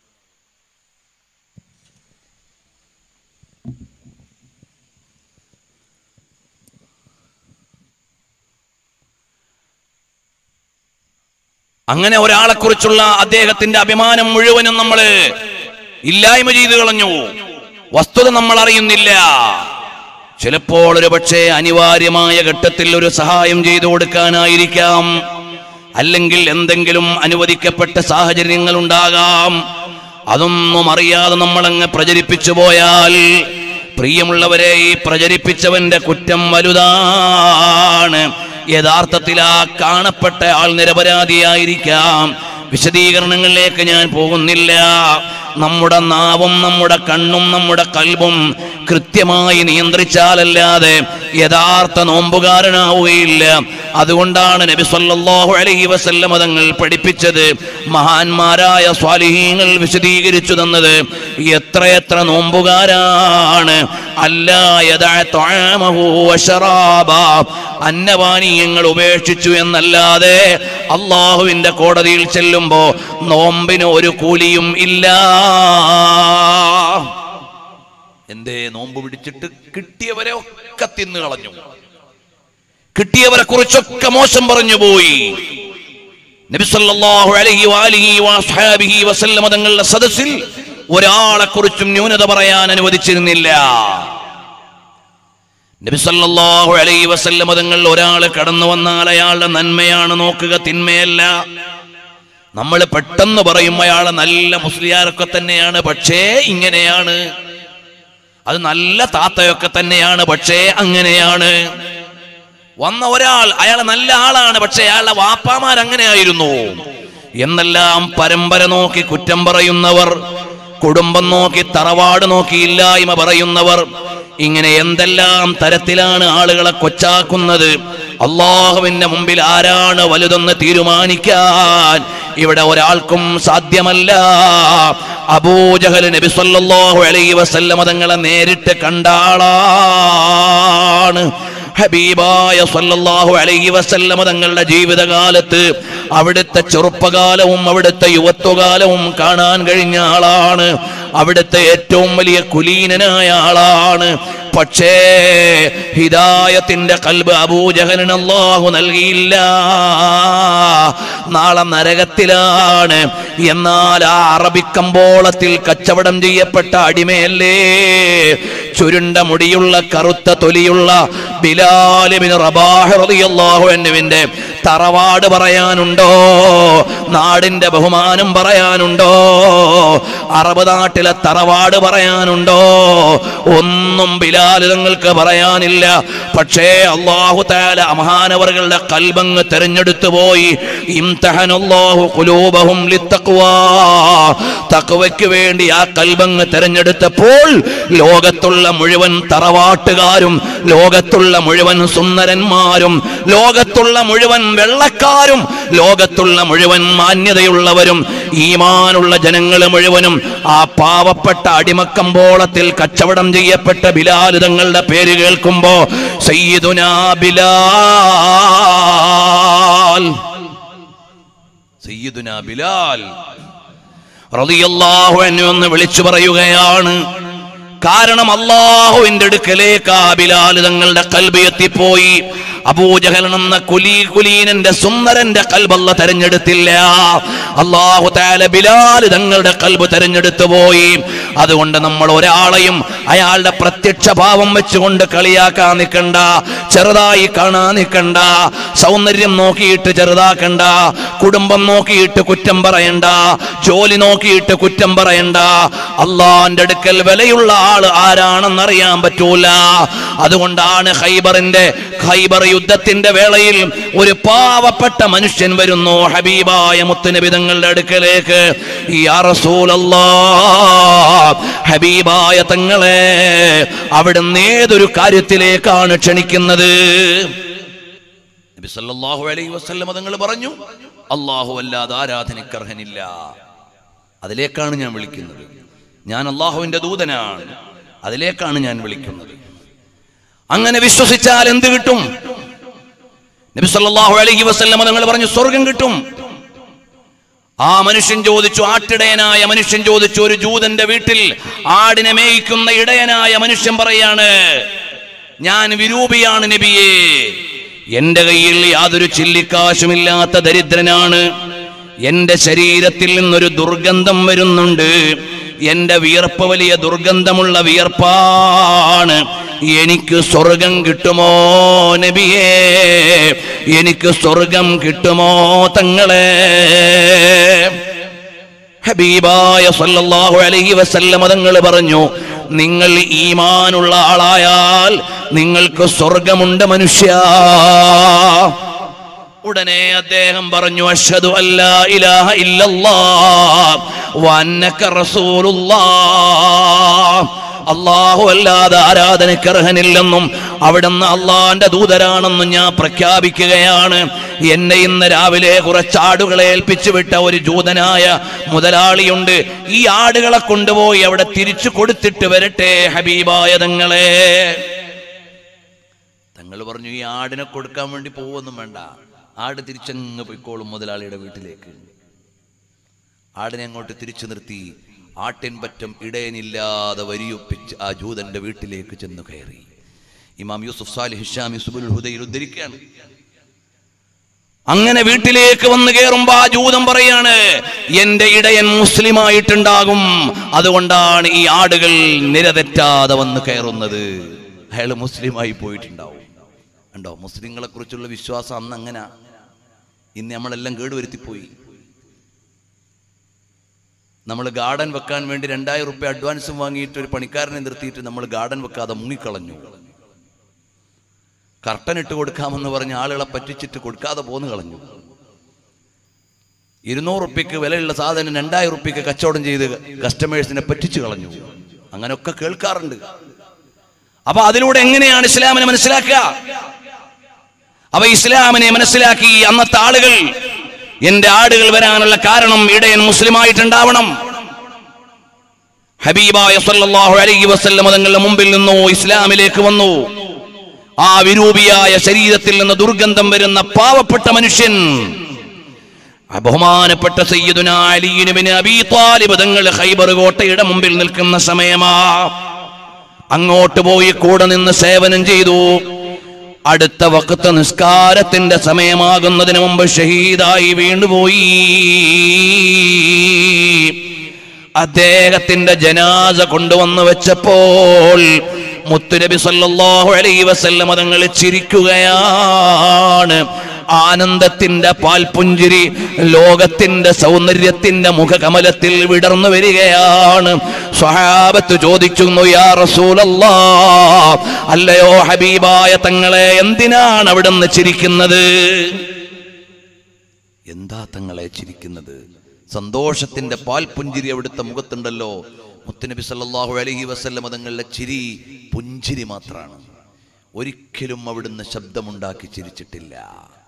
അങ്ങനെ ഒരാളെ കുറിച്ചുള്ള അദ്ദേഹത്തിന്റെ അഭിമാനം മുഴുവനും നമ്മൾ ഇല്ലായ്മ ചെയ്തു കളഞ്ഞു വസ്തുത നമ്മൾ അറിയുന്നില്ല ചിലപ്പോൾ ഒരു പക്ഷേ അനിവാര്യമായ ഘട്ടത്തിൽ ഒരു സഹായം ചെയ്തു കൊടുക്കാനായിരിക്കാം അല്ലെങ്കിൽ എന്തെങ്കിലും അനുവദിക്കപ്പെട്ട സാഹചര്യങ്ങൾ ഉണ്ടാകാം അതൊന്നും അറിയാതെ നമ്മളങ്ങ് പ്രചരിപ്പിച്ചു പോയാൽ പ്രിയമുള്ളവരെ ഈ പ്രചരിപ്പിച്ചവന്റെ കുറ്റം വലുതാണ് യഥാർത്ഥത്തിൽ ആ കാണപ്പെട്ട ആൾ നിരപരാധിയായിരിക്കാം വിശദീകരണങ്ങളിലേക്ക് ഞാൻ പോകുന്നില്ല നമ്മുടെ നാവും നമ്മുടെ കണ്ണും നമ്മുടെ കൽബും കൃത്യമായി നിയന്ത്രിച്ചാലല്ലാതെ യഥാർത്ഥ നോമ്പുകാരനാവുകയില്ല അതുകൊണ്ടാണ് നബി സല്ലല്ലാഹു അലൈഹി വസല്ലം തങ്ങൾ പഠിപ്പിച്ചത് മഹാന്മാരായ സ്വാലിഹീങ്ങൾ വിശദീകരിച്ചു തന്നത് എത്രയെത്ര നോമ്പുകാരാണ് അല്ലാ യദഅ ത്വആമഹു വശറാബ അന്നപാനീയങ്ങൾ ഉപേക്ഷിച്ചു എന്നല്ലാതെ അള്ളാഹുവിന്റെ കോടതിയിൽ ചെല്ലുമ്പോ നോമ്പിന് ഒരു കൂലിയും ഇല്ല എന്തേ നോമ്പ് പിടിച്ചിട്ട് കിട്ടിയവരെ ഒക്കെ തിന്നു കളഞ്ഞു കിട്ടിയവരെ കുറിച്ചൊക്കെ മോശം പറഞ്ഞു പോയി നബിസല്ലാഹു അലൈഹി വാലിഹി വസ്ഹാബിഹി വസല്ലമ തങ്ങളുടെ സദസ്സിൽ ഒരാളെ കുറിച്ചും ന്യൂനത പറയാൻ അനുവദിച്ചിരുന്നില്ല നബിസല്ലാഹു അലൈഹി വസല്ലമ തങ്ങൾ ഒരാൾ കടന്നു വന്നാൽ അയാളുടെ നന്മയാണ് നോക്കുക തിന്മയല്ല നമ്മൾ പെട്ടെന്ന് പറയും അയാളെ നല്ല മുസ്ലിയാരൊക്കെ തന്നെയാണ് പക്ഷേ ഇങ്ങനെയാണ് അത് നല്ല താത്തയൊക്കെ തന്നെയാണ് പക്ഷേ അങ്ങനെയാണ് വന്ന ഒരാൾ അയാൾ നല്ല ആളാണ് പക്ഷെ അയാളുടെ വാപ്പാമാർ അങ്ങനെയായിരുന്നു എന്നെല്ലാം പരമ്പര നോക്കി കുറ്റം പറയുന്നവർ കുടുംബം നോക്കി തറവാട് നോക്കി ഇല്ലായ്മ പറയുന്നവർ ഇങ്ങനെ എന്തെല്ലാം തരത്തിലാണ് ആളുകളെ കൊച്ചാക്കുന്നത് അള്ളാഹുവിന്റെ മുമ്പിൽ ആരാണ് വലുതെന്ന് തീരുമാനിക്കാൻ ഇവിടെ ഒരാൾക്കും സാധ്യമല്ല അബൂജഹൽ നബി സല്ലല്ലാഹു അലൈഹി വസല്ലമ തങ്ങളെ നേരിട്ട് കണ്ട ആളാണ് ഹബീബായ സല്ലല്ലാഹു അലൈഹി വസല്ലമ തങ്ങളുടെ ജീവിതകാലത്ത് അവിടുത്തെ ചെറുപ്പകാലവും അവിടുത്തെ യുവത്വകാലവും കാണാൻ കഴിഞ്ഞ ആളാണ് അവിടുത്തെ ഏറ്റവും വലിയ കുലീനനായ ആളാണ് പക്ഷേ ഹിദായത്തിന്റെ കൽബ് അബൂജഹലിന് അള്ളാഹു നൽകിയില്ല നാളെ നരകത്തിലാണ് എന്നാൽ ആ അറബിക്കമ്പോളത്തിൽ കച്ചവടം ചെയ്യപ്പെട്ട അടിമയല്ലേ ചുരുണ്ട മുടിയുള്ള കറുത്ത തൊലിയുള്ള ബിലാലിബിന് റബാഹുവിന്റെ തറവാട് പറയാനുണ്ടോ നാടിന്റെ ബഹുമാനം പറയാനുണ്ടോ അറബ് നാട്ടിലെ തറവാട് പറയാനുണ്ടോ ഒന്നും ബിലാൽ തങ്ങൾക്ക് പറയാനില്ല പക്ഷേ അള്ളാഹു താല മഹാനവറുകളുടെ കൽബങ്ങ് തെരഞ്ഞെടുത്തു പോയി ഇംതഹനല്ലാഹു ഖുലൂബഹും ലിത്തഖ്വാ തഖ്വയ്ക്ക് വേണ്ടി ആ കൽബങ്ങ് തെരഞ്ഞെടുത്തപ്പോൾ ലോകത്തുള്ള മുഴുവൻ തറവാട്ടുകാരും ലോകത്തുള്ള മുഴുവൻ സുന്ദരന്മാരും ലോകത്തുള്ള മുഴുവൻ വെള്ളക്കാരും ലോകത്തുള്ള മുഴുവൻ മാന്യതയുള്ളവരും ഈമാനുള്ള ജനങ്ങൾ മുഴുവനും ആ പാവപ്പെട്ട അടിമക്കമ്പോളത്തിൽ കച്ചവടം ചെയ്യപ്പെട്ട ബിലാൽ തങ്ങളുടെ പേര് കേൾക്കുമ്പോ സയ്യിദുനാ ബിലാൽ സയ്യിദുനാ ബിലാൽ റളിയല്ലാഹു അൻഹു എന്ന് വിളിച്ചു പറയുകയാണ് കാരണം അള്ളാഹുവിന്റെ അടുക്കലേക്ക് ആ ബിലാൽ തങ്ങളുടെ കൽബ് എത്തിപ്പോയി അബൂജഹൽ എന്ന കുലീ കുലീനന്റെ സുന്ദരന്റെ കൽബല്ല തെരഞ്ഞെടുത്തില്ല അള്ളാഹു താല ബിലാൽ തങ്ങളുടെ കൽബ് തെരഞ്ഞെടുത്തു പോയി അതുകൊണ്ട് നമ്മൾ ഒരാളെയും അയാളുടെ പ്രത്യക്ഷ ഭാവം വെച്ചുകൊണ്ട് കളിയാക്കാൻ നിൽക്കണ്ട ചെറുതായി കാണാൻ നിൽക്കണ്ട സൗന്ദര്യം നോക്കിയിട്ട് ചെറുതാക്കണ്ട കുടുംബം നോക്കിയിട്ട് കുറ്റം പറയണ്ട ജോലി നോക്കിയിട്ട് കുറ്റം പറയണ്ട അള്ളാന്റെ അടുക്കൽ വിലയുള്ള ആള് ആരാണെന്നറിയാൻ പറ്റൂല അതുകൊണ്ടാണ് ഖൈബറിന്റെ ഖൈബർ യുദ്ധത്തിന്റെ വേളയിൽ ഒരു പാവപ്പെട്ട മനുഷ്യൻ വരുന്നു ഹബീബായ മുത്തുനബി തങ്ങളുടെ അടുക്കലേക്ക് യാ റസൂലല്ലാ ഹബീബായ തങ്ങളെ അവിടുന്ന് ഏതൊരു കാര്യത്തിലേക്കാണ് ക്ഷണിക്കുന്നത് നബി സല്ലല്ലാഹു അലൈഹി വസല്ലം തങ്ങൾ പറഞ്ഞു അല്ലാഹു അല്ലാതെ ആരാധനയ്ക്കർഹനില്ല അതിലേക്കാണ് ഞാൻ വിളിക്കുന്നത് ഞാൻ അള്ളാഹുവിന്റെ ദൂതനാണ് അതിലേക്കാണ് ഞാൻ വിളിക്കുന്നത് അങ്ങനെ വിശ്വസിച്ചാൽ എന്ത് കിട്ടും നബി സല്ലല്ലാഹു അലൈഹി വസല്ലം തങ്ങൾ പറഞ്ഞു സ്വർഗം കിട്ടും ആ മനുഷ്യൻ ചോദിച്ചു ആട്ടിടയനായ മനുഷ്യൻ ചോദിച്ചു ഒരു ജൂതന്റെ വീട്ടിൽ ആടിനെ മേയിക്കുന്ന ഇടയനായ മനുഷ്യൻ പറയാണ് ഞാൻ വിരൂപിയാണ് നബിയേ എന്റെ കയ്യിൽ യാതൊരു ചില്ലിക്കാശുമില്ലാത്ത ദരിദ്രനാണ് എന്റെ ശരീരത്തിൽ നിന്നൊരു ദുർഗന്ധം വരുന്നുണ്ട് എന്റെ വിയർപ്പ് വലിയ ദുർഗന്ധമുള്ള വിയർപ്പാണ് എനിക്ക് സ്വർഗം കിട്ടുമോ നബിയേ എനിക്ക് സ്വർഗം കിട്ടുമോ തങ്ങളെ ഹബീബായ സല്ലല്ലാഹു അലൈഹി വസല്ലം തങ്ങൾ പറഞ്ഞു നിങ്ങൾ ഈമാനുള്ള ആളായാൽ നിങ്ങൾക്ക് സ്വർഗമുണ്ട് മനുഷ്യ ഉടനെ അദ്ദേഹം പറഞ്ഞു അഷ്ഹദു അല്ലാ ഇലാഹ ഇല്ലല്ലാഹ് വഅന്നക റസൂലുള്ളാഹ് അള്ളാഹു അല്ലാതെ ആരാധനയ്ക്ക് അർഹനില്ലെന്നും അവിടുന്ന് അള്ളാന്റെ ദൂതരാണെന്നും ഞാൻ പ്രഖ്യാപിക്കുകയാണ് എന്നെ ഇന്ന് രാവിലെ കുറച്ച് ആടുകളെ ഏൽപ്പിച്ചു വിട്ട ഒരു ജൂതനായ മുതലാളിയുണ്ട് ഈ ആടുകളെ കൊണ്ടുപോയി അവിടെ തിരിച്ചു കൊടുത്തിട്ട് വരട്ടെ ഹബീബായ തങ്ങളെ തങ്ങൾ പറഞ്ഞു ഈ ആടിനെ കൊടുക്കാൻ വേണ്ടി പോവൊന്നും വേണ്ട ആട് തിരിച്ചങ്ങ് പോയിക്കോളും മുതലാളിയുടെ വീട്ടിലേക്ക് ആടിനെ അങ്ങോട്ട് തിരിച്ചു നിർത്തി ആട്ടിൻപറ്റം ഇടയനില്ലാതെ വരിയൊപ്പിച്ച് ആ ജൂതന്റെ വീട്ടിലേക്ക് ചെന്നു കയറി ഇമാം യൂസുഫ് സാലിഹ് ഹിഷാമി സുബുൽ ഹുദയിൽ ഉദ്ധരിക്കുകയാണ് അങ്ങനെ വീട്ടിലേക്ക് വന്ന് കയറുമ്പോ ആ ജൂതം പറയാണ് എന്റെ ഇടയൻ മുസ്ലിമായിട്ടുണ്ടാകും അതുകൊണ്ടാണ് ഈ ആടുകൾ നിരതെറ്റാതെ വന്ന് കയറുന്നത് അയാൾ മുസ്ലിമായി പോയിട്ടുണ്ടാവും ഉണ്ടോ മുസ്ലിങ്ങളെ കുറിച്ചുള്ള വിശ്വാസം അന്ന് അങ്ങനെ ഇന്ന് നമ്മളെല്ലാം കേടുവരുത്തിപ്പോയി നമ്മൾ ഗാർഡൻ വെക്കാൻ വേണ്ടി രണ്ടായിരം റുപ്യ അഡ്വാൻസും വാങ്ങിയിട്ട് ഒരു പണിക്കാരനെ നിർത്തിയിട്ട് നമ്മൾ ഗാർഡൻ വെക്കാതെ മുങ്ങിക്കളഞ്ഞു കർട്ടൻ ഇട്ട് കൊടുക്കാമെന്ന് പറഞ്ഞ ആളുകളെ പറ്റിച്ചിട്ട് കൊടുക്കാതെ പോന്നു കളഞ്ഞു ഇരുന്നൂറ് റുപ്യക്ക് വിലയുള്ള സാധനം രണ്ടായിരം റുപ്യക്ക് കച്ചവടം ചെയ്ത് കസ്റ്റമേഴ്സിനെ പറ്റിച്ചു കളഞ്ഞു അങ്ങനെയൊക്കെ കേൾക്കാറുണ്ട് അപ്പൊ അതിലൂടെ എങ്ങനെയാണ് ഇസ്ലാമിനെ മനസ്സിലാക്കുക അപ്പൊ ഇസ്ലാമിനെ മനസ്സിലാക്കി അന്നത്തെ ആളുകൾ എന്റെ ആടുകൾ വരാനുള്ള കാരണം ഇടയൻ മുസ്ലിമായിട്ടുണ്ടാവണം ഹബീബായ സല്ലല്ലാഹു അലൈഹി വസല്ലം തങ്ങളുടെ മുമ്പിൽ നിന്നു ഇസ്ലാമിലേക്ക് വന്നു ആ വിരൂപിയായ ശരീരത്തിൽ നിന്ന് ദുർഗന്ധം വരുന്ന പാവപ്പെട്ട മനുഷ്യൻ ആ ബഹുമാനപ്പെട്ട സയ്യിദുന അലിയിനുബിന് അബീ താലിബ് തങ്ങൾ ഖൈബർ കോട്ടയുടെ മുമ്പിൽ നിൽക്കുന്ന സമയമാ അങ്ങോട്ട് പോയി കൂടെ നിന്ന് സേവനം ചെയ്തു അടുത്ത വക്കത്ത് നിസ്കാരത്തിന്റെ സമയമാകുന്നതിന് മുമ്പ് ഷഹീദായി വീണ്ടുപോയി അദ്ദേഹത്തിന്റെ ജനാസ കൊണ്ടുവന്ന് വെച്ചപ്പോൾ മുത്തുനബി സല്ലല്ലാഹു അലൈഹി വസല്ലം തങ്ങൾ ചിരിക്കുകയാണ് ആനന്ദത്തിന്റെ പാൽപുഞ്ചിരി ലോകത്തിന്റെ സൗന്ദര്യത്തിന്റെ മുഖകമലത്തിൽ വിടർന്നു വരികയാണ് സ്വഹാബത്ത് ചോദിക്കുന്നു യാ റസൂലല്ലാ അല്ലയോ ഹബീബായ തങ്ങളെ എന്തിനാണ് അവിടുന്ന് ചിരിക്കുന്നത് എന്താ തങ്ങളെ ചിരിക്കുന്നത് സന്തോഷത്തിന്റെ പാൽപുഞ്ചിരി അവിടുത്തെ മുഖത്തുണ്ടല്ലോ മുത്തുനബി സല്ലല്ലാഹു അലൈഹി വസല്ലം തങ്ങളുടെ ചിരി പുഞ്ചിരി മാത്രമാണ് ഒരിക്കലും അവിടുന്ന് ശബ്ദമുണ്ടാക്കി ചിരിച്ചിട്ടില്ല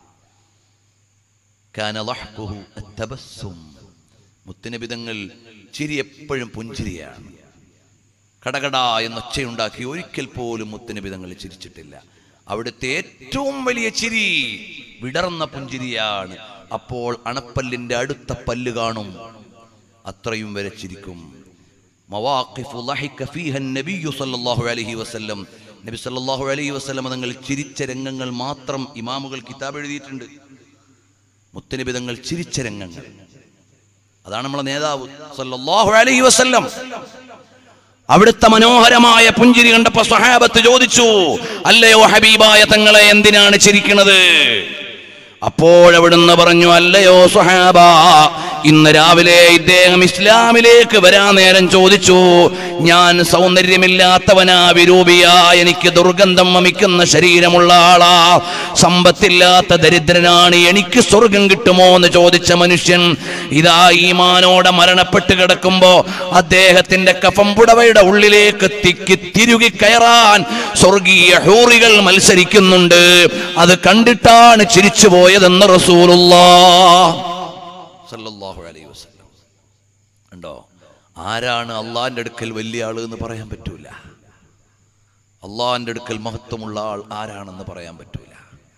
കാന ലഹ്കുഹു അത്തബസ്സും. മുത്തുനബി തങ്ങൾ ചിരി എപ്പോഴും പുഞ്ചിരിയാണ് കടകട എന്ന ഒച്ചയുണ്ടാക്കി ഒരിക്കൽ പോലും മുത്തുനബി തങ്ങൾ ചിരിച്ചിട്ടില്ല അവിടുത്തെ ഏറ്റവും വലിയ ചിരി വിടർന്ന പുഞ്ചിരിയാണ് അപ്പോൾ അണപ്പല്ലിന്റെ അടുത്ത പല്ല് കാണും അത്രയും വരെ ചിരിക്കും മവാഖിഫു ലഹിക ഫീഹ നബിയ്യു സല്ലല്ലാഹു അലൈഹി വസല്ലം നബി സല്ലല്ലാഹു അലൈഹി വസല്ലം തങ്ങൾ ചിരിച്ച രംഗങ്ങൾ മാത്രം ഇമാമുകൾ കിതാബ് എഴുതിയിട്ടുണ്ട് മുത്തനബി തങ്ങൾ ചിരിച്ച രംഗങ്ങൾ അതാണ് നമ്മളെ നേതാവ് സല്ലല്ലാഹു അലൈഹി വസല്ലം അവിടുത്തെ മനോഹരമായ പുഞ്ചിരി കണ്ടപ്പോ സ്വഹാബത്ത് ചോദിച്ചു അല്ലയോ ഹബീബായ തങ്ങളെ എന്തിനാണ് ചിരിക്കുന്നത് അപ്പോഴവിടുന്ന് പറഞ്ഞു അല്ലയോ സുഹാബ ഇന്ന് രാവിലെ ഇദ്ദേഹം ഇസ്ലാമിലേക്ക് വരാൻ നേരം ചോദിച്ചു ഞാൻ സൗന്ദര്യമില്ലാത്തവനാ വിരൂപിയാ എനിക്ക് ദുർഗന്ധം വമിക്കുന്ന ശരീരമുള്ള ആളാ സമ്പത്തില്ലാത്ത ദരിദ്രനാണ് എനിക്ക് സ്വർഗം കിട്ടുമോ എന്ന് ചോദിച്ച മനുഷ്യൻ ഇതാ ഈമാനോടെ മരണപ്പെട്ട് കിടക്കുമ്പോ അദ്ദേഹത്തിന്റെ കഫം പുടവയുടെ ഉള്ളിലേക്ക് തിക്കി തിരുകി കയറാൻ സ്വർഗീയ ഹൂറികൾ മത്സരിക്കുന്നുണ്ട് അത് കണ്ടിട്ടാണ് ചിരിച്ചു പോയതെന്ന് റസൂലുള്ളാ സല്ലല്ലാഹു അലൈഹി വസല്ലം ഉണ്ടോ ആരാണ് അള്ളാന്റെ അടുക്കൽ വലിയ ആള് എന്ന് പറയാൻ പറ്റൂല അള്ളാന്റെ അടുക്കൽ മഹത്വമുള്ള ആൾ ആരാണെന്ന് പറയാൻ പറ്റൂല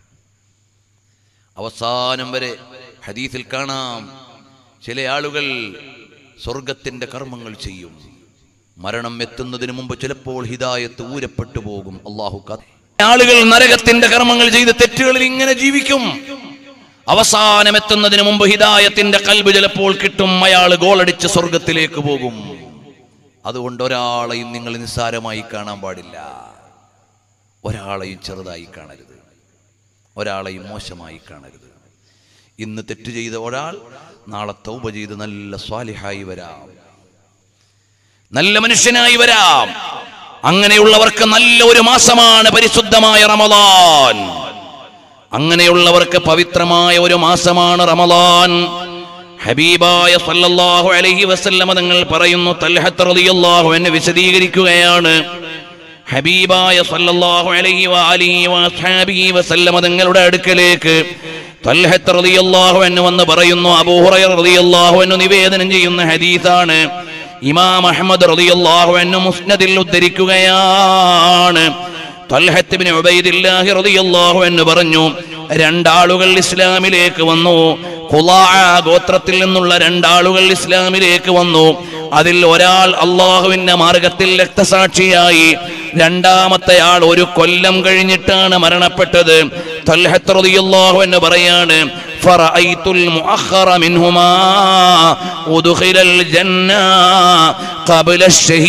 അവസാനം വരെ ഹദീസിൽ കാണാം ചില ആളുകൾ സ്വർഗത്തിന്റെ കർമ്മങ്ങൾ ചെയ്യും മരണം എത്തുന്നതിന് മുമ്പ് ചിലപ്പോൾ ഹിദായത്ത് ഊരപ്പെട്ടു പോകും അള്ളാഹു കാ- ആളുകൾ നരകത്തിന്റെ കർമ്മങ്ങൾ ചെയ്ത് തെറ്റുകളിൽ ഇങ്ങനെ ജീവിക്കും അവസാനം എത്തുന്നതിന് മുമ്പ് ഹിദായത്തിന്റെ കൽബ് ചിലപ്പോൾ കിട്ടും അയാൾ ഗോളടിച്ച് സ്വർഗത്തിലേക്ക് പോകും അതുകൊണ്ട് ഒരാളെയും നിങ്ങൾ നിസ്സാരമായി കാണാൻ പാടില്ല ഒരാളെയും ചെറുതായി കാണരുത് ഒരാളെയും മോശമായി കാണരുത് ഇന്ന് തെറ്റ് ചെയ്ത ഒരാൾ നാളെ തൗബ ചെയ്ത് നല്ല സ്വാലിഹായി വരാം നല്ല മനുഷ്യനായി വരാം അങ്ങനെയുള്ളവർക്ക് നല്ല ഒരു മാസമാണ് പരിശുദ്ധമായ റമദാൻ അങ്ങനെയുള്ളവർക്ക് പവിത്രമായ ഒരു മാസമാണ് റമദാൻ ഹബീബായ സല്ലല്ലാഹു അലൈഹി വസല്ലമ തങ്ങൾ പറയുന്നു തൽഹത്ത് റളിയല്ലാഹു എന്നെ വിശദീകരിക്കുകയാണ് ഹബീബായ സല്ലല്ലാഹു അലൈഹി വആലിഹി വഅസ്ഹാബിഹി വസല്ലമ തങ്ങളുടെ അടുക്കലേക്ക് തൽഹത്ത് റളിയല്ലാഹു അൻഹു വന്ന് പറയുന്നു അബൂ ഹുറൈറ റളിയല്ലാഹു അൻഹു നിവേദനം ചെയ്യുന്ന ഹദീസാണ് ഇമാം അഹ്മദ് റളിയല്ലാഹു അൻഹു മുസ്നദിൽ ഉദ്ധരിക്കുകയാണ് തൽഹത്ത് ഇബ്നു ഉബൈദില്ലാഹി റളിയല്ലാഹു അൻഹു പറഞ്ഞു രണ്ടാളുകൾ ഇസ്ലാമിലേക്ക് വന്നു ഖുലാഅ ഗോത്രത്തിൽ നിന്നുള്ള രണ്ടാളുകൾ ഇസ്ലാമിലേക്ക് വന്നു അതിൽ ഒരാൾ അള്ളാഹുവിന്റെ മാർഗത്തിൽ രക്തസാക്ഷിയായി രണ്ടാമത്തെ ആൾ ഒരു കൊല്ലം കഴിഞ്ഞിട്ടാണ് മരണപ്പെട്ടത് തൽഹത്ത് റളിയല്ലാഹു അൻഹു പറയാണ് فرأيت المؤخر منهما أدخل الجنة قبل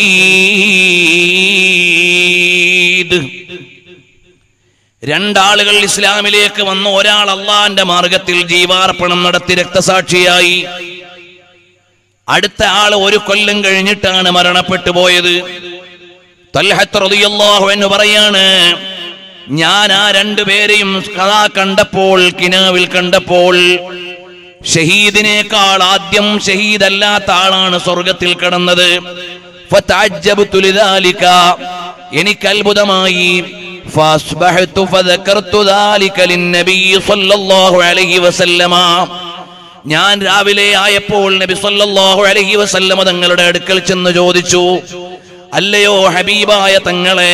الشهيد രണ്ടാളുകൾ ഇസ്ലാമിലേക്ക് വന്നു ഒരാൾ അള്ളാന്റെ മാർഗത്തിൽ ജീവാർപ്പണം നടത്തി രക്തസാക്ഷിയായി അടുത്ത ആൾ ഒരു കൊല്ലം കഴിഞ്ഞിട്ടാണ് മരണപ്പെട്ടു പോയത് തൽഹത്ത് റളിയല്ലാഹു എന്ന് പറയാണ് ഞാൻ ആ രണ്ടുപേരെയും കഥാ കണ്ടപ്പോൾ കിനാവിൽ കണ്ടപ്പോൾ ഷഹീദിനേക്കാൾ ആദ്യം ഷഹീദല്ലാത്ത ആളാണ് സ്വർഗത്തിൽ കടന്നത് ഫതഅജ്ജബ്തു ലിദാലിക. എനിക്ക് അത്ഭുതമായി فأصبحت فذكرت ذلك للنبي صلى الله عليه وسلم ഞാൻ രാവിലെ ആയപ്പോൾ നബി സല്ലല്ലാഹു അലൈഹി വസല്ലമ തങ്ങളുടെ അടുക്കൽ ചെന്ന് ചോദിച്ചു അല്ലയോ ഹബീബായ തങ്ങളെ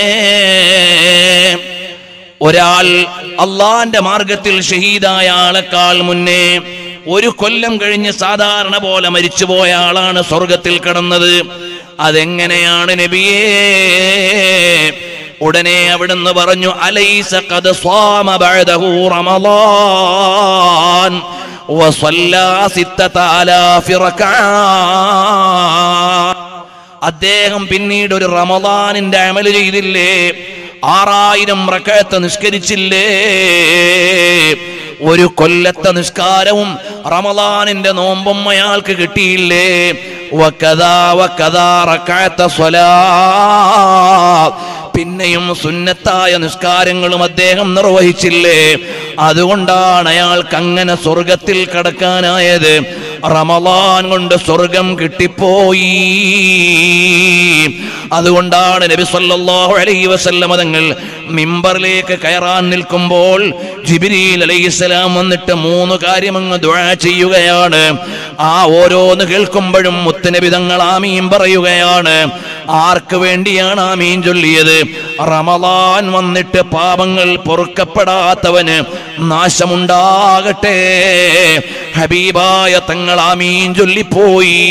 ഒരാൾ അള്ളാന്റെ മാർഗത്തിൽ ഷഹീദായ ആളെക്കാൾ മുന്നേ ഒരു കൊല്ലം കഴിഞ്ഞ് സാധാരണ പോലെ മരിച്ചുപോയ ആളാണ് സ്വർഗത്തിൽ കടന്നത് അതെങ്ങനെയാണ് നബിയേ ഉടനെ അവിടുന്ന് പറഞ്ഞു അലൈസ ഖദ് സ്വാമ ബഅദഹു റമളാൻ വസല്ലാ സിത്തത ആലാഫി റകഅ അദ്ദേഹം പിന്നീട് ഒരു റമദാനിന്റെ അമല് ചെയ്തില്ലേ ആറായിരം റക്കഴത്ത് നിഷ്കരിച്ചില്ലേ ഒരു കൊല്ലത്തെ നിസ്കാരവും റമദാനിന്റെ നോമ്പും അയാൾക്ക് കിട്ടിയില്ലേ വക്കഥാ വക്കഥാ റക്കഴത്ത സ്വലാ പിന്നെയും സുന്നത്തായ നിസ്കാരങ്ങളും അദ്ദേഹം നിർവഹിച്ചില്ലേ അതുകൊണ്ടാണ് അയാൾക്ക് അങ്ങനെ സ്വർഗത്തിൽ കടക്കാനായത് റമലാൻ കൊണ്ട് സ്വർഗം കിട്ടിപ്പോയി അതുകൊണ്ടാണ് നബി സല്ലല്ലാഹു അലൈഹി വസല്ലമ തങ്ങൾ മിമ്പറിലേക്ക് കയറാൻ നിൽക്കുമ്പോൾ ജിബ്രീൽ അലൈഹിസ്സലാം വന്നിട്ട് മൂന്ന് കാര്യം അങ്ങ് ദുആ ചെയ്യുകയാണ് ആ ഓരോന്ന് കേൾക്കുമ്പോഴും മുത്തുനബി തങ്ങൾ ആമീൻ പറയുകയാണ് ആർക്ക് വേണ്ടിയാണ് ആമീൻ ചൊല്ലിയത് റമലാൻ വന്നിട്ട് പാപങ്ങൾ പൊറുക്കപ്പെടാത്തവന് നാശമുണ്ടാകട്ടെ ഹബീബായ തങ്ങൾ ആമീൻ ചൊല്ലിപ്പോയി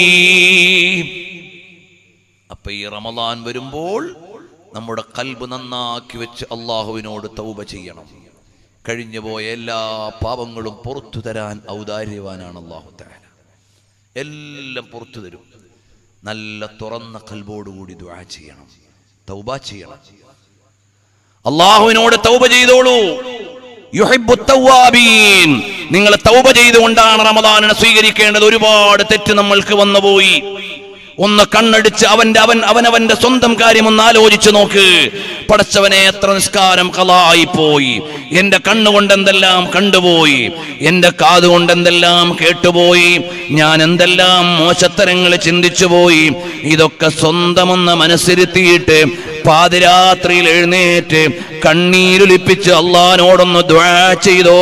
അപ്പൊ ഈ റമലാൻ വരുമ്പോൾ നമ്മുടെ കൽബ് നന്നാക്കി വെച്ച് അള്ളാഹുവിനോട് തൗബ ചെയ്യണം കഴിഞ്ഞുപോയ എല്ലാ പാപങ്ങളും പുറത്തു തരാൻ ഔദാര്യവാനാണ് അള്ളാഹു താല എല്ലാം പുറത്തു തരും നല്ല തുറന്ന കൽബോടുകൂടി ദുആ ചെയ്യണം തൗബ ചെയ്യണം അള്ളാഹുവിനോട് തൗബ ചെയ്തോളൂ യുഹിബ്ബു തവ്വാബീൻ നിങ്ങൾ തൗബ ചെയ്തുകൊണ്ടാണ് റമദാനിനെ സ്വീകരിക്കേണ്ടത് ഒരുപാട് തെറ്റ് നമ്മൾക്ക് വന്നുപോയി ഒന്ന് കണ്ണടിച്ച് അവന്റെ അവൻ അവനവന്റെ സ്വന്തം കാര്യം ഒന്ന് ആലോചിച്ചു നോക്ക് പടച്ചവനെ എത്ര നിസ്കാരം കളായി പോയി എന്റെ കണ്ണുകൊണ്ട് എന്തെല്ലാം കണ്ടുപോയി എന്റെ കാതുകൊണ്ട് എന്തെല്ലാം കേട്ടുപോയി ഞാൻ എന്തെല്ലാം മോശത്തരങ്ങൾ ചിന്തിച്ചു പോയി ഇതൊക്കെ സ്വന്തമൊന്ന് മനസ്സിരുത്തിയിട്ട് പാതിരാത്രിയിൽ എഴുന്നേറ്റ് കണ്ണീരൊലിപ്പിച്ച് അള്ളഹാനോടൊന്ന് ദ്വാ ചെയ്തോ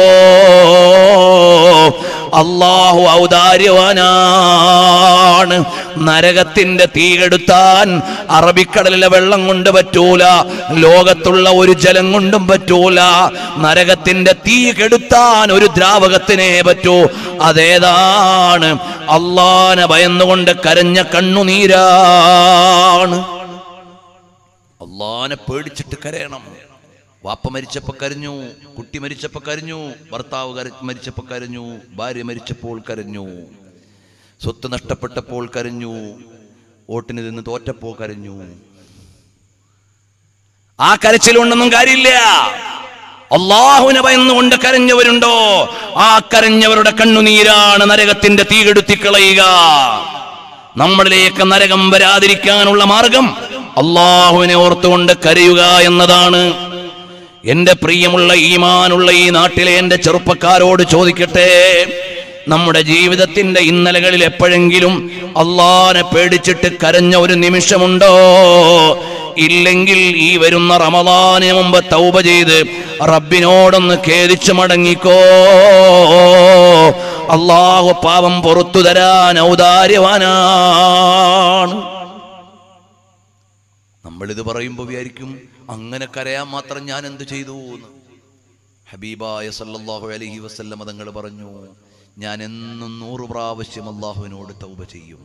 അള്ളാഹു ഔദാര്യവാനാണ് നരകത്തിന്റെ തീ കെടുത്താൻ അറബിക്കടലിലെ വെള്ളം കൊണ്ട് പറ്റൂല ലോകത്തുള്ള ഒരു ജലം കൊണ്ടും പറ്റൂല നരകത്തിന്റെ തീ കെടുത്താൻ ഒരു ദ്രാവകത്തിനെ പറ്റൂ അതേതാണ് അള്ളാനെ ഭയന്നുകൊണ്ട് കരഞ്ഞ കണ്ണുനീരാണ് അള്ളാനെ പേടിച്ചിട്ട് കരയണം വാപ്പ മരിച്ചപ്പോ കരഞ്ഞു കുട്ടി മരിച്ചപ്പോ കരഞ്ഞു ഭർത്താവ് കര- മരിച്ചപ്പോ കരഞ്ഞു ഭാര്യ മരിച്ചപ്പോൾ കരഞ്ഞു സ്വത്ത് നഷ്ടപ്പെട്ടപ്പോൾ കരഞ്ഞു വോട്ടിന് നിന്ന് തോറ്റപ്പോൾ കരഞ്ഞു ആ കരച്ചിലുണ്ടെന്നും കാര്യമില്ല അള്ളാഹുവിനെ ഭയന്നുകൊണ്ട് കരഞ്ഞവരുണ്ടോ ആ കരഞ്ഞവരുടെ കണ്ണുനീരാണ് നരകത്തിന്റെ തീ കെടുത്തിക്കളയുക നമ്മളിലേക്ക് നരകം വരാതിരിക്കാനുള്ള മാർഗം അള്ളാഹുവിനെ ഓർത്തുകൊണ്ട് കരയുക എന്നതാണ് എന്റെ പ്രിയമുള്ള ഈമാനുള്ള ഈ നാട്ടിലെ എന്റെ ചെറുപ്പക്കാരോട് ചോദിക്കട്ടെ നമ്മുടെ ജീവിതത്തിന്റെ ഇന്നലകളിൽ എപ്പോഴെങ്കിലും അള്ളാനെ പേടിച്ചിട്ട് കരഞ്ഞ ഒരു നിമിഷമുണ്ടോ ഇല്ലെങ്കിൽ ഈ വരുന്ന റമദാനിന് മുമ്പ് തൗബ ചെയ്ത് റബ്ബിനോടൊന്ന് ഖേദിച്ചു മടങ്ങിക്കോ അള്ളാഹു പാപം പുറത്തു തരാൻ ഔദാര്യവാനാണ് നമ്മളിത് പറയുമ്പോൾ വിചാരിക്കും അങ്ങനെ കരയാൻ മാത്രം ഞാൻ എന്ത് ചെയ്തു എന്ന് ഹബീബായ സല്ലല്ലാഹു അലൈഹി വസല്ലമ തങ്ങൾ പറഞ്ഞു ഞാൻ എന്നും നൂറ് പ്രാവശ്യം അള്ളാഹുവിനോട് തൗബ ചെയ്യും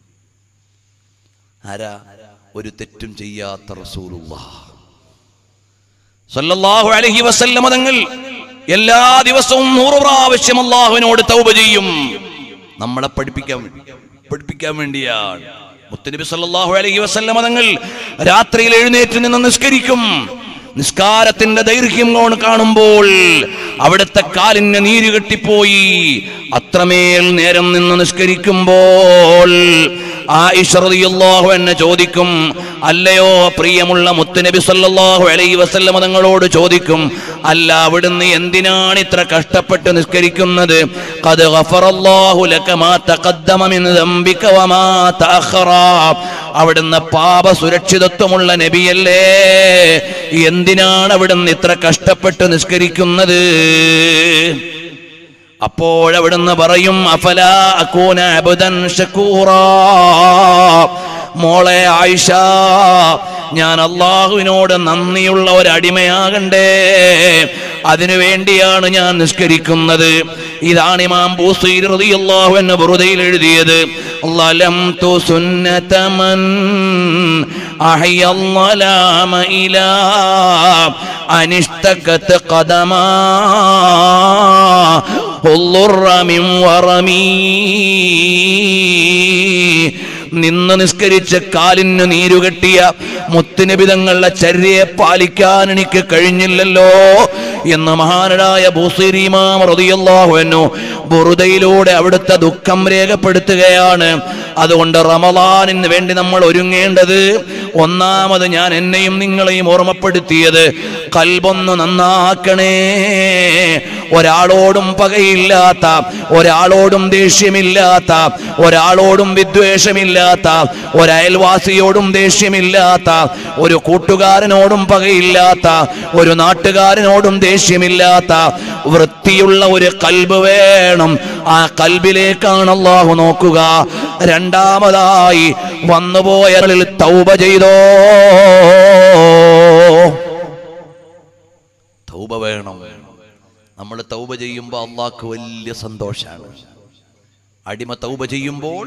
ആരാ ഒരു തെറ്റും ചെയ്യാത്ത റസൂലുള്ള സല്ലല്ലാഹു അലൈഹി വസല്ലമ തങ്ങൾ എല്ലാ ദിവസവും നൂറ് പ്രാവശ്യം അള്ളാഹുവിനോട് തൗബ ചെയ്യും നമ്മളെ പഠിപ്പിക്കാൻ വേണ്ടി പഠിപ്പിക്കാൻ വേണ്ടിയാണ് മുത്തനബി സല്ലല്ലാഹു അലൈഹി വസല്ലമ തങ്ങൾ രാത്രിയിൽ എഴുന്നേറ്റ് നിന്ന് നിസ്കരിക്കും നിസ്കാരത്തിന്റെ ദൈർഘ്യം കൊണ്ട് കാണുമ്പോൾ അവിടുത്തെ കാലിന് നീര് കെട്ടിപ്പോയി അത്രമേൽ നേരം നിന്ന് നിസ്കരിക്കുമ്പോൾ ആയിഷ റളിയല്ലാഹു എന്നെ ചോദിക്കും അല്ലയോ പ്രിയമുള്ള മുത്തുനബി സല്ലല്ലാഹു അലൈഹി വസല്ലമ തങ്ങളോട് ചോദിക്കും അല്ല അവിടുന്ന് എന്തിനാണ് ഇത്ര കഷ്ടപ്പെട്ട് നിസ്കരിക്കുന്നത് ഖദ് ഗഫറല്ലാഹു ലക മാ തഖദ്ദമ മിൻ ദംബിക വമാ തഅഖറ അവിടുന്ന് പാപ സുരക്ഷിതത്വമുള്ള നബിയല്ലേ എന്തിനാണ് അവിടുന്ന് ഇത്ര കഷ്ടപ്പെട്ട് നിസ്കരിക്കുന്നത് അപ്പോഴവിടുന്ന് പറയും അഫല അക്കൂന അബുദൻ ഷക്കൂറാ മോളെ ആയിഷ ഞാൻ അള്ളാഹുവിനോട് നന്ദിയുള്ള ഒരു അടിമയാകണ്ടേ അതിനു വേണ്ടിയാണ് ഞാൻ നിസ്കരിക്കുന്നത് ഇതാണ് ഇമാം ബൂസീർ റളിയല്ലാഹു അൻഹു ബുറുദയിൽ എഴുതിയത് ളലംതു സുന്നതമൻ അഹ്യ الظلام إلى أن اشتكت قدما الضر من ورمي നിന്ന് നിസ്കരിച്ച് കാലിന് നീരുകെട്ടിയ മുത്തുനിബിതങ്ങളുടെ ചര്യയെ പാലിക്കാൻ എനിക്ക് കഴിഞ്ഞില്ലല്ലോ എന്ന് മഹാനടായ ബുസിരിമാം റളിയല്ലാഹുവിനു ബുറുദയിലൂടെ അവിടുത്തെ ദുഃഖം രേഖപ്പെടുത്തുകയാണ് അതുകൊണ്ട് റമദാനിന് വേണ്ടി നമ്മൾ ഒരുങ്ങേണ്ടത് ഒന്നാമത് ഞാൻ എന്നെയും നിങ്ങളെയും ഓർമ്മപ്പെടുത്തിയത് കൽബൊന്ന് നന്നാക്കണേ ഒരാളോടും പകയില്ലാത്ത ഒരാളോടും ദേഷ്യമില്ലാത്ത ഒരാളോടും വിദ്വേഷമില്ലാത്ത ഒരയൽവാസിയോടും ദേഷ്യമില്ലാത്ത ഒരു കൂട്ടുകാരനോടും പകയില്ലാത്ത ഒരു നാട്ടുകാരനോടും ദേഷ്യമില്ലാത്ത വൃത്തിയുള്ള ഒരു കൽബ് വേണം ആ കൽബിലേക്കാണ് അള്ളാഹു നോക്കുക രണ്ടാമതായി വന്നുപോയവരിൽ തൗബ ചെയ്തോ തൗബ വേണം നമ്മൾ തൗബ ചെയ്യുമ്പോൾ അള്ളാഹ്ക്ക് വലിയ സന്തോഷമാണ് അടിമ തൗബ ചെയ്യുമ്പോൾ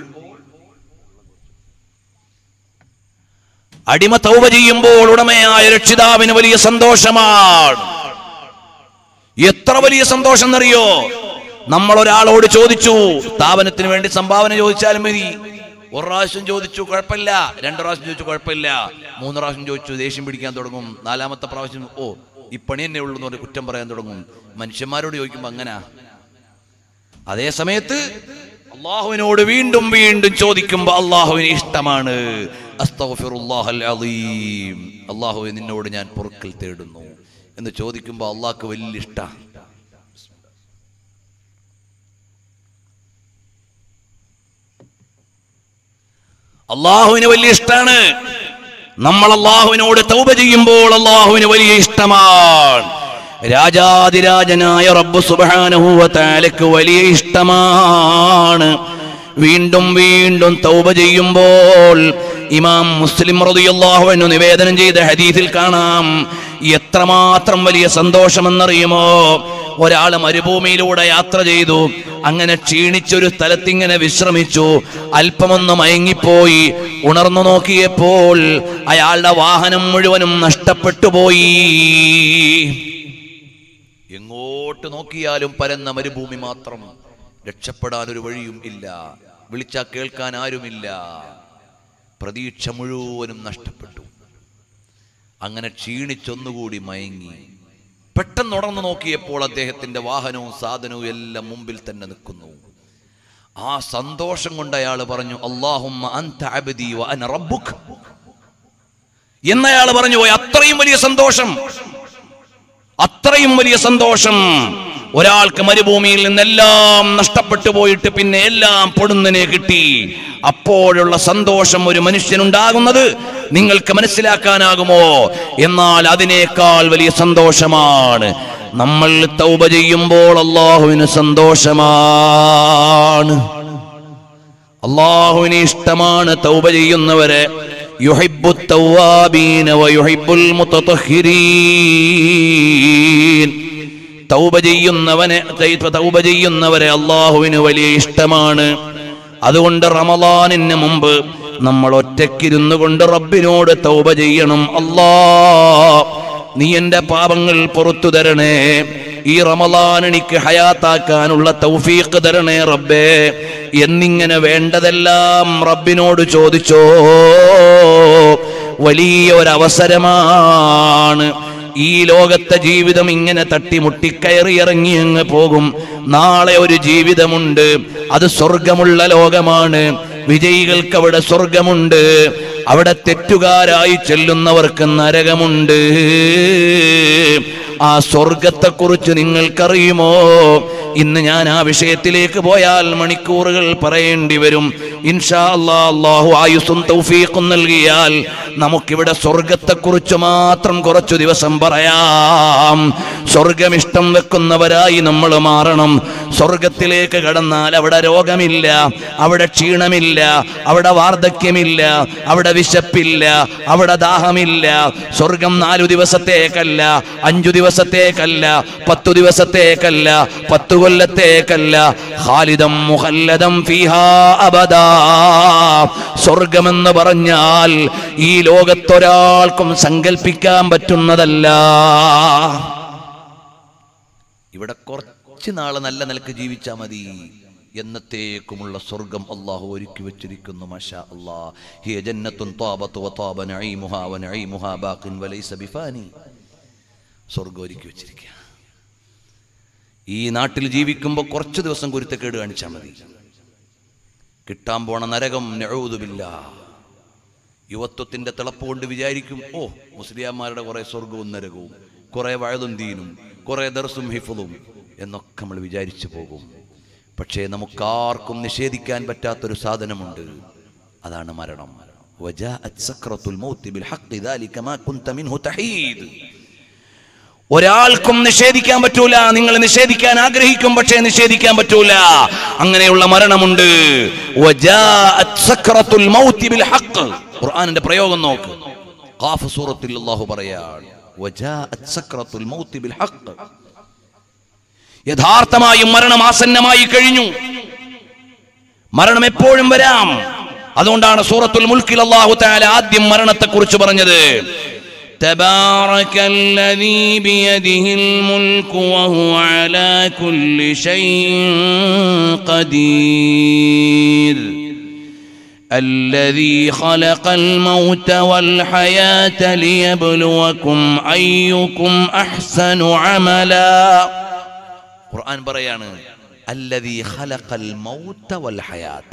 അടിമ തൗബ ചെയ്യുമ്പോൾ ഉടമയായ രക്ഷിതാവിന് വലിയ സന്തോഷമാണ് എത്ര വലിയ സന്തോഷം എന്നറിയോ നമ്മൾ ഒരാളോട് ചോദിച്ചു സ്ഥാപനത്തിന് വേണ്ടി സംഭാവന ചോദിച്ചാലും മതി ഒരു പ്രാവശ്യം ചോദിച്ചു കുഴപ്പമില്ല രണ്ടു പ്രാവശ്യം ചോദിച്ചു കുഴപ്പമില്ല മൂന്ന് പ്രാവശ്യം ചോദിച്ചു ദേഷ്യം പിടിക്കാൻ തുടങ്ങും നാലാമത്തെ പ്രാവശ്യം ഓ ഈ പണി തന്നെ ഉള്ളൂ എന്ന് പറഞ്ഞ് കുറ്റം പറയാൻ തുടങ്ങും മനുഷ്യന്മാരോട് ചോദിക്കുമ്പോൾ അങ്ങനാ അതേ സമയത്ത് അള്ളാഹുവിനോട് വീണ്ടും വീണ്ടും ചോദിക്കുമ്പോൾ അള്ളാഹുവിന് ഇഷ്ടമാണ് അസ്തഗ്ഫിറുല്ലാഹൽ അലീം. അള്ളാഹുവെ നിന്നോട് ഞാൻ പൊറുക്കൽ തേടുന്നു എന്ന് ചോദിക്കുമ്പോൾ അള്ളാഹ്ക്ക് വലിയ ഇഷ്ട അള്ളാഹുവിന് വലിയ ഇഷ്ടമാണ് നമ്മൾ അള്ളാഹുവിനോട് തൗബ ചെയ്യുമ്പോൾ അള്ളാഹുവിന് വലിയ ഇഷ്ടമാണ് രാജാതിരാജനായ റബ്ബ് സുബാനുഭൂവത്താലക്ക് വലിയ ഇഷ്ടമാണ് വീണ്ടും വീണ്ടും തൗബ ചെയ്യുമ്പോൾ ഇമാം മുസ്ലിം റളിയല്ലാഹുവിനു നിവേദനം ചെയ്ത ഹദീസിൽ കാണാം എത്രമാത്രം വലിയ സന്തോഷമെന്നറിയുമോ ഒരാൾ മരുഭൂമിയിലൂടെ യാത്ര ചെയ്തു അങ്ങനെ ക്ഷീണിച്ചൊരു സ്ഥലത്തിങ്ങനെ വിശ്രമിച്ചു അല്പമൊന്ന് മയങ്ങിപ്പോയി ഉണർന്നു നോക്കിയപ്പോൾ അയാളുടെ വാഹനം മുഴുവനും നഷ്ടപ്പെട്ടു പോയി എങ്ങോട്ട് നോക്കിയാലും പരന്ന മരുഭൂമി മാത്രം രക്ഷപ്പെടാൻ ഒരു വഴിയും ഇല്ല വിളിച്ചാ കേൾക്കാൻ ആരുമില്ല പ്രതീക്ഷ മുഴുവനും നഷ്ടപ്പെട്ടു അങ്ങനെ ക്ഷീണിച്ചൊന്നുകൂടി മയങ്ങി പെട്ടെന്ന് ഉണർന്നു നോക്കിയപ്പോൾ അദ്ദേഹത്തിന്റെ വാഹനവും സാധനവും എല്ലാം മുമ്പിൽ തന്നെ നിൽക്കുന്നു ആ സന്തോഷം കൊണ്ട് അയാൾ പറഞ്ഞു അള്ളാഹുമ്മ അൻത അബ്ദി വ അന റബ്ബുക് എന്നയാൾ പറഞ്ഞു പോയി അത്രയും വലിയ സന്തോഷം അത്രയും വലിയ സന്തോഷം ഒരാൾക്ക് മരുഭൂമിയിൽ നിന്നെല്ലാം നഷ്ടപ്പെട്ടു പോയിട്ട് പിന്നെ എല്ലാം പൊടുന്നനെ കിട്ടി അപ്പോഴുള്ള സന്തോഷം ഒരു മനുഷ്യനുണ്ടാകുന്നത് നിങ്ങൾക്ക് മനസ്സിലാക്കാനാകുമോ എന്നാൽ അതിനേക്കാൾ വലിയ സന്തോഷമാണ് നമ്മൾ തൗബ ചെയ്യുമ്പോൾ അള്ളാഹുവിന് സന്തോഷമാണ് അള്ളാഹുവിന് ഇഷ്ടമാണ് തൗബ ചെയ്യുന്നവരെ യുഹിബ്ബു തൗവാബീന വയുഹിബ്ബുൽ മുതതഹിരീൻ തൗബ ചെയ്യുന്നവനെ തൗബ ചെയ്യുന്നവരെ അള്ളാഹുവിന് വലിയ ഇഷ്ടമാണ് അതുകൊണ്ട് റമദാനിന് മുമ്പ് നമ്മൾ ഒറ്റയ്ക്കിരുന്നു കൊണ്ട് റബ്ബിനോട് തൗബ ചെയ്യണം അല്ലാ നീ എന്റെ പാപങ്ങൾ പുറത്തു തരണേ ഈ റമദാൻ എനിക്ക് ഹയാത്താക്കാനുള്ള തൗഫീഖ് തരണേ റബ്ബേ എന്നിങ്ങനെ വേണ്ടതെല്ലാം റബ്ബിനോട് ചോദിച്ചോ വലിയ ഒരവസരമാണ് ഈ ലോകത്തെ ജീവിതം ഇങ്ങനെ തട്ടിമുട്ടി കയറി ഇറങ്ങി അങ്ങ് പോകും നാളെ ഒരു ജീവിതമുണ്ട് അത് സ്വർഗമുള്ള ലോകമാണ് വിജയികൾക്ക് അവിടെ സ്വർഗമുണ്ട് അവിടെ തെറ്റുകാരായി ചെല്ലുന്നവർക്ക് നരകമുണ്ട് ആ സ്വർഗത്തെക്കുറിച്ച് നിങ്ങൾക്കറിയുമോ ഇന്ന് ഞാൻ ആ വിഷയത്തിലേക്ക് പോയാൽ മണിക്കൂറുകൾ പറയേണ്ടി വരും ഇൻഷാ അല്ലാ അള്ളാഹു ആയുസും തൗഫീഖും നൽകിയാൽ നമുക്കിവിടെ സ്വർഗത്തെക്കുറിച്ച് മാത്രം കുറച്ചു ദിവസം പറയാം സ്വർഗം ഇഷ്ടം വെക്കുന്നവരായി നമ്മൾ മാറണം സ്വർഗത്തിലേക്ക് കടന്നാൽ അവിടെ രോഗമില്ല അവിടെ ക്ഷീണമില്ല അവിടെ വാർദ്ധക്യമില്ല അവിടെ വിശപ്പില്ല അവിടെ ദാഹമില്ല സ്വർഗം നാലു ദിവസത്തേക്കല്ല അഞ്ചു ദിവസത്തേക്കല്ല പത്തു ദിവസത്തേക്കല്ല പത്തു കൊല്ലത്തേക്കല്ല ഖാലിദം മുഖല്ലദം ഫീഹാ അബദാ സ്വർഗമെന്ന് പറഞ്ഞാൽ ഈ ലോകത്തൊരാൾക്കും സങ്കല്പിക്കാൻ പറ്റുന്നതല്ല ഇവിടെ കുറച്ച് നാള് നല്ല നിലക്ക് ജീവിച്ചാൽ മതി എന്നത്തേക്കുമുള്ള സ്വർഗം അള്ളാഹു ഒരുക്കി വെച്ചിരിക്കുന്നു മഷാ അല്ലാ ഹിയ ജന്നത്തുൻ ത്വാബത്തു വത്വാബ നഈമുഹാ വനഈമുഹാ ബാഖിൻ വലൈസ ബിഫാനി സ്വർഗം ഒരുക്കി വെച്ചിരിക്കുക ഈ നാട്ടിൽ ജീവിക്കുമ്പോൾ കുറച്ച് ദിവസം കുരുത്തക്കേട് കാണിച്ചാൽ മതി കിട്ടാൻ പോണ നരകം നഴൂതുമില്ല യുവത്വത്തിന്റെ തിളപ്പ് കൊണ്ട് വിചാരിക്കും ഓ മുസ്ലിയാന്മാരുടെ കുറെ സ്വർഗവും നരകവും കുറെ വഴുതും ദീനും കുറെ ദർസും ഹിഫും എന്നൊക്കെ നമ്മൾ വിചാരിച്ചു പോകും പക്ഷേ നമുക്കാർക്കും നിഷേധിക്കാൻ പറ്റാത്തൊരു സാധനമുണ്ട് അതാണ് മരണം وجاءت سكرة الموت بالحق ذلك ما كنت منه تحيد ഒരാൾക്കും നിഷേധിക്കാൻ പറ്റൂല നിങ്ങൾ നിഷേധിക്കാൻ ആഗ്രഹിക്കും പക്ഷേ നിഷേധിക്കാൻ പറ്റൂല അങ്ങനെയുള്ള മരണമുണ്ട് വജാഅത് സക്രത്തുൽ മൗതി ബിൽ ഹഖ് ഖുർആനിന്റെ പ്രയോഗം നോക്ക് ഖാഫ് സൂറത്തിൽ അല്ലാഹു പറയാണ് വജാഅത് സക്രത്തുൽ മൗതി ബിൽ ഹഖ് യഥാർത്ഥമായും മരണം ആസന്നമായി കഴിഞ്ഞു മരണം എപ്പോഴും വരാം അതുകൊണ്ടാണ് സൂറത്തുൽ മുൽക്കിൽ അല്ലാഹു തആല ആദ്യം മരണത്തെക്കുറിച്ച് പറഞ്ഞത് تبارك الذي بيده الملك وهو على كل شيء قدير الذي خلق الموت والحياة ليبلوكم أيكم أحسن عملا ഖുർആൻ പറയാണ് അല്ലദീ ഖലഖൽ മൗത വൽ ഹയാത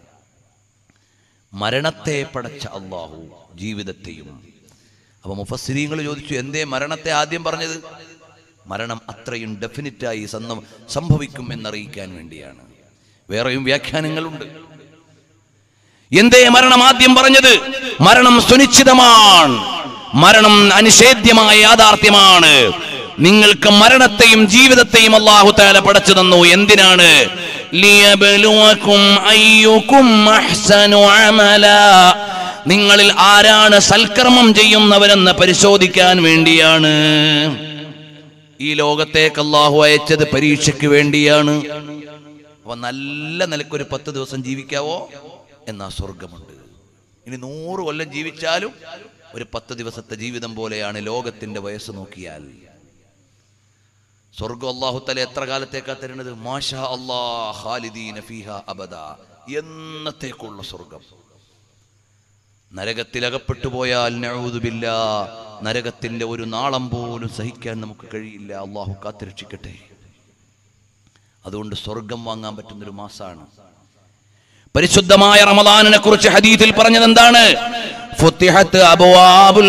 മരണത്തെ പടച്ച അള്ളാഹു ജീവിതത്തെയും അപ്പൊ മുഫസ്സിരീങ്ങൾ ചോദിച്ചു എന്തേ മരണത്തെ ആദ്യം പറഞ്ഞത് മരണം അത്രയും ഡെഫിനറ്റായി സന്നം സംഭവിക്കും എന്നറിയിക്കാൻ വേണ്ടിയാണ് വേറെയും വ്യാഖ്യാനങ്ങളുണ്ട് എന്തേ മരണം ആദ്യം പറഞ്ഞത് മരണം സുനിശ്ചിതമാണ് മരണം അനിഷേധ്യമായ യാഥാർത്ഥ്യമാണ് നിങ്ങൾക്ക് മരണത്തെയും ജീവിതത്തെയും അള്ളാഹു താല പടച്ചു തന്നു എന്തിനാണ് ലിയബ്ലുവക്കും അയ്യുക്കും അഹ്സനു അമലാ നിങ്ങളിൽ ആരാണ് സൽക്കർമ്മം ചെയ്യുന്നവരെന്ന് പരിശോധിക്കാൻ വേണ്ടിയാണ് ഈ ലോകത്തേക്ക് അള്ളാഹു അയച്ചത് പരീക്ഷയ്ക്ക് വേണ്ടിയാണ് അപ്പൊ നല്ല നിലക്കൊരു പത്ത് ദിവസം ജീവിക്കാവോ എന്നാ സ്വർഗമുണ്ട് ഇനി നൂറ് കൊല്ലം ജീവിച്ചാലും ഒരു പത്ത് ദിവസത്തെ ജീവിതം പോലെയാണ് ലോകത്തിന്റെ വയസ്സ് നോക്കിയാൽ സ്വർഗം അള്ളാഹുത്തല എത്ര കാലത്തേക്കാ തരുന്നത് മാഷാ അല്ലാ ഖാലിദീന ഫീഹ അബദ എന്നത്തേക്കുള്ള സ്വർഗം നരകത്തിൽ അകപ്പെട്ടു പോയാൽ നഊദുബില്ല നരകത്തിന്റെ ഒരു നാളം പോലും സഹിക്കാൻ നമുക്ക് കഴിയില്ല അള്ളാഹു കാത്തിരക്ഷിക്കട്ടെ അതുകൊണ്ട് സ്വർഗം വാങ്ങാൻ പറ്റുന്നൊരു മാസാണ് പരിശുദ്ധമായ റമദാനിനെ കുറിച്ച് ഹദീത്തിൽ പറഞ്ഞത് എന്താണ് ഫുത്തിഹത്ത് അബവാബുൽ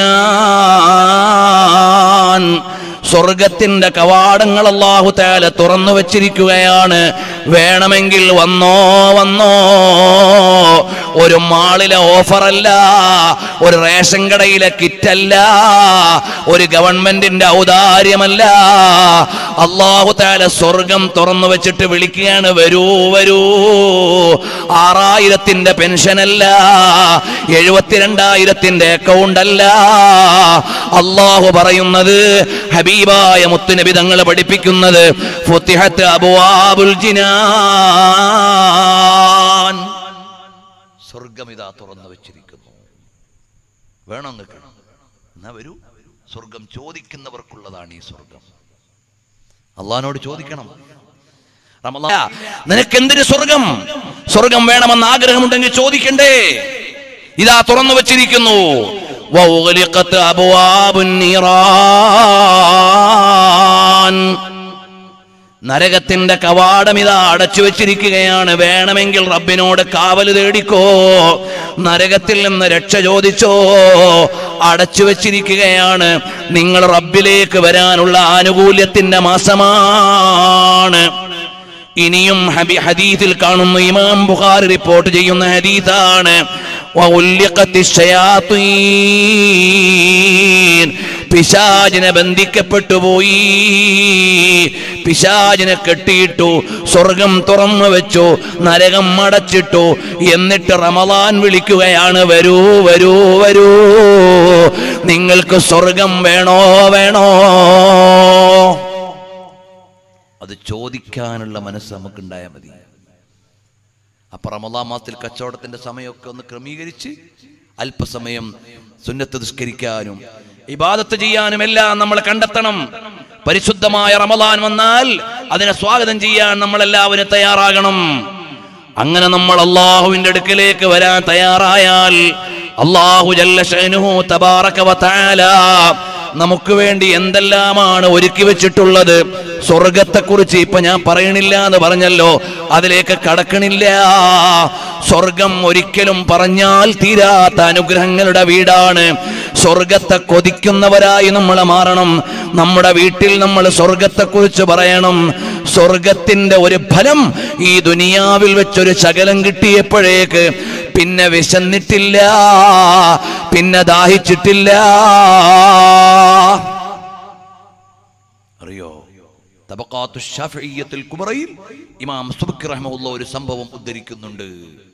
ജിനാൻ സ്വർഗത്തിന്റെ കവാടങ്ങൾ അള്ളാഹു താല തുറന്നു വച്ചിരിക്കുകയാണ് വേണമെങ്കിൽ വന്നോ വന്നോ ഒരു മാളിലെ ഓഫറല്ല ഒരു റേഷൻ കടയിലെ കിറ്റല്ല ഒരു ഗവൺമെന്റിന്റെ ഔദാര്യമല്ല അള്ളാഹു താല സ്വർഗം തുറന്നു വെച്ചിട്ട് വിളിക്കുകയാണ് വരൂ വരൂ ആറായിരത്തിന്റെ പെൻഷനല്ല എഴുപത്തിരണ്ടായിരത്തിന്റെ അക്കൗണ്ട് അല്ല അള്ളാഹു പറയുന്നത് ഹബീബായ മുത്തുനബി തങ്ങൾ പഠിപ്പിക്കുന്നത് ഫുത്തിഹത്ത് അബുവാബുൽ ജിനാൻ സ്വർഗം ഇതാ തുറന്നു വെച്ചിരിക്കുന്നു വേണോ നിങ്ങൾക്ക് എന്നാ വരൂ സ്വർഗം ചോദിക്കുന്നവർക്കുള്ളതാണ് ഈ സ്വർഗം അള്ളഹാനോട് ചോദിക്കണം റമളാ, നിനക്കെന്തിന് സ്വർഗം സ്വർഗം വേണമെന്ന് ആഗ്രഹമുണ്ടെങ്കിൽ ചോദിക്കണ്ടേ ഇതാ തുറന്നു വച്ചിരിക്കുന്നു വൗഗലിഖത്ത് അബ്വാബുൻ നീറാൻ നരകത്തിന്റെ കവാടം ഇതാ അടച്ചു വെച്ചിരിക്കുകയാണ് വേണമെങ്കിൽ റബ്ബിനോട് കാവൽ തേടിക്കോ നരകത്തിൽ നിന്ന് രക്ഷ ചോദിച്ചോ അടച്ചു വെച്ചിരിക്കുകയാണ് നിങ്ങൾ റബ്ബിലേക്ക് വരാനുള്ള ആനുകൂല്യത്തിന്റെ മാസമാണ് ഇനിയും ഹബി ഹദീസിൽ കാണുന്നു ഇമാം ബുഖാരി റിപ്പോർട്ട് ചെയ്യുന്ന ഹദീസാണ് വഉല്ലിഖത്തി ശയാത്തീൻ പിശാചിനെ ബന്ധിക്കപ്പെട്ടു പോയി പിശാചിനെ കെട്ടിയിട്ടു സ്വർഗം തുറന്നു വെച്ചു നരകം അടച്ചിട്ടു എന്നിട്ട് റമദാൻ വിളിക്കുകയാണ് വരൂ വരൂ വരൂ നിങ്ങൾക്ക് സ്വർഗം വേണോ വേണോ അത് ചോദിക്കാനുള്ള മനസ്സ് നമുക്കുണ്ടായാൽ മതി അപ്പൊ റമദാൻ മാസത്തിൽ കച്ചവടത്തിന്റെ സമയമൊക്കെ ഒന്ന് ക്രമീകരിച്ച് അല്പസമയം സുന്നത്ത് നിസ്കരിക്കാനും ഇബാദത്ത് ചെയ്യാനും എല്ലാം നമ്മൾ കണ്ടെത്തണം പരിശുദ്ധമായ റമദാൻ വന്നാൽ അതിനെ സ്വാഗതം ചെയ്യാൻ നമ്മൾ എല്ലാവരും തയ്യാറാകണം അങ്ങനെ നമ്മൾ അള്ളാഹുവിന്റെ അടുക്കലേക്ക് വരാൻ തയ്യാറായാൽ അള്ളാഹു ജല്ല ഷഅ്നുഹു തബാറക വ തആല നമുക്ക് വേണ്ടി എന്തെല്ലാമാണ് ഒരുക്കി വെച്ചിട്ടുള്ളത് സ്വർഗത്തെക്കുറിച്ച് ഇപ്പൊ ഞാൻ പറയണില്ല എന്ന് പറഞ്ഞല്ലോ അതിലേക്ക് കടക്കണില്ല സ്വർഗം ഒരിക്കലും പറഞ്ഞാൽ തീരാത്ത അനുഗ്രഹങ്ങളുടെ വീടാണ് സ്വർഗത്തെ കൊതിക്കുന്നവരായി നമ്മൾ മാറണം നമ്മുടെ വീട്ടിൽ നമ്മൾ സ്വർഗത്തെക്കുറിച്ച് പറയണം സ്വർഗത്തിന്റെ ഒരു ഫലം ഈ ദുനിയാവിൽ വെച്ചൊരു ശകലം കിട്ടിയപ്പോഴേക്ക് പിന്നെ വിശന്നിട്ടില്ല പിന്നെ ദാഹിച്ചിട്ടില്ല അറിയോ തബക്കാത്തു ഷാഫിയ്യത്തുൽ കുബറയിൽ ഇമാം സുബ്കി റഹ്മഹുള്ള ഒരു സംഭവം ഉദ്ധരിക്കുന്നുണ്ട്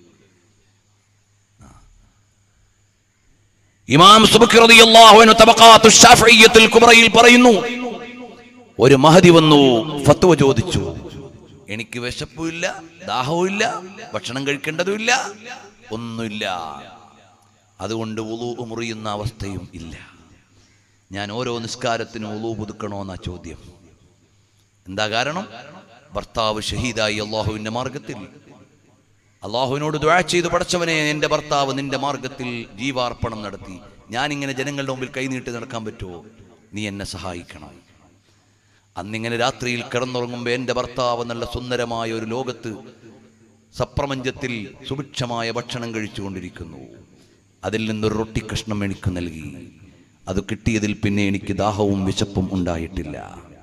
ഇമാം സുബ്കി റളിയല്ലാഹു അൻഹു തബക്കാത്തു ഷാഫിയ്യത്തുൽ കുബറയിൽ പറയുന്നു ഒരു മഹതി വന്നു ഫത്വ ചോദിച്ചു എനിക്ക് വിശപ്പുമില്ല ദാഹവുമില്ല ഭക്ഷണം കഴിക്കേണ്ടതുമില്ല ഒന്നുമില്ല അതുകൊണ്ട് ഉളു മുറിയുന്ന അവസ്ഥയും ഇല്ല ഞാൻ ഓരോ നിസ്കാരത്തിനും ഉളു പുതുക്കണോ എന്നാ ചോദ്യം എന്താ കാരണം ഭർത്താവ് ഷഹീദായി അള്ളാഹുവിന്റെ മാർഗത്തിൽ അള്ളാഹുവിനോട് ദ്വാ ചെയ്ത് പടച്ചവനെ എൻ്റെ ഭർത്താവ് നിന്റെ മാർഗത്തിൽ ജീവാർപ്പണം നടത്തി ഞാനിങ്ങനെ ജനങ്ങളുടെ മുമ്പിൽ കൈനീട്ടി നടക്കാൻ പറ്റുമോ നീ എന്നെ സഹായിക്കണം അന്നിങ്ങനെ രാത്രിയിൽ കിടന്നുറങ്ങുമ്പോൾ എൻ്റെ ഭർത്താവ് നല്ല സുന്ദരമായ ഒരു ലോകത്ത് സപ്രപഞ്ചത്തിൽ സുഭിക്ഷമായ ഭക്ഷണം കഴിച്ചുകൊണ്ടിരിക്കുന്നു അതിൽ നിന്നൊരു റൊട്ടി കഷ്ണം എനിക്ക് നൽകി അത് കിട്ടിയതിൽ പിന്നെ എനിക്ക് ദാഹവും വിശപ്പും ഉണ്ടായിട്ടില്ല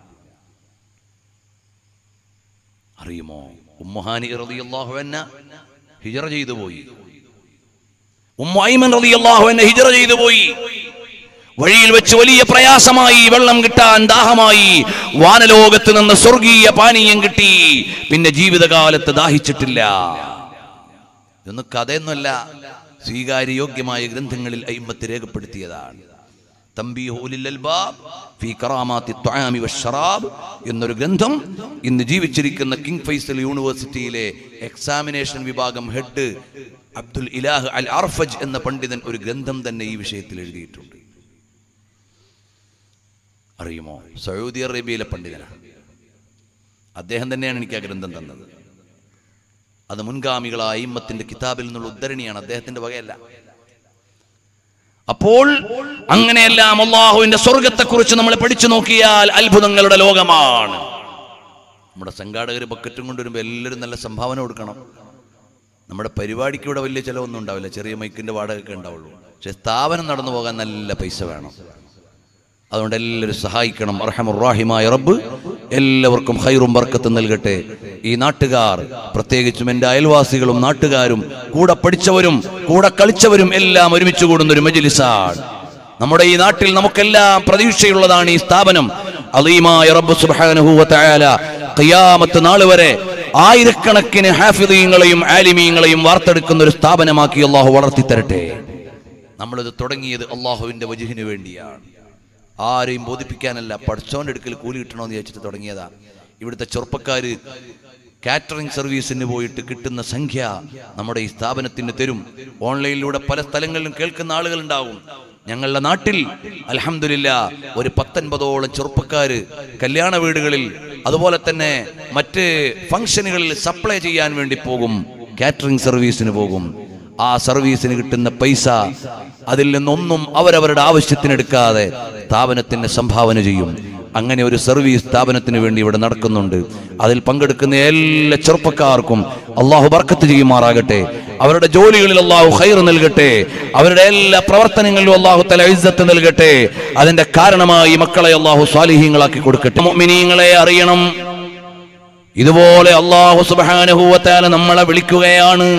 അറിയുമോ ഉമ്മുഹാനി റളിയല്ലാഹു അൻഹ ഹിജറ ചെയ്തു പോയി ഉമ്മു ഐമൻ റളിയല്ലാഹു അൻഹ ഹിജറ ചെയ്തു പോയി വഴിയിൽ വെച്ച് വലിയ പ്രയാസമായി വെള്ളം കിട്ടാൻ ദാഹമായി വാനലോകത്ത് നിന്ന് സ്വർഗീയ പാനീയം കിട്ടി പിന്നെ ജീവിതകാലത്ത് ദാഹിച്ചിട്ടില്ല ഇതൊന്നും കഥയൊന്നുമല്ല സ്വീകാര്യയോഗ്യമായ ഗ്രന്ഥങ്ങളിൽ അയിമത്ത് രേഖപ്പെടുത്തിയതാണ് തംബീഹു ഉലിൽ അൽബാബ് ഫീ കറാമാത്തി ത്വആമി വശ്ശറാബ് എന്നൊരു ഗ്രന്ഥം ഇന്ന് ജീവിച്ചിരിക്കുന്ന കിങ് ഫൈസൽ യൂണിവേഴ്സിറ്റിയിലെ എക്സാമിനേഷൻ വിഭാഗം ഹെഡ് അബ്ദുൽ ഇലാഹ് അൽ അർഫജ് എന്ന പണ്ഡിതൻ ഒരു ഗ്രന്ഥം തന്നെ ഈ വിഷയത്തിൽ എഴുതിയിട്ടുണ്ട് അറിയുമോ സൗദി അറേബ്യയിലെ പണ്ഡിതനാണ് അദ്ദേഹം തന്നെയാണ് എനിക്ക് ആ ഗ്രന്ഥം തന്നത് അത് മുൻഗാമികളായ അയിമ്മത്തിന്റെ കിതാബിൽ നിന്നുള്ള ഉദ്ധരണിയാണ് അദ്ദേഹത്തിന്റെ വകയല്ല അപ്പോൾ അങ്ങനെയെല്ലാം അള്ളാഹുവിന്റെ സ്വർഗത്തെക്കുറിച്ച് നമ്മൾ പഠിച്ചു നോക്കിയാൽ അത്ഭുതങ്ങളുടെ ലോകമാണ് നമ്മുടെ സംഘാടകർ ബക്കറ്റും കൊണ്ടുവരുമ്പോൾ എല്ലാവരും നല്ല സംഭാവന കൊടുക്കണം നമ്മുടെ പരിപാടിക്ക് ഇവിടെ വലിയ ചിലവൊന്നും ഉണ്ടാവില്ല ചെറിയ മൈക്കിന്റെ വാടകയൊക്കെ ഉണ്ടാവുള്ളൂ പക്ഷെ സ്ഥാപനം നടന്നു പോകാൻ നല്ല പൈസ വേണം അതുകൊണ്ട് എല്ലാവരും സഹായിക്കണം അർഹമുറാഹിമായ റബ്ബ് എല്ലാവർക്കും ഹൈറും ബർക്കത്തും നൽകട്ടെ ഈ നാട്ടുകാർ പ്രത്യേകിച്ചും എൻ്റെ അയൽവാസികളും നാട്ടുകാരും കൂടെ പഠിച്ചവരും കൂടെ കളിച്ചവരും എല്ലാം ഒരുമിച്ച് കൂടുന്ന ഒരു മജിലിസാണ് നമ്മുടെ ഈ നാട്ടിൽ നമുക്കെല്ലാം പ്രതീക്ഷയുള്ളതാണ് ഈ സ്ഥാപനം അലീമായ റബ്ബ് സുബ്ഹാനഹു വ തആല ഖിയാമത്ത് നാൾ വരെ ആയിരക്കണക്കിന് ഹാഫിദീങ്ങളെയും ആലിമീങ്ങളെയും വാർത്തെടുക്കുന്ന ഒരു സ്ഥാപനമാക്കി അള്ളാഹു വളർത്തി തരട്ടെ നമ്മളിത് തുടങ്ങിയത് അള്ളാഹുവിന്റെ വജുഹിന് വേണ്ടിയാണ് ആരെയും ബോധിപ്പിക്കാനല്ല പഠിച്ചോൻ്റെ അടുക്കൽ കൂലി കിട്ടണമെന്ന് വിചാരിച്ചിട്ട് തുടങ്ങിയതാ ഇവിടുത്തെ ചെറുപ്പക്കാര് കാറ്ററിംഗ് സർവീസിന് പോയിട്ട് കിട്ടുന്ന സംഖ്യ നമ്മുടെ ഈ സ്ഥാപനത്തിന് തരും ഓൺലൈനിലൂടെ പല സ്ഥലങ്ങളിലും കേൾക്കുന്ന ആളുകൾ ഉണ്ടാവും ഞങ്ങളുടെ നാട്ടിൽ അലഹമില്ല ഒരു പത്തൊൻപതോളം ചെറുപ്പക്കാര് കല്യാണ വീടുകളിൽ അതുപോലെ തന്നെ മറ്റ് ഫംഗ്ഷനുകളിൽ സപ്ലൈ ചെയ്യാൻ വേണ്ടി പോകും കാറ്ററിംഗ് സർവീസിന് പോകും ആ സർവീസിന് കിട്ടുന്ന പൈസ അതിൽ നിന്നൊന്നും അവരവരുടെ ആവശ്യത്തിനെടുക്കാതെ സ്ഥാപനത്തിന് സംഭാവന ചെയ്യും അങ്ങനെ ഒരു സർവീസ് സ്ഥാപനത്തിന് വേണ്ടി ഇവിടെ നടക്കുന്നുണ്ട് അതിൽ പങ്കെടുക്കുന്ന എല്ലാ ചെറുപ്പക്കാർക്കും അള്ളാഹു ബർക്കത്ത് ചെയ്യുമാറാകട്ടെ അവരുടെ ജോലികളിൽ അള്ളാഹു ഹൈർ നൽകട്ടെ അവരുടെ എല്ലാ പ്രവർത്തനങ്ങളിലും അള്ളാഹു തല ഇസ്സത്ത് നൽകട്ടെ അതിന്റെ കാരണമായി മക്കളെ അള്ളാഹു സ്വാലിഹീങ്ങളാക്കി കൊടുക്കട്ടെ മുഅ്മിനീങ്ങളെ അറിയണം ഇതുപോലെ അള്ളാഹു സുബാനുഭൂവത്താല നമ്മളെ വിളിക്കുകയാണ്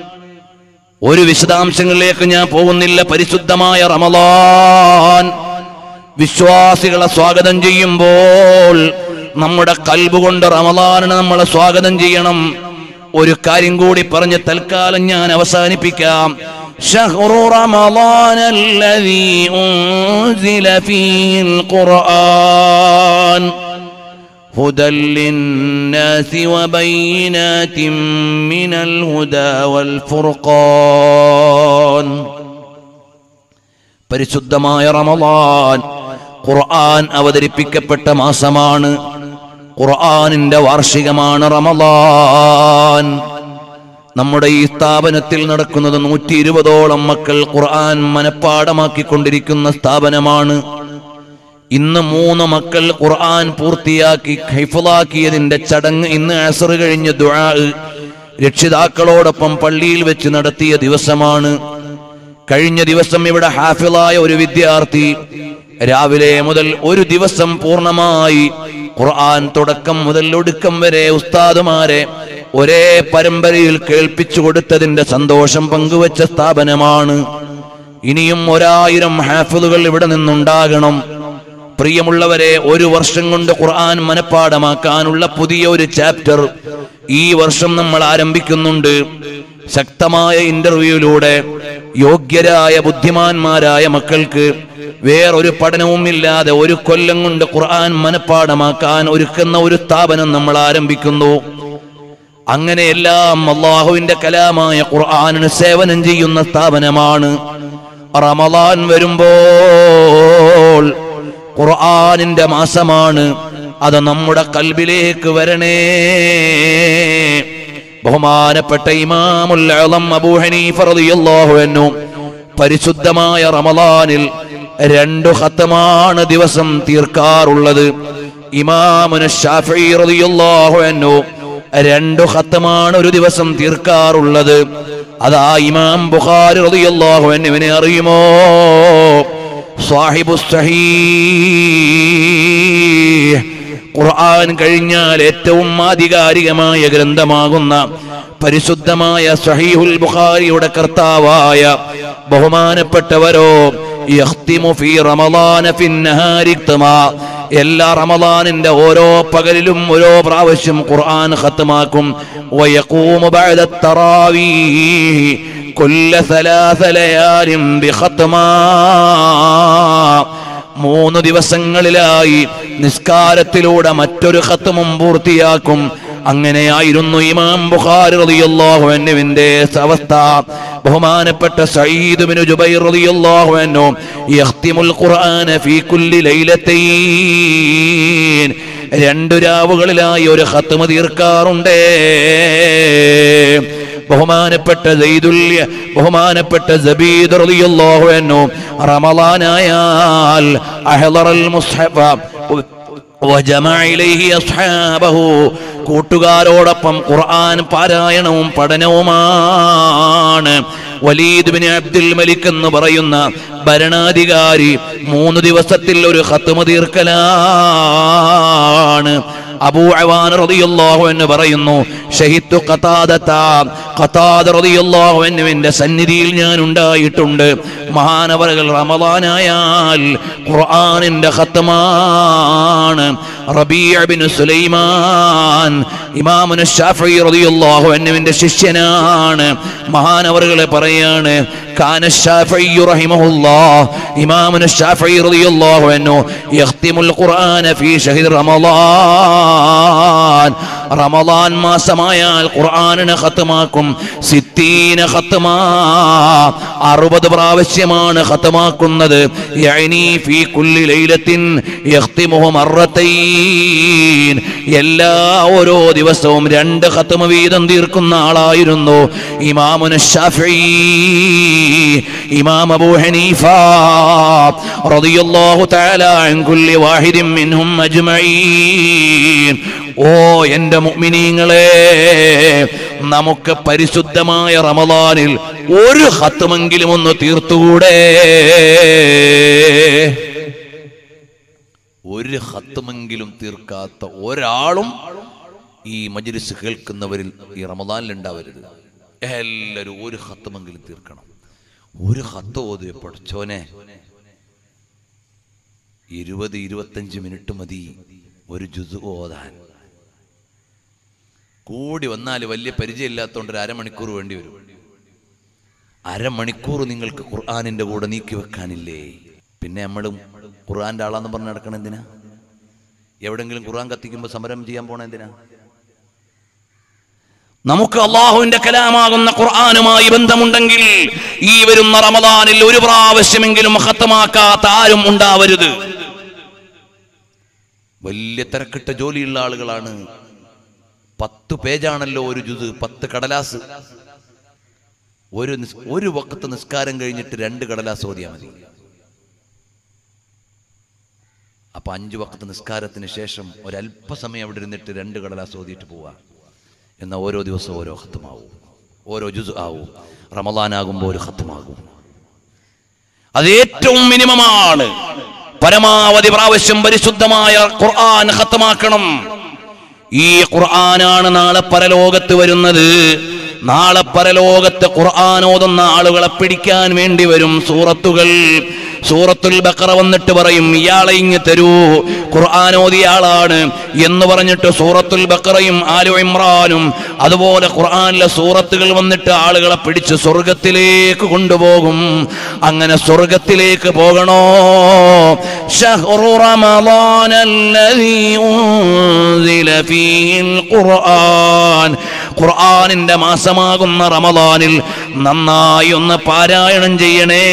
ഒരു വിശദാംശങ്ങളിലേക്ക് ഞാൻ പോകുന്നില്ല പരിശുദ്ധമായ റമലാൻ വിശ്വാസികളെ സ്വാഗതം ചെയ്യുമ്പോൾ നമ്മുടെ കൽബ് കൊണ്ട് റമലാനിനെ നമ്മളെ സ്വാഗതം ചെയ്യണം ഒരു കാര്യം കൂടി പറഞ്ഞ് തൽക്കാലം ഞാൻ അവസാനിപ്പിക്കാം شهر رمضان الذي أنزل فيه القرآن هدى للناس وبينات من الهدى والفرقان പരിശുദ്ധമായ റമളാൻ ഖുർആൻ അവതരിപ്പിക്കപ്പെട്ട മാസമാണ് ഖുർആനിന്റെ വാർഷികമാണ് റമളാൻ നമ്മുടെ ഈ സ്ഥാപനത്തിൽ നടക്കുന്നത് നൂറ്റി ഇരുപതോളം മക്കൾ ഖുർആൻ മനഃപ്പാടമാക്കിക്കൊണ്ടിരിക്കുന്ന സ്ഥാപനമാണ് ഇന്ന് മൂന്ന് മക്കൾ ഖുർആൻ പൂർത്തിയാക്കി ഹൈഫുളാക്കിയതിന്റെ ചടങ്ങ് ഇന്ന് അസർ കഴിഞ്ഞ് ദുആ രക്ഷിതാക്കളോടൊപ്പം പള്ളിയിൽ വെച്ച് നടത്തിയ ദിവസമാണ് കഴിഞ്ഞ ദിവസം ഇവിടെ ഹാഫിളായ ഒരു വിദ്യാർത്ഥി രാവിലെ മുതൽ ഒരു ദിവസം പൂർണ്ണമായി ഖുർആൻ തുടക്കം മുതൽ ഒടുക്കം വരെ ഉസ്താദുമാരെ ഒരേ പരമ്പരയിൽ കേൾപ്പിച്ചു കൊടുത്തതിന്റെ സന്തോഷം പങ്കുവച്ച സ്ഥാപനമാണ് ഇനിയും ഒരായിരം ഹാഫിളുകൾ ഇവിടെ നിന്നുണ്ടാകണം പ്രിയമുള്ളവരെ ഒരു വർഷം കൊണ്ട് ഖുർആൻ മനഃപ്പാടമാക്കാനുള്ള പുതിയ ഒരു ചാപ്റ്റർ ഈ വർഷം നമ്മൾ ആരംഭിക്കുന്നുണ്ട് ശക്തമായ ഇന്റർവ്യൂയിലൂടെ യോഗ്യരായ ബുദ്ധിമാന്മാരായ മക്കൾക്ക് വേറൊരു പഠനവും ഇല്ലാതെ ഒരു കൊല്ലം കൊണ്ട് ഖുർആൻ മനഃപ്പാടമാക്കാൻ ഒരുക്കുന്ന ഒരു സ്ഥാപനം നമ്മൾ ആരംഭിക്കുന്നു അങ്ങനെയെല്ലാം അള്ളാഹുവിന്റെ കലാമായ ഖുർആാനിന് സേവനം ചെയ്യുന്ന സ്ഥാപനമാണ് റമലാൻ വരുമ്പോൾ ഖുർആാനിന്റെ മാസമാണ് അത് നമ്മുടെ കൽബിലേക്ക് വരണേ ബഹുമാനപ്പെട്ട ഇമാമുൽ അളം അബൂ ഹനീഫ റളിയല്ലാഹു അൻഹു പരിശുദ്ധമായ റമദാനിൽ രണ്ടു ഖത്തമാണ് ദിവസം തീർക്കാറുള്ളത് ഇമാമുന ഷാഫി റളിയല്ലാഹു അൻഹു രണ്ടു ഖത്തമാണ് ഒരു ദിവസം തീർക്കാറുള്ളത് അതാ ഇമാം ബുഖാരി റളിയല്ലാഹു അൻഹുവിനെ അറിയുമോ സാഹിബു സഹീഹ് ഖുർആൻ കഴിഞ്ഞാൽ ഏറ്റവും ആധികാരികമായ ഗ്രന്ഥമാകുന്ന പരിശുദ്ധമായ സഹീഹുൽ ബുഖാരിയുടെ കർത്താവായ ബഹുമാനപ്പെട്ടവരോ യഖ്തിമു ഫീ റമളാന ഫിന്നഹാരി ഇഖ്തിമാ. എല്ലാ റമളാനിന്റെ ഓരോ പകലിലും ഓരോ പ്രാവശ്യം ഖുർആൻ ഖത്മാക്കും വയഖൂമു ബഅദ തറാവീഹ് കുല്ല സലാസ ലയാലിൻ ബിഖത്മാ മൂന്ന് ദിവസങ്ങളിലായി നിസ്കാരത്തിലൂടെ മറ്റൊരു ഖത്മും പൂർത്തിയാക്കും അങ്ങനെയായിരുന്നു ഇമാം ബുഖാരി റളിയല്ലാഹു അൻഹുവിന്റെ അവസ്ഥ ബഹുമാനപ്പെട്ട സഈദ് ബിൻ ജുബൈർ റളിയല്ലാഹു അൻഹു യഖ്തിമുൽ ഖുർആന ഫീ കുല്ലി ലൈലത്തൈൻ രണ്ടു രാവുകളിലായി ഒരു ഖത്മ തീർക്കാറുണ്ടേ ബഹുമാനപ്പെട്ട സൈദുല്യ ബഹുമാനപ്പെട്ട സബീദ് റളിയല്ലാഹു അൻഹു റമളാനായാൽ അഹ്ളറൽ മുസ്ഹഫ وجمع إليه أصحابه കൂട്ടുകാരോടൊപ്പം ഖുർആൻ പാരായണവും പഠനവുമാണ് വലീദ് ബിൻ അബ്ദുൽ മലിക് എന്ന് പറയുന്ന ഭരണാധികാരി മൂന്ന് ദിവസത്തിൽ ഒരു ഖത്മ തീർക്കലാണ് അബൂ അവാൻ റളിയല്ലാഹു എന്ന് പറയുന്നു ഷഹിത്തു ഖതാദത ഖതാദ റളിയല്ലാഹു അൻഹുവിന്റെ സന്നിധിയിൽ ഞാൻ ഉണ്ടായിട്ടുണ്ട് മഹാനവറുകൾ റമളാനായാൽ ഖുർആനിന്റെ ഖത്മാണ് റബീഅ ബിൻ സുലൈമാൻ ഇമാമുന ഷാഫി റളിയല്ലാഹു അൻഹുവിന്റെ ശിഷ്യനാണ് മഹാനവറുകളെ പറയാണ് കാന ഷാഫി റഹിമഹുല്ലാഹ് ഇമാമുന ഷാഫി റളിയല്ലാഹു അൻഹു യഖ്തിമുൽ ഖുർആന ഫീ ഷഹ്രി റമളാൻ റമളാൻ മാസമായാൽ ഖുർആനിനെ ഖത്മാക്കും സിത്തീന ഖത്മാ അറുപത് പ്രാവശ്യമാണ് ഖത്മാക്കുന്നത് യഅനി ഫീ കുല്ലി ലൈലത്തിൻ യഖ്തിമുഹു മറത്തൈൻ എല്ലാ ഓരോ ദിവസവും രണ്ട് ഖത്മ വീതം തീർക്കുന്ന ആളായിരുന്നു ഇമാമുന ഷാഫി ഇമാം അബൂ ഹനീഫ റളിയല്ലാഹു തആല അൻ കുല്ലി വാഹിദിൻ മിൻഹും അജ്മഈൻ ഓ എന്റെ മുഅ്മിനീങ്ങളെ നമുക്ക് പരിശുദ്ധമായ റമദാനിൽ ഒരു ഹത്തുമെങ്കിലും ഒന്ന് തീർത്തുകൂടെ ഒരു ഹത്തുമെങ്കിലും തീർക്കാത്ത ഒരാളും ഈ മജ്ലിസ് കേൾക്കുന്നവരിൽ ഈ റമദാനിൽ ഉണ്ടാവരുത് എല്ലാവരും ഒരു ഹത്തുമെങ്കിലും തീർക്കണം ഒരു ഹത്ത് ഓതിയ പഠിച്ചോനെ ഇരുപത് ഇരുപത്തഞ്ച് മിനിറ്റ് മതി ഒരു ജുസ് ഓതാൻ കൂടി വന്നാൽ വലിയ പരിചയമില്ലാത്തതുകൊണ്ട് ഒരു അരമണിക്കൂർ വേണ്ടി വരും അരമണിക്കൂർ നിങ്ങൾക്ക് ഖുർആാനിന്റെ കൂടെ നീക്കി വെക്കാനില്ലേ പിന്നെ നമ്മളും ഖുർആന്റെ ആളാന്ന് പറഞ്ഞ് നടക്കണം എന്തിനാ എവിടെങ്കിലും ഖുർആൻ കത്തിക്കുമ്പോൾ സമരം ചെയ്യാൻ പോണ എന്തിനാ നമുക്ക് അള്ളാഹുവിന്റെ കലാമാകുന്ന ഖുർആാനുമായി ബന്ധമുണ്ടെങ്കിൽ ഈ വരുന്ന റമദാനിൽ ഒരു പ്രാവശ്യമെങ്കിലും ഹത്തമാക്കാത്ത ആരും ഉണ്ടാവരുത് വലിയ തിരക്കിട്ട ജോലിയുള്ള ആളുകളാണ് പത്ത് പേജാണല്ലോ ഒരു ജുത് പത്ത് കടലാസ് ഒരു നിസ്- ഒരു വക്കത്ത് നിസ്കാരം കഴിഞ്ഞിട്ട് രണ്ട് കടലാസ് ഓതിയാൽ മതി അപ്പൊ അഞ്ചു വക്കത്ത് നിസ്കാരത്തിന് ശേഷം ഒരല്പസമയം അവിടെ ഇരുന്നിട്ട് രണ്ട് കടലാസ് ഓതിയിട്ട് പോവാ എന്നാൽ ഓരോ ദിവസവും ഓരോ ഹത്തുമാവും ഓരോ ജുസ് ആവും റമദാനാകുമ്പോൾ ഒരു ഹത്തുമാകും അത് ഏറ്റവും മിനിമമാണ് പരമാവധി പ്രാവശ്യം പരിശുദ്ധമായ ഖുർആൻ ഖത്തമാക്കണം ഈ ഖുർആനാണ് നാളെ പരലോകത്ത് വരുന്നത് നാളെ പരലോകത്ത് ഖുർആൻ ഓതുന്ന ആളുകളെ പിടിക്കാൻ വേണ്ടി വരും സൂറത്തുകൾ സൂറത്തുൽ ബക്കറ വന്നിട്ട് പറയും ഇയാളെ ഇങ്ങ് തരൂ ഖുർആൻ ഓതിയ ആളാണ് എന്ന് പറഞ്ഞിട്ട് സൂറത്തുൽ ബക്കറയും ആലു ഇമ്രാനും അതുപോലെ ഖുർആനിലെ സൂറത്തുകൾ വന്നിട്ട് ആളുകളെ പിടിച്ച് സ്വർഗത്തിലേക്ക് കൊണ്ടുപോകും അങ്ങനെ സ്വർഗത്തിലേക്ക് പോകണോ ഷഹ്റു റമളാനല്ലദീ ഉൻസില ഫീഹിൽ ഖുർആൻ ഖുർആനിന്റെ മാസമാകുന്ന റമദാനിൽ നന്നായി ഒന്ന് പാരായണം ചെയ്യണേ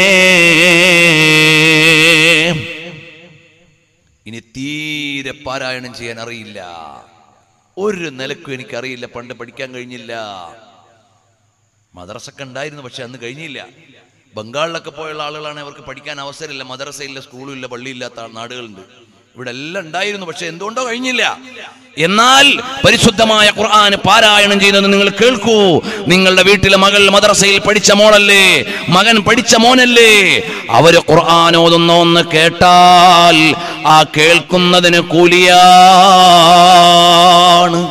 ഇനി തീരെ പാരായണം ചെയ്യാൻ അറിയില്ല ഒരു നിലക്കും എനിക്കറിയില്ല പണ്ട് പഠിക്കാൻ കഴിഞ്ഞില്ല മദ്രസൊക്കെ ഉണ്ടായിരുന്നു പക്ഷെ അന്ന് കഴിഞ്ഞില്ല ബംഗാളിലൊക്കെ പോയുള്ള ആളുകളാണ് അവർക്ക് പഠിക്കാൻ അവസരമില്ല മദ്രസയില്ല സ്കൂളും ഇല്ല പള്ളിയില്ലാത്ത നാടുകളുണ്ട് ഇവിടെ എല്ലാം ഉണ്ടായിരുന്നു പക്ഷെ എന്തുകൊണ്ടോ കഴിഞ്ഞില്ല എന്നാൽ പരിശുദ്ധമായ ഖുർആൻ പാരായണം ചെയ്യുന്നത് നിങ്ങൾ കേൾക്കൂ നിങ്ങളുടെ വീട്ടിലെ മകൾ മദ്രസയിൽ പഠിച്ച മോളല്ലേ മകൻ പഠിച്ച മോനല്ലേ അവര് ഖുർആൻ ഓതുന്ന ഒന്ന് കേട്ടാൽ ആ കേൾക്കുന്നതിന് കൂലിയാണ്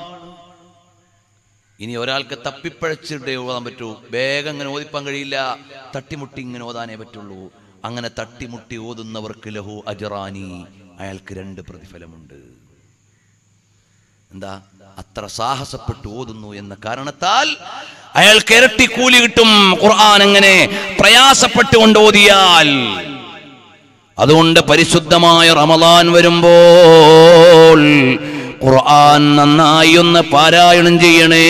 ഇനി ഒരാൾക്ക് തപ്പിപ്പഴച്ചിട്ടേ ഓതാൻ പറ്റൂ വേഗം അങ്ങനെ ഓതിപ്പാൻ കഴിയില്ല തട്ടിമുട്ടി ഇങ്ങനെ ഓതാനേ പറ്റുള്ളൂ അങ്ങനെ തട്ടിമുട്ടി ഓതുന്നവർക്ക് ലഹു അജറാനി അയാൾക്ക് രണ്ട് പ്രതിഫലമുണ്ട് എന്താ അത്ര സാഹസപ്പെട്ട് ഓതുന്നു എന്ന കാരണത്താൽ അയാൾക്ക് ഇരട്ടി കൂലി കിട്ടും ഖുർആൻ അങ്ങനെ പ്രയാസപ്പെട്ടുകൊണ്ട് ഓതിയാൽ അതുകൊണ്ട് പരിശുദ്ധമായ റമദാൻ വരുമ്പോൾ ഖുർആൻ നന്നായി ഒന്ന് പാരായണം ചെയ്യണേ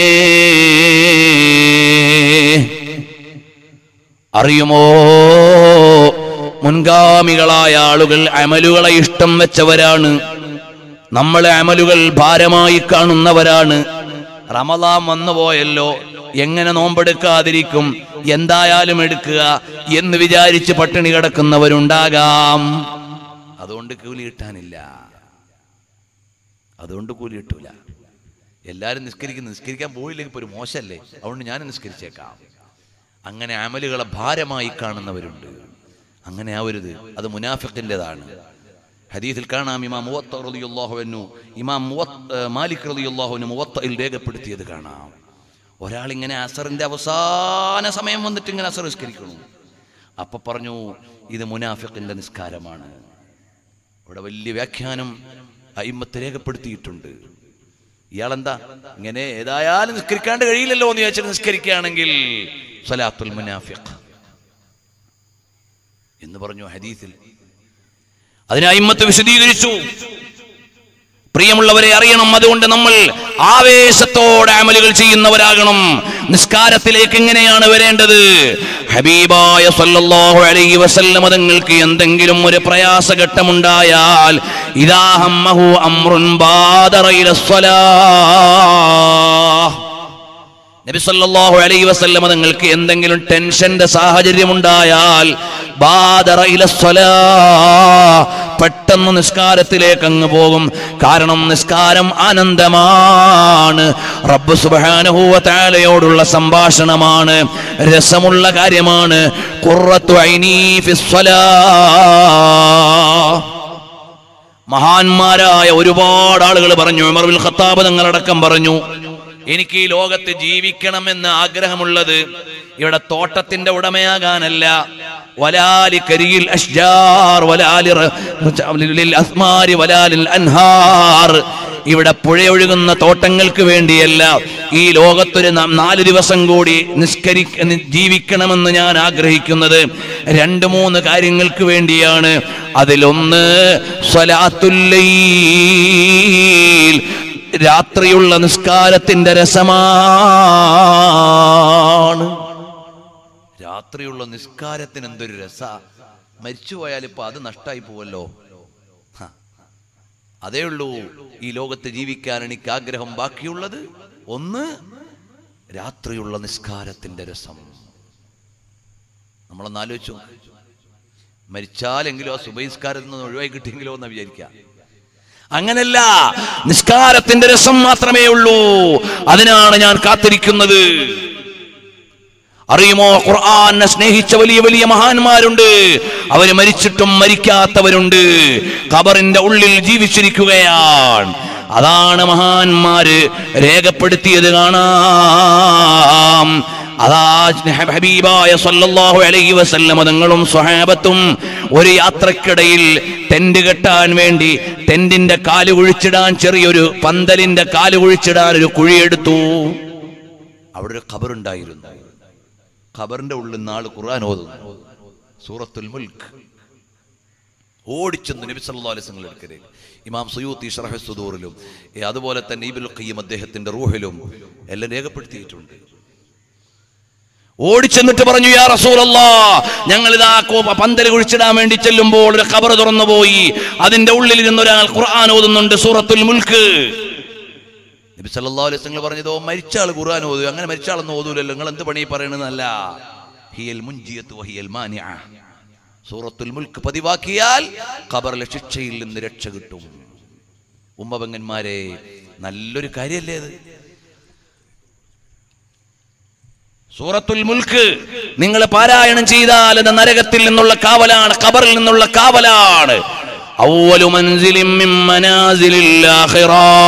അറിയുമോ മുൻഗാമികളായ ആളുകൾ അമലുകളെ ഇഷ്ടം വെച്ചവരാണ് നമ്മളെ അമലുകൾ ഭാരമായി കാണുന്നവരാണ് റമദാൻ വന്നുപോയല്ലോ എങ്ങനെ നോമ്പെടുക്കാതിരിക്കും എന്തായാലും എടുക്കുക എന്ന് വിചാരിച്ച് പട്ടിണി കിടക്കുന്നവരുണ്ടാകാം അതുകൊണ്ട് കൂലി കിട്ടാനില്ല അതുകൊണ്ട് കൂലി കിട്ടൂല എല്ലാവരും നിസ്കരിക്കുന്നു നിസ്കരിക്കാൻ പോയില്ലെങ്കിൽ ഇപ്പോൾ ഒരു മോശമല്ലേ അതുകൊണ്ട് ഞാൻ നിസ്കരിച്ചേക്കാം അങ്ങനെ അമലുകളെ ഭാരമായി കാണുന്നവരുണ്ട് അങ്ങനെ ആവരുത് അത് മുനാഫിഖിൻ്റെതാണ് ഹദീസിൽ കാണാം ഇമാം മുവത്ത റളിയല്ലാഹുവിനു ഇമാം മുവത്ത് ഏഹ് മാലിക് റളിയല്ലാഹുവിന് മുവത്തയിൽ രേഖപ്പെടുത്തിയത് കാണാം ഒരാൾ ഇങ്ങനെ അസറിന്റെ അവസാന സമയം വന്നിട്ട് ഇങ്ങനെ അസർ നിസ്കരിക്കണു അപ്പൊ പറഞ്ഞു ഇത് മുനാഫിഖിന്റെ നിസ്കാരമാണ് ഇവിടെ വലിയ വ്യാഖ്യാനം അയിമത്ത് രേഖപ്പെടുത്തിയിട്ടുണ്ട് ഇയാളെന്താ ഇങ്ങനെ ഏതായാലും നിസ്കരിക്കാണ്ട് കഴിയില്ലല്ലോ എന്ന് ചോദിച്ചാൽ നിസ്കരിക്കുകയാണെങ്കിൽ സലാത്തുൽ മുനാഫിഖ് എന്ന് പറഞ്ഞു ഹദീസിൽ അതിനെ അയിമത്ത് വിശദീകരിച്ചു പ്രിയമുള്ളവരെ അറിയണം അതുകൊണ്ട് നമ്മൾ ആവേശത്തോടെ അമലുകൾ ചെയ്യുന്നവരാകണം നിസ്കാരത്തിലേക്ക് എങ്ങനെയാണ് വരേണ്ടത് ഹബീബായ സല്ലല്ലാഹു അലൈഹി വസല്ലമ തങ്ങൾക്ക് എന്തെങ്കിലും ഒരു പ്രയാസഘട്ടമുണ്ടായാൽ ഇദാ ഹമ്മഹു അംറുൻ ബാദറ ഇലസ്സലാഹ് നബി സല്ലല്ലാഹു അലൈഹി വസല്ലമ തങ്ങൾക്ക് എന്തെങ്കിലും ടെൻഷന്റെ സാഹചര്യം ഉണ്ടായാൽ ബാദറ ഇലസ്സലാ പെട്ടെന്ന് നിസ്കാരത്തിലേക്ക് അങ്ങ് പോകും കാരണം നിസ്കാരം ആനന്ദമാണ് റബ്ബ് സുബ്ഹാനഹു വ തആലയോടുള്ള സംഭാഷണമാണ് രസമുള്ള കാര്യമാണ് ഖുർറത്തു ഐനി ഫിസ്സലാ മഹാന്മാരായ ഒരുപാട് ആളുകൾ പറഞ്ഞു ഉമർ ബിൻ ഖത്താബ് തങ്ങളടക്കം പറഞ്ഞു എനിക്ക് ഈ ലോകത്ത് ജീവിക്കണമെന്ന് ആഗ്രഹമുള്ളത് ഇവിടെ തോട്ടത്തിന്റെ ഉടമയാകാനല്ല വലാലി കരിയിൽ അഷ്ജാർ വലാലി റ- ലിൽ അസ്മാരി വലാലിൽ അൻഹാർ ഇവിടെ പുഴയൊഴുകുന്ന തോട്ടങ്ങൾക്ക് വേണ്ടിയല്ല ഈ ലോകത്തൊരു ന- നാല് ദിവസം കൂടി നിസ്കരി നി- ജീവിക്കണമെന്ന് ഞാൻ ആഗ്രഹിക്കുന്നത് രണ്ട് മൂന്ന് കാര്യങ്ങൾക്ക് വേണ്ടിയാണ് അതിലൊന്ന് സ്വലാത്തുല്ലൈൽ രാത്രിയുള്ള നിസ്കാരത്തിന്റെ രസമാണ് രാത്രിയുള്ള നിസ്കാരത്തിന് എന്തൊരു രസ മരിച്ചുപോയാൽ ഇപ്പൊ അത് നഷ്ടായി പോവല്ലോ ഹ. അതേ ഉള്ളൂ ഈ ലോകത്ത് ജീവിക്കാൻ എനിക്ക് ആഗ്രഹം ബാക്കിയുള്ളത് ഒന്ന് രാത്രിയുള്ള നിസ്കാരത്തിന്റെ രസം നമ്മളൊന്ന് ആലോചിച്ചു മരിച്ചാലെങ്കിലോ ആ സുബഹിസ്കാരത്തിൽ നിന്ന് ഒഴിവായി കിട്ടിയെങ്കിലോ എന്ന് വിചാരിക്കാം അങ്ങനല്ല നിസ്കാരത്തിന്റെ രസം മാത്രമേ ഉള്ളൂ അതിനാണ് ഞാൻ കാത്തിരിക്കുന്നത് അറിയുമോ ഖുർആനെ സ്നേഹിച്ച വലിയ വലിയ മഹാന്മാരുണ്ട് അവര് മരിച്ചിട്ടും മരിക്കാത്തവരുണ്ട് ഖബറിന്റെ ഉള്ളിൽ ജീവിച്ചിരിക്കുകയാണ് അതാണ് മഹാന്മാര് രേഖപ്പെടുത്തിയത് കാണാം അതാ ഹബീബായ സല്ലല്ലാഹു അലൈഹി വസല്ലമ തങ്ങളും സ്വഹാബത്തും ഒരു യാത്രക്കിടയിൽ ടെന്റ് കെട്ടാൻ വേണ്ടി ടെന്റിന്റെ കാല് കുഴിച്ചിടാൻ ചെറിയൊരു പന്തലിന്റെ കാല് കുഴിച്ചിടാൻ ഒരു കുഴിയെടുത്തു അവിടെ ഒരു ഖബറുണ്ടായിരുന്നു ഖബറിന്റെ ഉള്ളിൽ നാള് ഖുർആൻ ഓതുന്നു സൂറത്തുൽ മുൽക്ക് ഓടിച്ചെന്ന് നബി സല്ലല്ലാഹു അലൈഹി വസല്ലം എടുക്കരെ ഇമാം സുയൂത്തി ഷറഹ് സുദൂറിലും ഏ, അതുപോലെ തന്നെ ഇബുൽ ഖയ്യിം അദ്ദേഹത്തിന്റെ റൂഹിലും എല്ലാം രേഖപ്പെടുത്തിയിട്ടുണ്ട് ഓടിച്ചെന്നിട്ട് പറഞ്ഞു യാ റസൂലല്ലാ ഞങ്ങൾ ഇതാ പന്തൽ കുഴിച്ചിടാൻ വേണ്ടി ചെല്ലുമ്പോൾ ഒരു ഖബർ തുറന്നു പോയി അതിന്റെ ഉള്ളിൽ ഇരുന്ന് ഒരാൾ ഖുർആൻ ഓതുന്നുണ്ട് സൂറത്തുൽ മുൽക്ക് നബി സല്ലല്ലാഹു അലൈഹി വസല്ലം പറഞ്ഞതോ മരിച്ച ആൾ ഖുർആൻ ഓതു അങ്ങനെ മരിച്ച ആളൊന്നും ഓതൂലല്ലോ നിങ്ങൾ എന്ത് പണി പറയണെന്നല്ല ഹിയൽ മുൻജിയത്തു വഹിയൽ മാനിഅ സൂറത്തുൽ മുൽക്ക് പതിവാക്കിയാൽ ഖബറിലെ ശിക്ഷയിൽ നിന്ന് രക്ഷ കിട്ടും ഉമ്മപെങ്ങന്മാരെ നല്ലൊരു കാര്യല്ലേ അത് സൂറത്തുൽ മുൽക്ക് നിങ്ങൾ പാരായണം ചെയ്താൽ അത് നരകത്തിൽ നിന്നുള്ള കാവലാണ് ഖബറിൽ നിന്നുള്ള കാവലാണ് അവ്വലു മൻസിലിൻ മിൻ മനാസിലിൽ ആഖിറ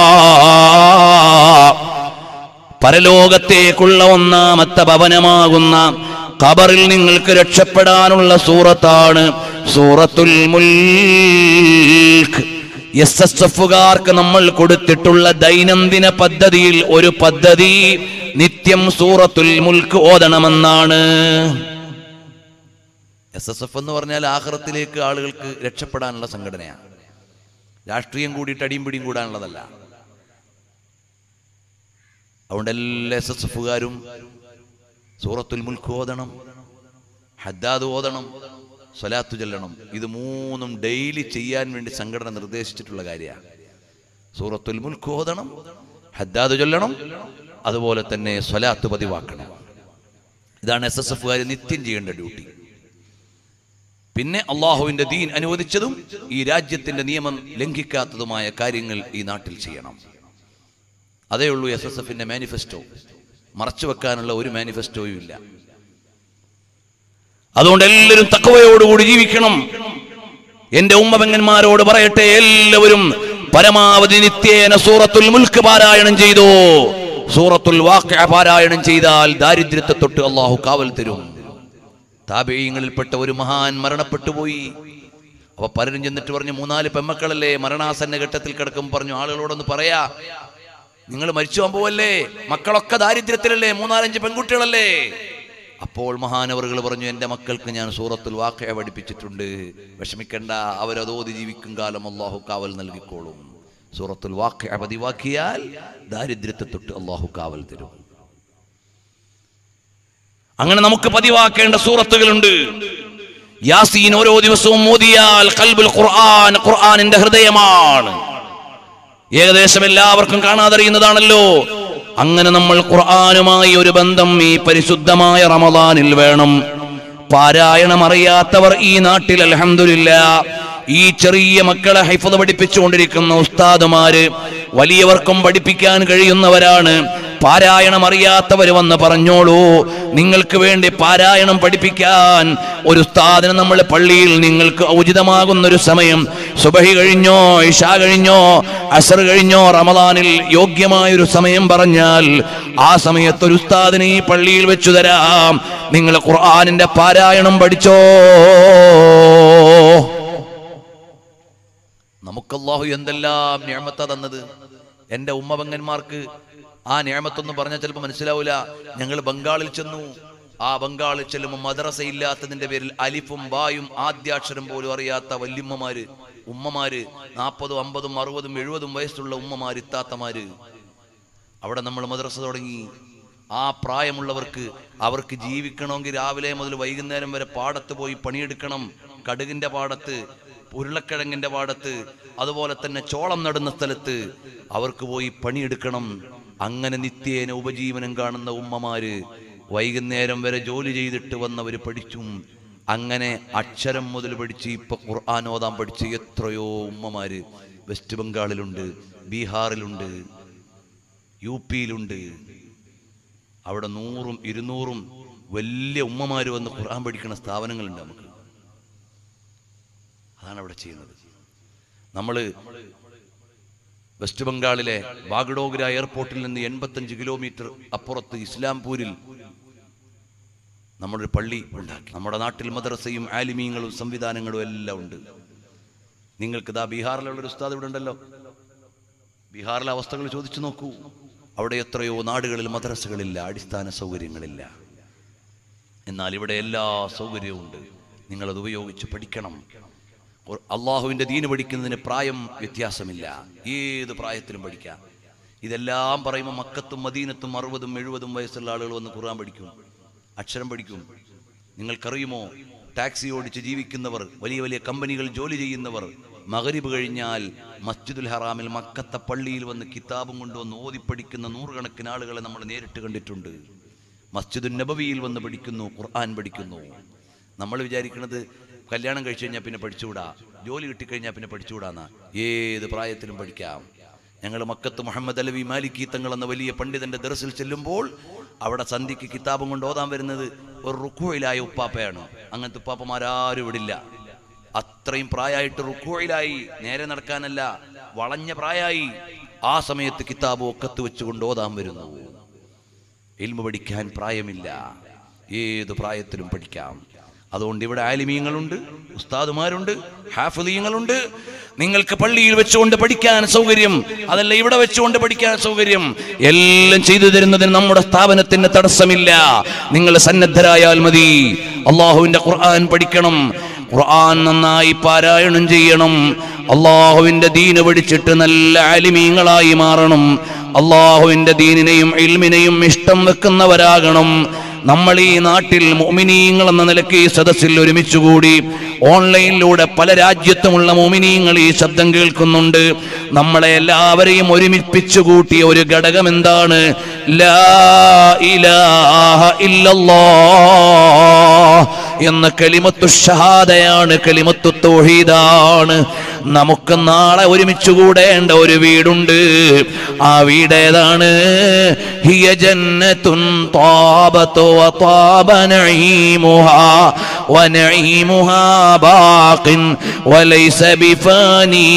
പരലോകത്തേക്കുള്ള ഒന്നാമത്തെ ഭവനമാകുന്ന ഖബറിൽ നിങ്ങൾക്ക് രക്ഷപ്പെടാനുള്ള സൂറത്താണ് സൂറത്തുൽ മുൽക്ക് എസ് എസ് എഫുകാർക്ക് നമ്മൾ കൊടുത്തിട്ടുള്ള ദൈനംദിന പദ്ധതിയിൽ ഒരു പദ്ധതി നിത്യം സൂറത്തുൽ മുൽക്ക് ഓതണമെന്നാണ് എസ് എസ് എഫ് എന്ന് പറഞ്ഞാൽ ആഹ്റത്തിലേക്ക് ആളുകൾക്ക് രക്ഷപ്പെടാനുള്ള സംഘടനയാണ് രാഷ്ട്രീയം കൂടിയിട്ട് അടിയും പിടിയും കൂടാനുള്ളതല്ല അതുകൊണ്ട് എല്ലാ എസ് എസ് എഫുകാരും സൂറത്തുൽ മുൽക്ക് ഓതണം ഹദ്ദാദ് ഓതണം സ്വലാത്തു ചൊല്ലണം ഇത് മൂന്നും ഡെയിലി ചെയ്യാൻ വേണ്ടി സംഘടന നിർദ്ദേശിച്ചിട്ടുള്ള കാര്യമാണ് സൂറത്തുൽ മുൽക്ക് ഓതണം ഹദ്ദാദ് ചൊല്ലണം അതുപോലെ തന്നെ സ്വലാത്ത് പതിവാക്കണം ഇതാണ് എസ് എസ് എഫുകാർ നിത്യം ചെയ്യേണ്ട ഡ്യൂട്ടി പിന്നെ അള്ളാഹുവിന്റെ ദീൻ അനുവദിച്ചതും ഈ രാജ്യത്തിന്റെ നിയമം ലംഘിക്കാത്തതുമായ കാര്യങ്ങൾ ഈ നാട്ടിൽ ചെയ്യണം അതേ ഉള്ളൂ എസ് എസ് എഫിന്റെ മാനിഫെസ്റ്റോ മറച്ചു വെക്കാനുള്ള ഒരു മാനിഫെസ്റ്റോയും ഇല്ല അതുകൊണ്ട് എല്ലാവരും തക്കവയോടുകൂടി ജീവിക്കണം എന്റെ ഉമ്മപെങ്ങന്മാരോട് പറയട്ടെ എല്ലാവരും പരമാവധി നിത്യേന സൂറത്തുൽ മുൽക്ക് പാരായണം ചെയ്തു സൂറത്തുൽ വാക്യ പാരായണം ചെയ്താൽ ദാരിദ്ര്യത്തെ തൊട്ട് അള്ളാഹു കാവൽ തരും താപേയങ്ങളിൽപ്പെട്ട ഒരു മഹാൻ മരണപ്പെട്ടു പോയി അപ്പൊ പലരും ചെന്നിട്ട് പറഞ്ഞു മൂന്നാല് പെമ്മക്കളല്ലേ മരണാസന്ന ഘട്ടത്തിൽ കിടക്കും പറഞ്ഞു ആളുകളോടൊന്ന് പറയാ നിങ്ങൾ മരിച്ചു പോകാൻ പോവല്ലേ മക്കളൊക്കെ ദാരിദ്ര്യത്തിലല്ലേ മൂന്നാലഞ്ച് പെൺകുട്ടികളല്ലേ അപ്പോൾ മഹാനവറുകൾ പറഞ്ഞു എൻ്റെ മക്കൾക്ക് ഞാൻ സൂറത്തുൽ വാക്കയ പഠിപ്പിച്ചിട്ടുണ്ട് വിഷമിക്കണ്ട അവരതോതി ജീവിക്കും കാലം അള്ളാഹു കാവൽ നൽകിക്കോളും സൂറത്തുൽ വാക്കയ പതിവാക്കിയാൽ ദാരിദ്ര്യത്തെ തൊട്ട് അള്ളാഹു കാവൽ തരും അങ്ങനെ നമുക്ക് പതിവാക്കേണ്ട സൂറത്തുകളുണ്ട് യാസീൻ ഓരോ ദിവസവും മോദിയാൽ കൽബുൽ ഖുർആൻ ഖുർആനിന്റെ ഹൃദയമാണ് ഏകദേശം എല്ലാവർക്കും കാണാതറിയുന്നതാണല്ലോ അങ്ങനെ നമ്മൾ ഖുർആനുമായി ഒരു ബന്ധം ഈ പരിശുദ്ധമായ റമദാനിൽ വേണം പാരായണം അറിയാത്തവർ ഈ നാട്ടിൽ അൽഹംദുലില്ല ഈ ചെറിയ മക്കളെ ഹൈഫത് പഠിപ്പിച്ചുകൊണ്ടിരിക്കുന്ന ഉസ്താദുമാര് വലിയവർക്കും പഠിപ്പിക്കാൻ കഴിയുന്നവരാണ് പാരായണം അറിയാത്തവർ വന്ന് പറഞ്ഞോളൂ നിങ്ങൾക്ക് വേണ്ടി പാരായണം പഠിപ്പിക്കാൻ ഒരു ഉസ്താദിന് നമ്മൾ പള്ളിയിൽ നിങ്ങൾക്ക് ഉചിതമാകുന്ന ഒരു സമയം സുബഹി കഴിഞ്ഞോ ഇഷ കഴിഞ്ഞോ അസർ കഴിഞ്ഞോ റമദാനിൽ യോഗ്യമായ ഒരു സമയം പറഞ്ഞാൽ ആ സമയത്ത് ഒരു ഉസ്താദിനെ ഈ പള്ളിയിൽ വെച്ചു തരാം നിങ്ങൾ ഖുർആാനിന്റെ പാരായണം പഠിച്ചോ നമുക്കല്ലാഹു എന്തെല്ലാം ഞാമത്ത തന്നത് എൻ്റെ ഉമ്മപങ്ങന്മാർക്ക് ആ ഞാമത്തൊന്നും പറഞ്ഞാൽ ചിലപ്പോൾ മനസ്സിലാവില്ല ഞങ്ങൾ ബംഗാളിൽ ചെന്നു ആ ബംഗാളിൽ ചെല്ലുമ്പോൾ മദ്രസ ഇല്ലാത്തതിന്റെ പേരിൽ അലിഫും ബായും ആദ്യാക്ഷരം പോലും അറിയാത്ത വല്യമ്മമാര് ഉമ്മമാര് നാൽപ്പതും അമ്പതും അറുപതും എഴുപതും വയസ്സുള്ള ഉമ്മമാര് ഇത്താത്തമാര് അവിടെ നമ്മൾ മദ്രസ തുടങ്ങി ആ പ്രായമുള്ളവർക്ക് അവർക്ക് ജീവിക്കണമെങ്കിൽ രാവിലെ മുതൽ വൈകുന്നേരം വരെ പാടത്ത് പോയി പണിയെടുക്കണം കടുകിന്റെ പാടത്ത് ഉരുളക്കിഴങ്ങിന്റെ പാടത്ത് അതുപോലെ തന്നെ ചോളം നടുന്ന സ്ഥലത്ത് അവർക്ക് പോയി പണിയെടുക്കണം അങ്ങനെ നിത്യേന ഉപജീവനം കാണുന്ന ഉമ്മമാര് വൈകുന്നേരം വരെ ജോലി ചെയ്തിട്ട് വന്നവർ പഠിച്ചും അങ്ങനെ അക്ഷരം മുതൽ പഠിച്ച് ഇപ്പൊ ഖുർആൻ ഓതാൻ പഠിച്ച് എത്രയോ ഉമ്മമാര് വെസ്റ്റ് ബംഗാളിലുണ്ട് ബീഹാറിലുണ്ട് യു പിയിലുണ്ട് അവിടെ നൂറും ഇരുന്നൂറും വലിയ ഉമ്മമാര് വന്ന് ഖുർആൻ പഠിക്കുന്ന സ്ഥാപനങ്ങളുണ്ട് നമുക്ക് അതാണ് അവിടെ ചെയ്യുന്നത് നമ്മൾ വെസ്റ്റ് ബംഗാളിലെ ബാഗഡോഗ്ര എയർപോർട്ടിൽ നിന്ന് എൺപത്തഞ്ച് കിലോമീറ്റർ അപ്പുറത്ത് ഇസ്ലാംപൂരിൽ നമ്മളൊരു പള്ളി ഉണ്ടാക്കി നമ്മുടെ നാട്ടിൽ മദ്രസയും ആലിമീങ്ങളും സംവിധാനങ്ങളും എല്ലാം ഉണ്ട് നിങ്ങൾക്ക് ഇതാ ബീഹാറിലുള്ള ഒരു ഉസ്താദ് ഇവിടെ ഉണ്ടല്ലോ ബീഹാറിലെ അവസ്ഥകൾ ചോദിച്ചു നോക്കൂ അവിടെ എത്രയോ നാടുകളിൽ മദ്രസകളില്ല അടിസ്ഥാന സൗകര്യങ്ങളില്ല എന്നാൽ ഇവിടെ എല്ലാ സൗകര്യവും ഉണ്ട് നിങ്ങളത് ഉപയോഗിച്ച് പഠിക്കണം ഖുർ- അള്ളാഹുവിൻ്റെ ദീന് പഠിക്കുന്നതിന് പ്രായം വ്യത്യാസമില്ല ഏത് പ്രായത്തിലും പഠിക്കാം ഇതെല്ലാം പറയുമ്പോൾ മക്കത്തും മദീനത്തും അറുപതും എഴുപതും വയസ്സുള്ള ആളുകൾ വന്ന് ഖുർആൻ പഠിക്കും അക്ഷരം പഠിക്കും നിങ്ങൾക്കറിയുമോ ടാക്സി ഓടിച്ച് ജീവിക്കുന്നവർ വലിയ വലിയ കമ്പനികൾ ജോലി ചെയ്യുന്നവർ മകരിബ് കഴിഞ്ഞാൽ മസ്ജിദുൽ ഹറാമിൽ മക്കത്തെ പള്ളിയിൽ വന്ന് കിതാബും കൊണ്ടുവന്ന് ഓതി പഠിക്കുന്ന നൂറുകണക്കിന് ആളുകളെ നമ്മൾ നേരിട്ട് കണ്ടിട്ടുണ്ട് മസ്ജിദുൽ നബവിയിൽ വന്ന് പഠിക്കുന്നു ഖുർആൻ പഠിക്കുന്നു നമ്മൾ വിചാരിക്കുന്നത് കല്യാണം കഴിച്ചു കഴിഞ്ഞാൽ പിന്നെ പഠിച്ചുകൂടാ ജോലി കിട്ടിക്കഴിഞ്ഞാൽ പിന്നെ പഠിച്ചുകൂടാന്നാ ഏത് പ്രായത്തിലും പഠിക്കാം ഞങ്ങൾ മക്കത്ത് മുഹമ്മദ് അലവി മാലിക്കി തങ്ങൾ എന്ന വലിയ പണ്ഡിതന്റെ ദർസിൽ ചെല്ലുമ്പോൾ അവിടെ സന്ധിക്ക് കിതാബും കൊണ്ട് ഓതാൻ വരുന്നത് ഒരു റുക്കുവയിലായ ഉപ്പാപ്പയാണ് അങ്ങനത്തെ ഉപ്പാപ്പമാരാരും ഇവിടില്ല അത്രയും പ്രായമായിട്ട് റുക്കുവയിലായി നേരെ നടക്കാനല്ല വളഞ്ഞ പ്രായമായി ആ സമയത്ത് കിതാബ് ഒക്കത്ത് വെച്ചുകൊണ്ട് ഓതാൻ വരുന്നു ഇൽമ പഠിക്കാൻ പ്രായമില്ല ഏത് പ്രായത്തിലും പഠിക്കാം അതുകൊണ്ട് ഇവിടെ ആലിമീങ്ങളുണ്ട് ഉസ്താദുമാരുണ്ട് ഹാഫിദീങ്ങളുണ്ട് നിങ്ങൾക്ക് പള്ളിയിൽ വെച്ചുകൊണ്ട് പഠിക്കാൻ സൗകര്യം അതല്ല ഇവിടെ വെച്ചുകൊണ്ട് പഠിക്കാൻ സൗകര്യം എല്ലാം ചെയ്തു തരുന്നതിന് നമ്മുടെ സ്ഥാപനത്തിന് തടസ്സമില്ല നിങ്ങൾ സന്നദ്ധരായാൽ മതി അള്ളാഹുവിന്റെ ഖുർആൻ പഠിക്കണം ഖുർആൻ നന്നായി പാരായണം ചെയ്യണം അള്ളാഹുവിന്റെ ദീന് പഠിച്ചിട്ട് നല്ല ആലിമീങ്ങളായി മാറണം അള്ളാഹുവിന്റെ ദീനിനെയും ഇൽമിനെയും ഇഷ്ടം വെക്കുന്നവരാകണം നമ്മൾ ഈ നാട്ടിൽ മോമിനീങ്ങൾ എന്ന നിലയ്ക്ക് ഈ സദസ്സിൽ ഒരുമിച്ചുകൂടി ഓൺലൈനിലൂടെ പല രാജ്യത്തുമുള്ള മോമിനീങ്ങൾ ഈ ശബ്ദം കേൾക്കുന്നുണ്ട് നമ്മളെ എല്ലാവരെയും ഒരുമിപ്പിച്ചു കൂട്ടിയ ഒരു ഘടകം എന്താണ് ലാ ഇലാഹ ഇല്ലല്ലാഹ് എന്ന കലിമത്തു ഷഹാദയാണ് കലിമത്തു തൗഹീദാണ് നമുക്ക് നാളെ ഒരുമിച്ച് കൂടേണ്ട ഒരു വീടുണ്ട് ആ വീട് ഏതാണ് ഹിയ ജന്നത്തുൻ താബത്തു വതാബ നഈമുഹാ വനഈമുഹാ ബാഖിൻ വലൈസ ബിഫാനി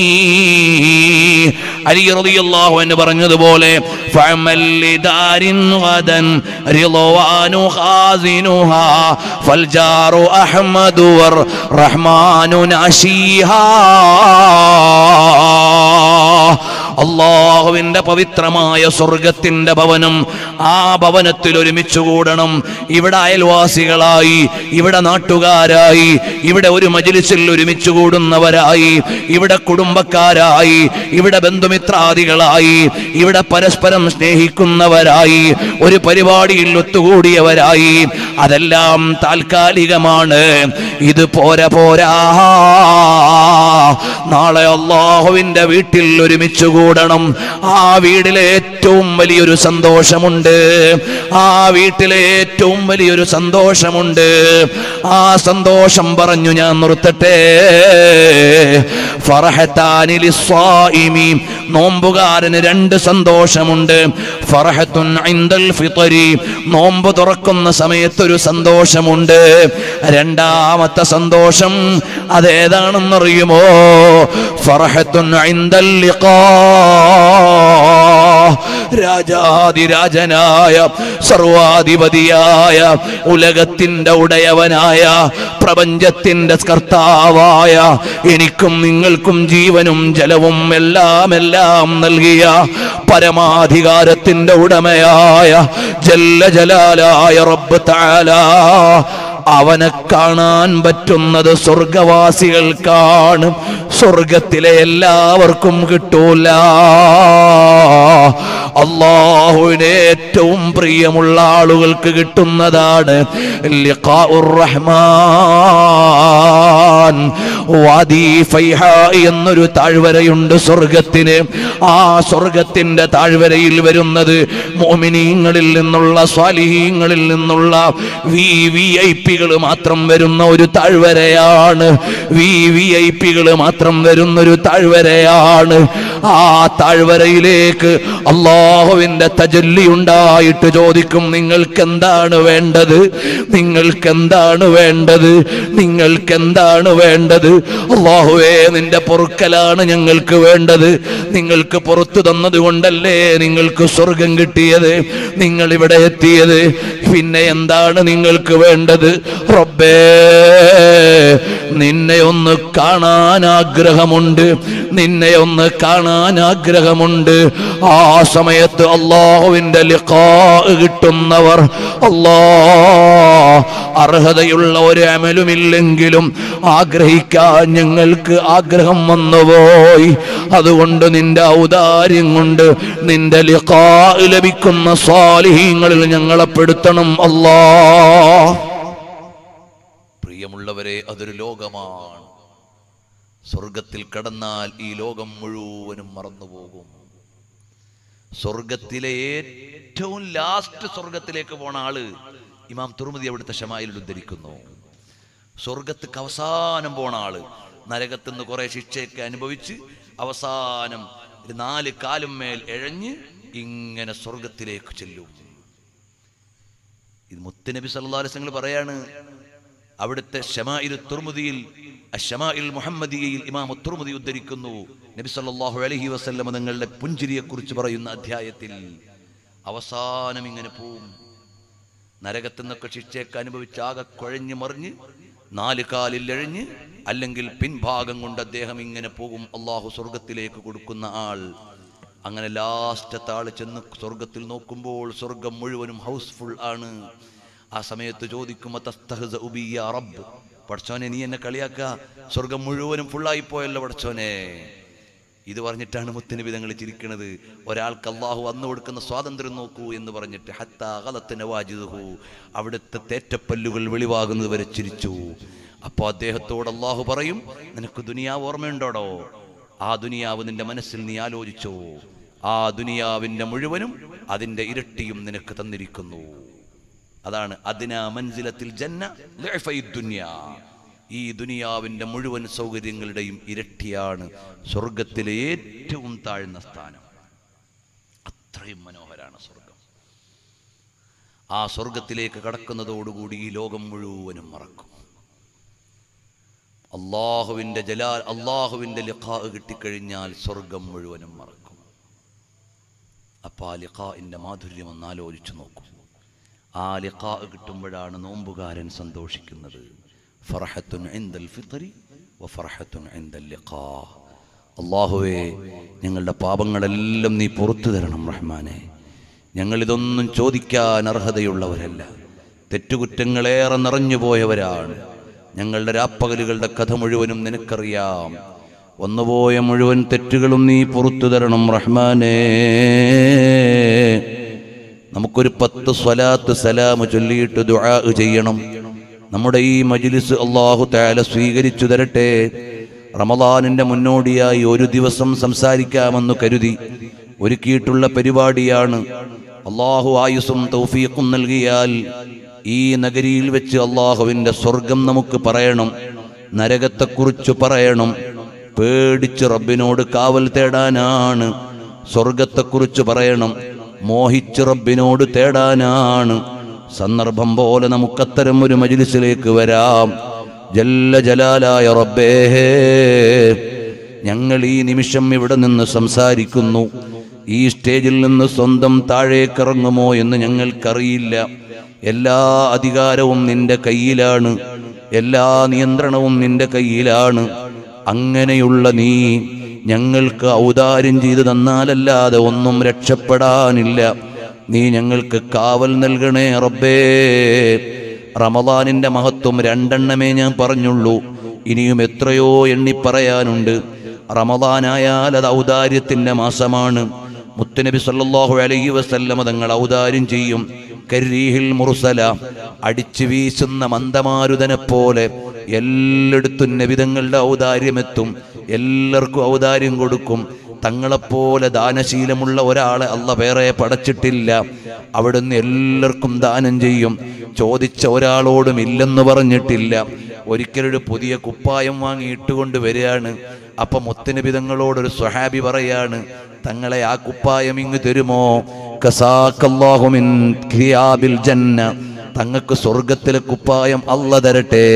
അലി റളിയല്ലാഹു അൻഹു പറഞ്ഞതുപോലെ ഫഅമൽ ലിദാരിൻ ഗദൻ റിളവാനു ഖാസിനുഹാ ഫൽജാറു അഹ്മദു വർ റഹ്മാനു നാശീഹാ അള്ളാഹുവിന്റെ പവിത്രമായ സ്വർഗത്തിന്റെ ഭവനം ആ ഭവനത്തിൽ ഒരുമിച്ച് കൂടണം ഇവിടെ അയൽവാസികളായി ഇവിടെ നാട്ടുകാരായി ഇവിടെ ഒരു മജിലിസിൽ ഒരുമിച്ച് കൂടുന്നവരായി ഇവിടെ കുടുംബക്കാരായി ഇവിടെ ബന്ധുമിത്രാദികളായി ഇവിടെ പരസ്പരം സ്നേഹിക്കുന്നവരായി ഒരു പരിപാടിയിൽ ഒത്തുകൂടിയവരായി അതെല്ലാം താൽക്കാലികമാണ് ഇത് പോരാ പോരാ നാളെ അള്ളാഹുവിന്റെ വീട്ടിൽ ഒരുമിച്ച് കൂടണം ആ വീടിലെ ഏറ്റവും വലിയൊരു സന്തോഷമുണ്ട് ആ വീട്ടിലെ ഏറ്റവും വലിയൊരു സന്തോഷമുണ്ട് ആ സന്തോഷം പറഞ്ഞു ഞാൻ നിർത്തട്ടെ ഫറഹത്താനി ലിസ്വായിമി നോമ്പുകാരന് രണ്ട് സന്തോഷമുണ്ട് ഫറഹത്തുൻ ഇൻദൽ ഫിത്രി നോമ്പ് തുറക്കുന്ന സമയത്തൊരു സന്തോഷമുണ്ട് രണ്ടാമത്തെ സന്തോഷം അതേതാണെന്നറിയുമോ ഫറഹത്തുൻ ഇൻദൽ ലിഖാ രാജാതിരാജനായ സർവാധിപതിയായ ഉലകത്തിന്റെ ഉടയവനായ പ്രപഞ്ചത്തിന്റെ കർത്താവായ എനിക്കും നിങ്ങൾക്കും ജീവനും ജലവും എല്ലാം എല്ലാം നൽകിയ പരമാധികാരത്തിന്റെ ഉടമയായ ജല്ല ജലാലായ റബ്ബ് താല അവനെ കാണാൻ പറ്റുന്നത് സ്വർഗവാസികൾക്കാണ് സ്വർഗത്തിലെ എല്ലാവർക്കും കിട്ടൂല അള്ളാഹുവിന് ഏറ്റവും പ്രിയമുള്ള ആളുകൾക്ക് കിട്ടുന്നതാണ് ലിഖാഉർ റഹ്മാൻ വാദി ഫൈഹ എന്നൊരു താഴ്വരയുണ്ട് സ്വർഗത്തിന് ആ സ്വർഗത്തിന്റെ താഴ്വരയിൽ വരുന്നത് മോമിനീങ്ങളിൽ നിന്നുള്ള സ്വാലിഹീങ്ങളിൽ നിന്നുള്ള വി വി ഐ പികൾ മാത്രം വരുന്ന ഒരു താഴ്വരയാണ് വി വി ഐ പികൾ മാത്രം വരുന്ന ഒരു താഴ്വരയാണ് ആ താഴ്വരയിലേക്ക് അള്ളാഹുവിന്റെ തജല്ലി ഉണ്ടായിട്ട് ചോദിക്കും നിങ്ങൾക്ക് എന്താണ് വേണ്ടത് നിങ്ങൾക്ക് എന്താണ് വേണ്ടത് നിങ്ങൾക്ക് എന്താണ് വേണ്ടത് അള്ളാഹുവേ നിന്റെ പൊറുക്കലാണ് ഞങ്ങൾക്ക് വേണ്ടത് നിങ്ങൾക്ക് പുറത്തു തന്നത് കൊണ്ടല്ലേ നിങ്ങൾക്ക് സ്വർഗം കിട്ടിയത് നിങ്ങൾ ഇവിടെ എത്തിയത് പിന്നെ എന്താണ് നിങ്ങൾക്ക് വേണ്ടത് റബ്ബേ നിന്നെ ഒന്ന് കാണാൻ ആഗ്രഹമുണ്ട് നിന്നെ ഒന്ന് കാണാൻ ആഗ്രഹമുണ്ട് ആ സമയത്ത് അള്ളാഹുവിന്റെ ലിഖാ കിട്ടുന്നവർ അല്ലാ അർഹതയുള്ള ഒരു അമലുമില്ലെങ്കിലും ആഗ്രഹിക്കാൻ ഞങ്ങൾക്ക് ആഗ്രഹം വന്നുപോയി അതുകൊണ്ട് നിന്റെ ഔദാര്യം കൊണ്ട് നിന്റെ ലിഖാ ലഭിക്കുന്ന സ്വാലിഹീങ്ങളിൽ ഞങ്ങളെ പെടുത്തണം അല്ലാ പ്രിയമുള്ളവരെ അതൊരു ലോകമാണ് സ്വർഗത്തിൽ കടന്നാൽ ഈ ലോകം മുഴുവനും മറന്നുപോകും സ്വർഗത്തിലെ ഏറ്റവും ലാസ്റ്റ് സ്വർഗത്തിലേക്ക് പോണ ആള് ഇമാം തുറമുതി അവിടുത്തെ ഷമായിൽ ഉദ്ധരിക്കുന്നു സ്വർഗത്തേക്ക് അവസാനം പോണ ആള് നരകത്തിൽ നിന്ന് കുറെ ശിക്ഷയൊക്കെ അനുഭവിച്ച് അവസാനം ഒരു നാല് കാലും മേൽ എഴഞ്ഞ് ഇങ്ങനെ സ്വർഗത്തിലേക്ക് ചെല്ലും ഇത് മുത്തുനബി സല്ലല്ലാഹു അലൈഹി വസല്ലം പറയാണ് അവിടുത്തെ ഷമാഇൽ തുർമുദിയിൽ ഷമാഇൽ മുഹമ്മദിയയിൽ ഇമാം തുർമുദി ഉദ്ധരിക്കുന്നു നബി സല്ലല്ലാഹു അലൈഹി വസല്ലം തങ്ങളുടെ പുഞ്ചിരിയെ കുറിച്ച് പറയുന്ന അധ്യായത്തിൽ അവസാനം ഇങ്ങനെ പോവും നരകത്തിൽ നിന്നൊക്കെ ശിക്ഷയൊക്കെ അനുഭവിച്ച് ആകെ കുഴഞ്ഞു മറിഞ്ഞ് നാല് കാലിൽ എഴഞ്ഞ് അല്ലെങ്കിൽ പിൻഭാഗം കൊണ്ട് അദ്ദേഹം ഇങ്ങനെ പോകും അള്ളാഹു സ്വർഗത്തിലേക്ക് കൊടുക്കുന്ന ആൾ അങ്ങനെ ലാസ്റ്റത്തെ ആള് ചെന്ന് സ്വർഗത്തിൽ നോക്കുമ്പോൾ സ്വർഗം മുഴുവനും ഹൗസ്ഫുൾ ആണ് ആ സമയത്ത് ചോദിക്കും "അതസ്തഹ്സഉ ബി യാ റബ്ബ് പടച്ചോനെ നീ എന്നെ കളിയാക്ക സ്വർഗം മുഴുവനും ഫുള്ളായി പോയല്ലോ പടച്ചോനെ ഇത് പറഞ്ഞിട്ടാണ് മുത്തനബി തങ്ങൾ ചിരിക്കുന്നത് ഒരാൾക്ക് അള്ളാഹു അന്ന് കൊടുക്കുന്ന സ്വാതന്ത്ര്യം നോക്കൂ എന്ന് പറഞ്ഞിട്ട് ഹത്താ ഖലത്ത് നവാജിദുഹു അവിടുത്തെ തേറ്റപ്പല്ലുകൾ വെളിവാകുന്നത് വരെ ചിരിച്ചു അപ്പോൾ അദ്ദേഹത്തോട് അള്ളാഹു പറയും നിനക്ക് ദുനിയാവ് ഓർമ്മയുണ്ടോടോ ആ ദുനിയാവ് നിന്റെ മനസ്സിൽ നീ ആലോചിച്ചോ ആ ദുനിയാവിന്റെ മുഴുവനും അതിന്റെ ഇരട്ടിയും നിനക്ക് തന്നിരിക്കുന്നു അതാണ് അതിന മൻസിലത്തിൽ ജന്ന ലഅഫൈ ദുനിയ ഈ ദുനിയാവിന്റെ മുഴുവൻ സൗകര്യങ്ങളുടെയും ഇരട്ടിയാണ് സ്വർഗത്തിലെ ഏറ്റവും താഴ്ന്ന സ്ഥാനം അത്രയും മനോഹരാണ് സ്വർഗം ആ സ്വർഗത്തിലേക്ക് കടക്കുന്നതോടുകൂടി ഈ ലോകം മുഴുവനും മറക്കും അള്ളാഹുവിന്റെ ജലാൽ അള്ളാഹുവിന്റെ ലിഖാ കിട്ടിക്കഴിഞ്ഞാൽ സ്വർഗം മുഴുവനും മറക്കും അപ്പൊ ആ ലിഖാഇന്റെ മാധുര്യം ഒന്ന് ആലോചിച്ചു നോക്കും ആ ലിഖാ കിട്ടുമ്പോഴാണ് നോമ്പുകാരൻ സന്തോഷിക്കുന്നത് ഫറഹത്തുൻ ഇൻദൽ ഫിത്രി വ ഫറഹത്തുൻ ഇൻദൽ ലിഖാ അള്ളാഹുവേ ഞങ്ങളുടെ പാപങ്ങളെല്ലാം നീ പുറത്തു തരണം റഹ്മാനെ ഞങ്ങൾ ഇതൊന്നും ചോദിക്കാൻ അർഹതയുള്ളവരല്ല തെറ്റുകുറ്റങ്ങളേറെ നിറഞ്ഞു പോയവരാണ് ഞങ്ങളുടെ രാപ്പകലുകളുടെ കഥ മുഴുവനും നിനക്കറിയാം വന്നുപോയ മുഴുവൻ തെറ്റുകളും നീ പുറത്തു തരണം റഹ്മാനേ നമുക്കൊരു പത്ത് സ്വലാത്ത് സലാമ് ചൊല്ലിയിട്ട് ദുആ ചെയ്യണം നമ്മുടെ ഈ മജ്ലിസ് അള്ളാഹു താല സ്വീകരിച്ചു തരട്ടെ റമദാനിന്റെ മുന്നോടിയായി ഒരു ദിവസം സംസാരിക്കാമെന്ന് കരുതി ഒരുക്കിയിട്ടുള്ള പരിപാടിയാണ് അള്ളാഹു ആയുസും തൗഫീഖും നൽകിയാൽ ഈ നഗരിയിൽ വെച്ച് അള്ളാഹുവിന്റെ സ്വർഗം നമുക്ക് പറയണം നരകത്തെക്കുറിച്ച് പറയണം പേടിച്ച് റബ്ബിനോട് കാവൽ തേടാനാണ് സ്വർഗത്തെക്കുറിച്ച് പറയണം മോഹിച്ച് റബ്ബിനോട് തേടാനാണ് സന്ദർഭം പോലെ നമുക്കത്തരം ഒരു മജിലിസിലേക്ക് വരാം ജല്ല ജലാലായ റബ്ബേ ഞങ്ങൾ ഈ നിമിഷം ഇവിടെ നിന്ന് സംസാരിക്കുന്നു ഈ സ്റ്റേജിൽ നിന്ന് സ്വന്തം താഴേക്കിറങ്ങുമോ എന്ന് ഞങ്ങൾക്കറിയില്ല എല്ലാ അധികാരവും നിന്റെ കയ്യിലാണ് എല്ലാ നിയന്ത്രണവും നിന്റെ കയ്യിലാണ് അങ്ങനെയുള്ള നീ ഞങ്ങൾക്ക് ഔദാര്യം ചെയ്തു തന്നാലല്ലാതെ ഒന്നും രക്ഷപ്പെടാനില്ല നീ ഞങ്ങൾക്ക് കാവൽ നൽകണേ റബ്ബേ റമദാനിന്റെ മഹത്വം രണ്ടെണ്ണമേ ഞാൻ പറഞ്ഞുള്ളൂ ഇനിയും എത്രയോ എണ്ണി പറയാനുണ്ട് റമദാനായാൽ അത് ഔദാര്യത്തിന്റെ മാസമാണ് മുത്തുനബി സല്ലല്ലാഹു അലൈഹി വസല്ലമ തങ്ങൾ ഔദാര്യം ചെയ്യും കരീഹിൽ മുർസല അടിച്ചു വീശുന്ന മന്ദമാരുതനെ പോലെ എല്ലായിടത്തും നബിതങ്ങളുടെ ഔദാര്യമെത്തും എല്ലാവർക്കും ഔദാര്യം കൊടുക്കും തങ്ങളെപ്പോലെ ദാനശീലമുള്ള ഒരാളെ അല്ല വേറെ പടച്ചിട്ടില്ല അവിടുന്ന് എല്ലാവർക്കും ദാനം ചെയ്യും ചോദിച്ച ഒരാളോടും ഇല്ലെന്ന് പറഞ്ഞിട്ടില്ല ഒരിക്കലൊരു പുതിയ കുപ്പായം വാങ്ങി ഇട്ടുകൊണ്ട് വരികയാണ് അപ്പൊ മുത്തനബിതങ്ങളോടൊരു സ്വഹാബി പറയാണ് തങ്ങളെ ആ കുപ്പായം ഇങ്ങ് തരുമോ കസാക്കല്ലാഹു മിൻ ഖിയാബിൽ ജന്ന തങ്ങൾക്ക് സ്വർഗത്തിലെ കുപ്പായം അല്ല തരട്ടെ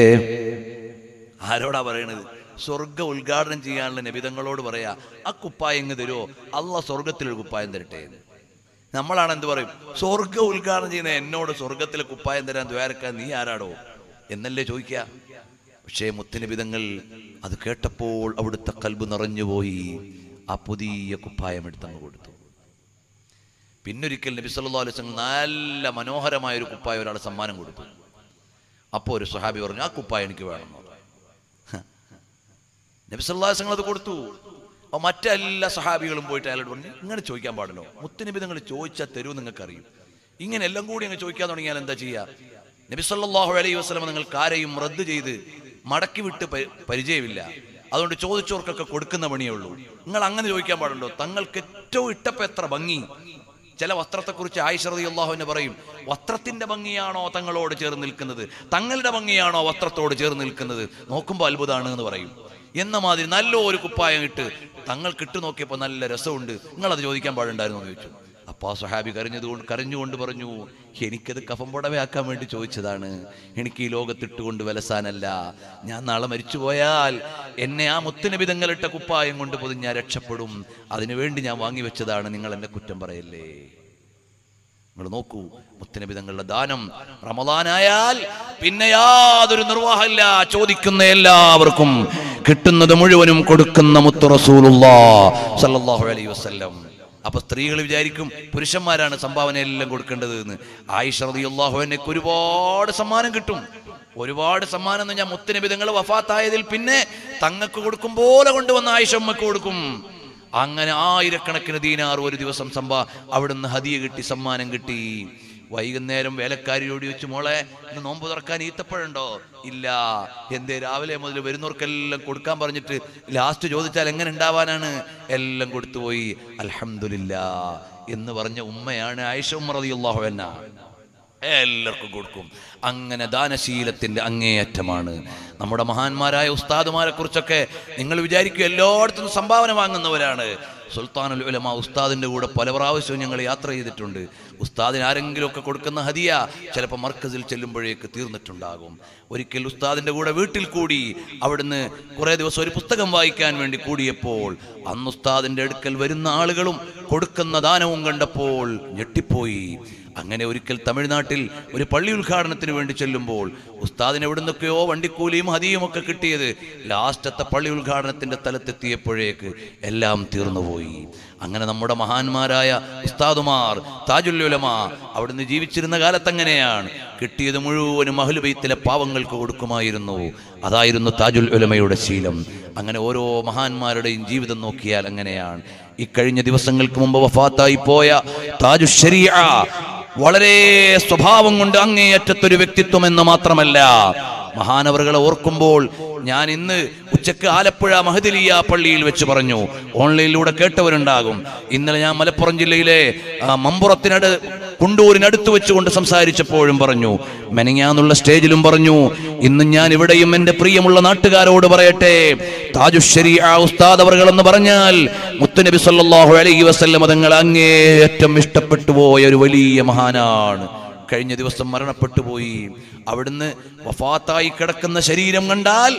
ആരോടാ പറയണത് സ്വർഗ ഉദ്ഘാടനം ചെയ്യാനുള്ള നബിതങ്ങളോട് പറയാ ആ കുപ്പായം ഇങ്ങ് തരുമോ അല്ല സ്വർഗത്തിലൊരു കുപ്പായം തരട്ടെ എന്ന്. നമ്മളാണ് എന്ത് പറയും സ്വർഗ ഉദ്ഘാടനം ചെയ്യുന്ന എന്നോട് സ്വർഗത്തിലെ കുപ്പായം തരാൻ ദ്വാരക്കാൻ നീ ആരാടോ എന്നല്ലേ ചോദിക്കുക പക്ഷേ മുത്തനബിതങ്ങൾ അത് കേട്ടപ്പോൾ അവിടുത്തെ കൽബ് നിറഞ്ഞുപോയി ആ പുതിയ കുപ്പായം എടുത്തങ്ങ് കൊടുത്തു പിന്നൊരിക്കൽ നബി സല്ലല്ലാഹു അലൈഹി വസല്ലം നല്ല മനോഹരമായ ഒരു കുപ്പായം ഒരാൾ സമ്മാനം കൊടുത്തു അപ്പോൾ ഒരു സ്വഹാബി പറഞ്ഞു ആ കുപ്പായം എനിക്ക് വേണം എന്ന് പറഞ്ഞു. ഹ. നബി സല്ലല്ലാഹു അലൈഹി വസല്ലം അത് കൊടുത്തു അപ്പോൾ മറ്റെല്ലാ സഹാബികളും പോയിട്ട് അയാളോട് പറഞ്ഞു ഇങ്ങനെ ചോദിക്കാൻ പാടല്ലോ മുത്തുനബി നിങ്ങൾ ചോദിച്ചാൽ തരൂ നിങ്ങൾക്ക് അറിയും ഇങ്ങനെ എല്ലാം കൂടി അങ്ങ് ചോദിക്കാൻ തുടങ്ങിയാൽ എന്താ ചെയ്യുക നബി സല്ലല്ലാഹു അലൈഹി വസല്ലം നിങ്ങൾക്ക് ആരെയും റദ്ദ് ചെയ്ത് മടക്കി വിട്ട് പ- പരിചയമില്ല അതുകൊണ്ട് ചോദിച്ചവർക്കൊക്കെ കൊടുക്കുന്ന പണിയേ ഉള്ളൂ നിങ്ങൾ അങ്ങനെ ചോദിക്കാൻ പാടുണ്ടോ തങ്ങൾക്ക് ഏറ്റവും ഇട്ടപ്പ എത്ര ഭംഗി ചില വസ്ത്രത്തെക്കുറിച്ച് ആയിഷറതി അള്ളാഹുവിനെ പറയും വസ്ത്രത്തിന്റെ ഭംഗിയാണോ തങ്ങളോട് ചേർന്ന് നിൽക്കുന്നത് തങ്ങളുടെ ഭംഗിയാണോ വസ്ത്രത്തോട് ചേർന്ന് നിൽക്കുന്നത് നോക്കുമ്പോൾ അത്ഭുതമാണ് എന്ന് പറയും എന്ന മാതിരി നല്ല ഒരു കുപ്പായം ഇട്ട് തങ്ങൾക്ക് ഇട്ട് നോക്കിയപ്പോൾ നല്ല രസമുണ്ട് നിങ്ങളത് ചോദിക്കാൻ പാടുണ്ടായിരുന്നു എന്ന് ചോദിച്ചു അപ്പോൾ ആ സ്വഹാബി കരഞ്ഞതുകൊണ്ട് കരഞ്ഞുകൊണ്ട് പറഞ്ഞു എനിക്കത് കഫം പുടവയാക്കാൻ വേണ്ടി ചോദിച്ചതാണ് എനിക്ക് ഈ ലോകത്തിട്ടുകൊണ്ട് വിലസാനല്ല ഞാൻ നാളെ മരിച്ചു പോയാൽ എന്നെ ആ മുത്തുനിബിതങ്ങളിട്ട കുപ്പായം കൊണ്ട് പൊതി ഞാൻ രക്ഷപ്പെടും അതിനുവേണ്ടി ഞാൻ വാങ്ങി വെച്ചതാണ് നിങ്ങൾ എന്നെ കുറ്റം പറയല്ലേ നിങ്ങൾ നോക്കൂ മുത്തനബി തങ്ങളുടെ ദാനം റമദാനായാൽ പിന്നെ യാതൊരു നിർവാഹമില്ല ചോദിക്കുന്ന എല്ലാവർക്കും കിട്ടുന്നത് മുഴുവനും കൊടുക്കുന്ന മുത്തു റസൂലുള്ളാ സല്ലല്ലാഹു അലൈഹി വസല്ലം അപ്പൊ സ്ത്രീകൾ വിചാരിക്കും പുരുഷന്മാരാണ് സംഭാവന എല്ലാം കൊടുക്കേണ്ടത് എന്ന് ആയിഷ റളിയല്ലാഹു അൻഹയ്ക്ക് ഒരുപാട് സമ്മാനം കിട്ടും ഒരുപാട് സമ്മാനം എന്ന് ഞാൻ മുത്തനബി തങ്ങൾ വഫാത്തായതിൽ പിന്നെ തങ്ങൾക്ക് കൊടുക്കും പോലെ കൊണ്ടുവന്ന ആയിഷ ഉമ്മക്ക് കൊടുക്കും അങ്ങനെ ആയിരക്കണക്കിന് ദീനാർ ഒരു ദിവസം സമ്പാ അവിടുന്ന് ഹദിയ കിട്ടി സമ്മാനം കിട്ടി വൈകുന്നേരം വേലക്കാരിയോട് ചോദിച്ചു മോളെ ഇന്ന് നോമ്പ് തുറക്കാൻ ഈത്തപ്പഴുണ്ടോ ഇല്ല എന്തേ രാവിലെ മുതൽ വരുന്നവർക്കെല്ലാം കൊടുക്കാൻ പറഞ്ഞിട്ട് ലാസ്റ്റ് ചോദിച്ചാൽ എങ്ങനെ ഉണ്ടാവാനാണ് എല്ലാം കൊടുത്തുപോയി അൽഹംദുലില്ല എന്ന് പറഞ്ഞ ഉമ്മയാണ് ആയിഷ ഉമ്മ റളിയല്ലാഹു അൻഹ എല്ലാവർക്കും കൊടുക്കും അങ്ങനെ ദാനശീലത്തിന്റെ അങ്ങേയറ്റമാണ് നമ്മുടെ മഹാന്മാരായ ഉസ്താദുമാരെ കുറിച്ചൊക്കെ നിങ്ങൾ വിചാരിക്കും എല്ലായിടത്തും സംഭാവന വാങ്ങുന്നവരാണ് സുൽത്താനുൽ ഉലമ ഉസ്താദിന്റെ കൂടെ പല പ്രാവശ്യവും ഞങ്ങൾ യാത്ര ചെയ്തിട്ടുണ്ട് ഉസ്താദിന് ആരെങ്കിലുമൊക്കെ കൊടുക്കുന്ന ഹദിയ ചിലപ്പോൾ മർക്കസിൽ ചെല്ലുമ്പോഴേക്ക് തീർന്നിട്ടുണ്ടാകും ഒരിക്കൽ ഉസ്താദിന്റെ കൂടെ വീട്ടിൽ കൂടി അവിടുന്ന് കുറേ ദിവസം ഒരു പുസ്തകം വായിക്കാൻ വേണ്ടി കൂടിയപ്പോൾ അന്ന് ഉസ്താദിന്റെ അടുക്കൽ വരുന്ന ആളുകളും കൊടുക്കുന്ന ദാനവും കണ്ടപ്പോൾ ഞെട്ടിപ്പോയി അങ്ങനെ ഒരിക്കൽ തമിഴ്നാട്ടിൽ ഒരു പള്ളി ഉദ്ഘാടനത്തിന് വേണ്ടി ചെല്ലുമ്പോൾ ഉസ്താദിന് എവിടുന്നൊക്കെയോ വണ്ടിക്കൂലിയും ഹതിയും ഒക്കെ കിട്ടിയത് ലാസ്റ്റത്തെ പള്ളി ഉദ്ഘാടനത്തിന്റെ സ്ഥലത്തെത്തിയപ്പോഴേക്ക് എല്ലാം തീർന്നുപോയി അങ്ങനെ നമ്മുടെ മഹാന്മാരായ ഉസ്താദുമാർ താജുല്ലുലമ അവിടുന്ന് ജീവിച്ചിരുന്ന കാലത്ത് അങ്ങനെയാണ് കിട്ടിയത് മുഴുവനും അഹ്ലുബൈത്തിലെ പാവങ്ങൾക്ക് കൊടുക്കുമായിരുന്നു അതായിരുന്നു താജുൽ ഉലമയുടെ ശീലം അങ്ങനെ ഓരോ മഹാന്മാരുടെയും ജീവിതം നോക്കിയാൽ അങ്ങനെയാണ് ഇക്കഴിഞ്ഞ ദിവസങ്ങൾക്ക് മുമ്പ് വഫാത്തായി പോയ താജു ശരീഅ വളരെ സ്വഭാവം കൊണ്ട് അങ്ങേയറ്റത്തൊരു വ്യക്തിത്വം എന്ന് മാത്രമല്ല മഹാനവറുകളെ ഓർക്കുമ്പോൾ ഞാൻ ഇന്ന് ഉച്ചക്ക് ആലപ്പുഴ മഹദിലിയ പള്ളിയിൽ വെച്ച് പറഞ്ഞു ഓൺലൈനിലൂടെ കേട്ടവരുണ്ടാകും ഇന്നലെ ഞാൻ മലപ്പുറം ജില്ലയിലെ ആ, മമ്പുറത്തിനട് കുണ്ടൂരിനടുത്ത് വെച്ചുകൊണ്ട് സംസാരിച്ചപ്പോഴും പറഞ്ഞു മെനങ്ങാന്നുള്ള സ്റ്റേജിലും പറഞ്ഞു ഇന്ന് ഞാൻ ഇവിടെയും എൻ്റെ പ്രിയമുള്ള നാട്ടുകാരോട് പറയട്ടെ താജുശ്ശേരി ആ ഉസ്താദ് അവർകൾ എന്ന് പറഞ്ഞാൽ മുത്തുനബി സല്ലല്ലാഹു അലൈഹി വസല്ലം തങ്ങൾ അങ്ങേയറ്റം ഇഷ്ടപ്പെട്ടു പോയ ഒരു വലിയ മഹാനാണ് കഴിഞ്ഞ ദിവസം മരണപ്പെട്ടു പോയി അവിടുന്ന് വഫാത്തായി കിടക്കുന്ന ശരീരം കണ്ടാൽ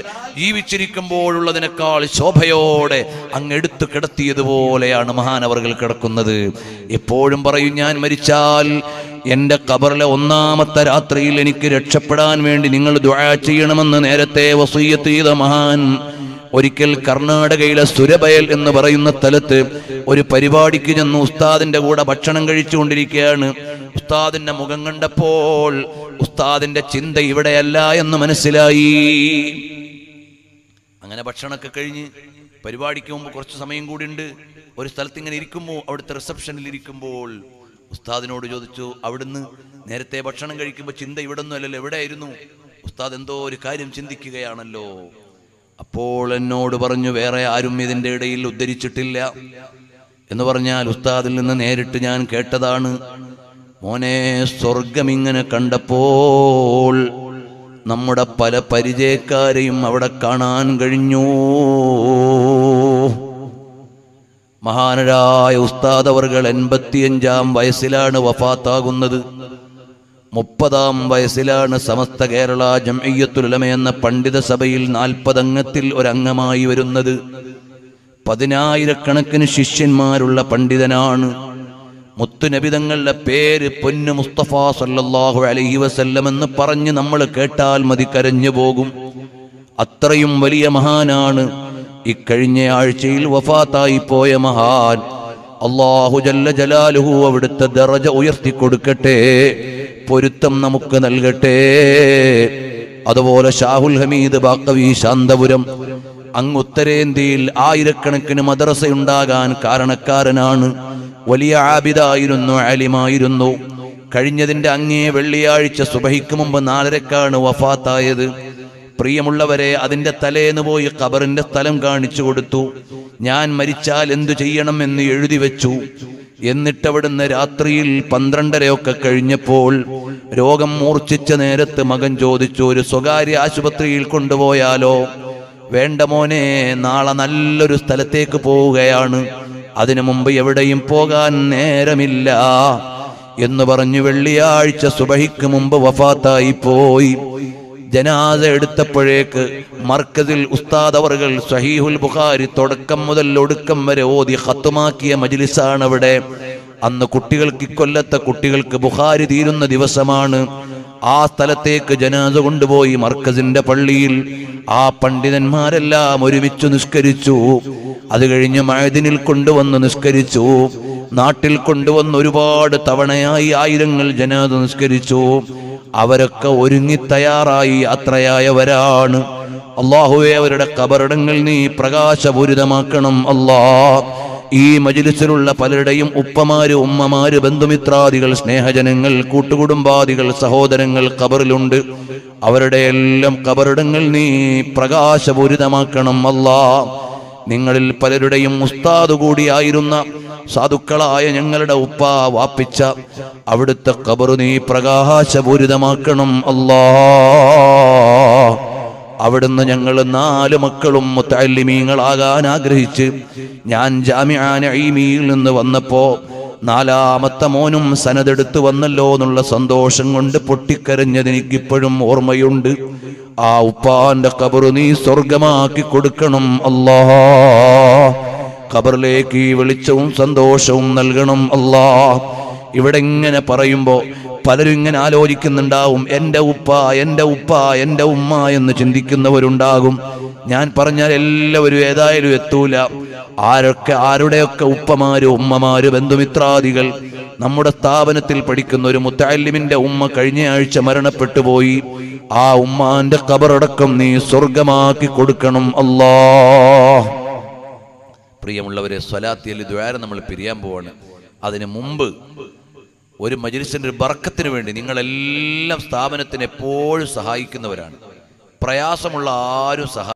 ജീവിച്ചിരിക്കുമ്പോഴുള്ളതിനേക്കാൾ ശോഭയോടെ അങ്ങ് എടുത്തു കിടത്തിയതുപോലെയാണ് മഹാനവറുകൾ കിടക്കുന്നത് എപ്പോഴും പറയും ഞാൻ മരിച്ചാൽ എൻ്റെ കബറിലെ ഒന്നാമത്തെ രാത്രിയിൽ എനിക്ക് രക്ഷപ്പെടാൻ വേണ്ടി നിങ്ങൾ ദുആ ചെയ്യണമെന്ന് നേരത്തെ വസൂയത്ത് ചെയ്ത മഹാൻ ഒരിക്കൽ കർണാടകയിലെ സുരബയൽ എന്ന് പറയുന്ന സ്ഥലത്ത് ഒരു പരിപാടിക്ക് ചെന്ന് ഉസ്താദിന്റെ കൂടെ ഭക്ഷണം കഴിച്ചുകൊണ്ടിരിക്കുകയാണ് ഉസ്താദിന്റെ മുഖം കണ്ടപ്പോൾ ഉസ്താദിന്റെ ചിന്ത ഇവിടെയല്ല എന്ന് മനസ്സിലായി അങ്ങനെ ഭക്ഷണമൊക്കെ കഴിഞ്ഞ് പരിപാടിക്ക് മുമ്പ് കുറച്ച് സമയം കൂടി ഉണ്ട് ഒരു സ്ഥലത്ത് ഇങ്ങനെ ഇരിക്കുമ്പോൾ അവിടുത്തെ റിസപ്ഷനിൽ ഇരിക്കുമ്പോൾ ഉസ്താദിനോട് ചോദിച്ചു അവിടുന്ന് നേരത്തെ ഭക്ഷണം കഴിക്കുമ്പോൾ ചിന്ത ഇവിടെ ഒന്നും അല്ലല്ലോ എവിടെയായിരുന്നു ഉസ്താദ് എന്തോ ഒരു കാര്യം ചിന്തിക്കുകയാണല്ലോ അപ്പോൾ എന്നോട് പറഞ്ഞു വേറെ ആരും ഇതിൻ്റെ ഇടയിൽ ഉദ്ധരിച്ചിട്ടില്ല എന്ന് പറഞ്ഞാൽ ഉസ്താദിൽ നിന്ന് നേരിട്ട് ഞാൻ കേട്ടതാണ് മോനെ സ്വർഗം ഇങ്ങനെ കണ്ടപ്പോൾ നമ്മുടെ പല പരിചയക്കാരെയും അവിടെ കാണാൻ കഴിഞ്ഞു മഹാനരായ ഉസ്താദ് അവർകൾ എൺപത്തിയഞ്ചാം വയസ്സിലാണ് വഫാത്താകുന്നത് മുപ്പതാം വയസ്സിലാണ് സമസ്ത കേരള ജംഇയ്യത്തുലമ എന്ന പണ്ഡിത സഭയിൽ നാൽപ്പതംഗത്തിൽ ഒരംഗമായി വരുന്നത് പതിനായിരക്കണക്കിന് ശിഷ്യന്മാരുള്ള പണ്ഡിതനാണ് മുത്തുനബിതങ്ങളുടെ പേര് പൊന്നു മുസ്തഫ സല്ലല്ലാഹു അലൈഹി വസല്ലം എന്ന് പറഞ്ഞ് നമ്മൾ കേട്ടാൽ മതി കരഞ്ഞു പോകും അത്രയും വലിയ മഹാനാണ് ഇക്കഴിഞ്ഞ ആഴ്ചയിൽ വഫാത്തായി പോയ മഹാൻ അള്ളാഹു ജല്ല ജലാലുഹു അവിടുത്തെ ദറജ ഉയർത്തി കൊടുക്കട്ടെ പൊരുത്തം നമുക്ക് നൽകട്ടെ അതുപോലെ ഷാഹുൽ ഹമീദ് ബാക്കവി ശാന്തപുരം അങ്ങ് ഉത്തരേന്ത്യയിൽ ആയിരക്കണക്കിന് മദ്രസ ഉണ്ടാകാൻ കാരണക്കാരനാണ് വലിയ ആബിദായിരുന്നു അലിമായിരുന്നു കഴിഞ്ഞതിന്റെ അങ്ങേ വെള്ളിയാഴ്ച സുബഹിക്ക് മുമ്പ് നാലരക്കാണ് വഫാത്തായത് പ്രിയമുള്ളവരെ അതിന്റെ തലേന്ന് പോയി ഖബറിന്റെ സ്ഥലം കാണിച്ചു കൊടുത്തു ഞാൻ മരിച്ചാൽ എന്തു ചെയ്യണം എന്ന് എഴുതി വെച്ചു എന്നിട്ടവിടുന്ന് രാത്രിയിൽ പന്ത്രണ്ടരയൊക്കെ കഴിഞ്ഞപ്പോൾ രോഗം മൂർച്ഛിച്ച നേരത്ത് മകൻ ചോദിച്ചു ഒരു സ്വകാര്യ ആശുപത്രിയിൽ കൊണ്ടുപോയാലോ വേണ്ട മോനെ നാളെ നല്ലൊരു സ്ഥലത്തേക്ക് പോവുകയാണ് അതിനു മുമ്പ് എവിടെയും പോകാൻ നേരമില്ല എന്ന് പറഞ്ഞു വെള്ളിയാഴ്ച സുബഹിക്ക് മുമ്പ് വഫാത്തായി പോയി ജനാസ എടുത്തപ്പോഴേക്ക് മർക്കസിൽ ഉസ്താദ് അവർകൾ സഹീഹുൽ ബുഖാരി തുടക്കം മുതൽ ഒടുക്കം വരെ ഓതി ഹത്തുമാക്കിയ മജ്ലിസാണ് അവിടെ അന്ന് കുട്ടികൾക്ക് ഇക്കൊല്ലത്തെ കുട്ടികൾക്ക് ബുഖാരി തീരുന്ന ദിവസമാണ് ആ സ്ഥലത്തേക്ക് ജനാസ കൊണ്ടുപോയി മർക്കസിന്റെ പള്ളിയിൽ ആ പണ്ഡിതന്മാരെല്ലാം ഒരുമിച്ച് നിസ്കരിച്ചു അത് കഴിഞ്ഞ് മഴദിനിൽ കൊണ്ടുവന്ന് നിസ്കരിച്ചു നാട്ടിൽ കൊണ്ടുവന്ന് ഒരുപാട് തവണയായി ആയിരങ്ങൾ ജനാദ നിസ്കരിച്ചു അവരൊക്കെ ഒരുങ്ങി തയ്യാറായി യാത്രയായവരാണ് അള്ളാഹുവെ അവരുടെ കബറിടങ്ങൾ നീ പ്രകാശപൂരിതമാക്കണം അല്ലാ ഈ മജിലിസിലുള്ള പലരുടെയും ഉപ്പമാര് ഉമ്മമാര് ബന്ധുമിത്രാദികൾ സ്നേഹജനങ്ങൾ കൂട്ടുകുടുംബാദികൾ സഹോദരങ്ങൾ കബറിലുണ്ട് അവരുടെ എല്ലാം കബറിടങ്ങൾ നീ പ്രകാശപൂരിതമാക്കണം അല്ലാ നിങ്ങളിൽ പലരുടെയും ഉസ്താദ് കൂടിയായിരുന്ന സാധുക്കളായ ഞങ്ങളുടെ ഉപ്പ വാപ്പിച്ച അവിടുത്തെ കബറു നീ പ്രകാശപൂരിതമാക്കണം അല്ലാ അവിടുന്ന് ഞങ്ങൾ നാല് മക്കളും മുത്തല്ലിമീങ്ങളാകാൻ ആഗ്രഹിച്ച് ഞാൻ ജാമ്യാനീമിയിൽ നിന്ന് വന്നപ്പോ നാലാമത്തെ മോനും സനതെടുത്ത് വന്നല്ലോ എന്നുള്ള സന്തോഷം കൊണ്ട് പൊട്ടിക്കരഞ്ഞത് എനിക്കിപ്പോഴും ഓർമ്മയുണ്ട് ആ ഉപ്പാന്റെ കബറു നീ സ്വർഗമാക്കി കൊടുക്കണം അല്ലാ ഖബറിലേക്ക് ഈ വെളിച്ചവും സന്തോഷവും നൽകണം അല്ലാ ഇവിടെ ഇങ്ങനെ പറയുമ്പോ പലരും ഇങ്ങനെ ആലോചിക്കുന്നുണ്ടാവും എൻ്റെ ഉപ്പ എൻ്റെ ഉപ്പ എൻ്റെ ഉമ്മ എന്ന് ചിന്തിക്കുന്നവരുണ്ടാകും ഞാൻ പറഞ്ഞാൽ എല്ലാവരും ഏതായാലും എത്തൂല ആരൊക്കെ ആരുടെയൊക്കെ ഉപ്പമാര് ഉമ്മമാര് ബന്ധുമിത്രാദികൾ നമ്മുടെ സ്ഥാപനത്തിൽ പഠിക്കുന്ന ഒരു മുത്താലിമിന്റെ ഉമ്മ കഴിഞ്ഞ ആഴ്ച മരണപ്പെട്ടു പോയി ആ ഉമ്മാന്റെ കബറടക്കം നീ സ്വർഗമാക്കി കൊടുക്കണം അല്ലാ പ്രിയമുള്ളവരെ സ്വലാത്തിയിൽ ദ്വാര നമ്മൾ പിരിയാൻ പോവാണ് അതിന് മുമ്പ് ഒരു മജിലിസിന്റെ ഒരു ബർക്കത്തിന് വേണ്ടി നിങ്ങളെല്ലാം സ്ഥാപനത്തിന് എപ്പോഴും സഹായിക്കുന്നവരാണ് പ്രയാസമുള്ള ആരും സഹായി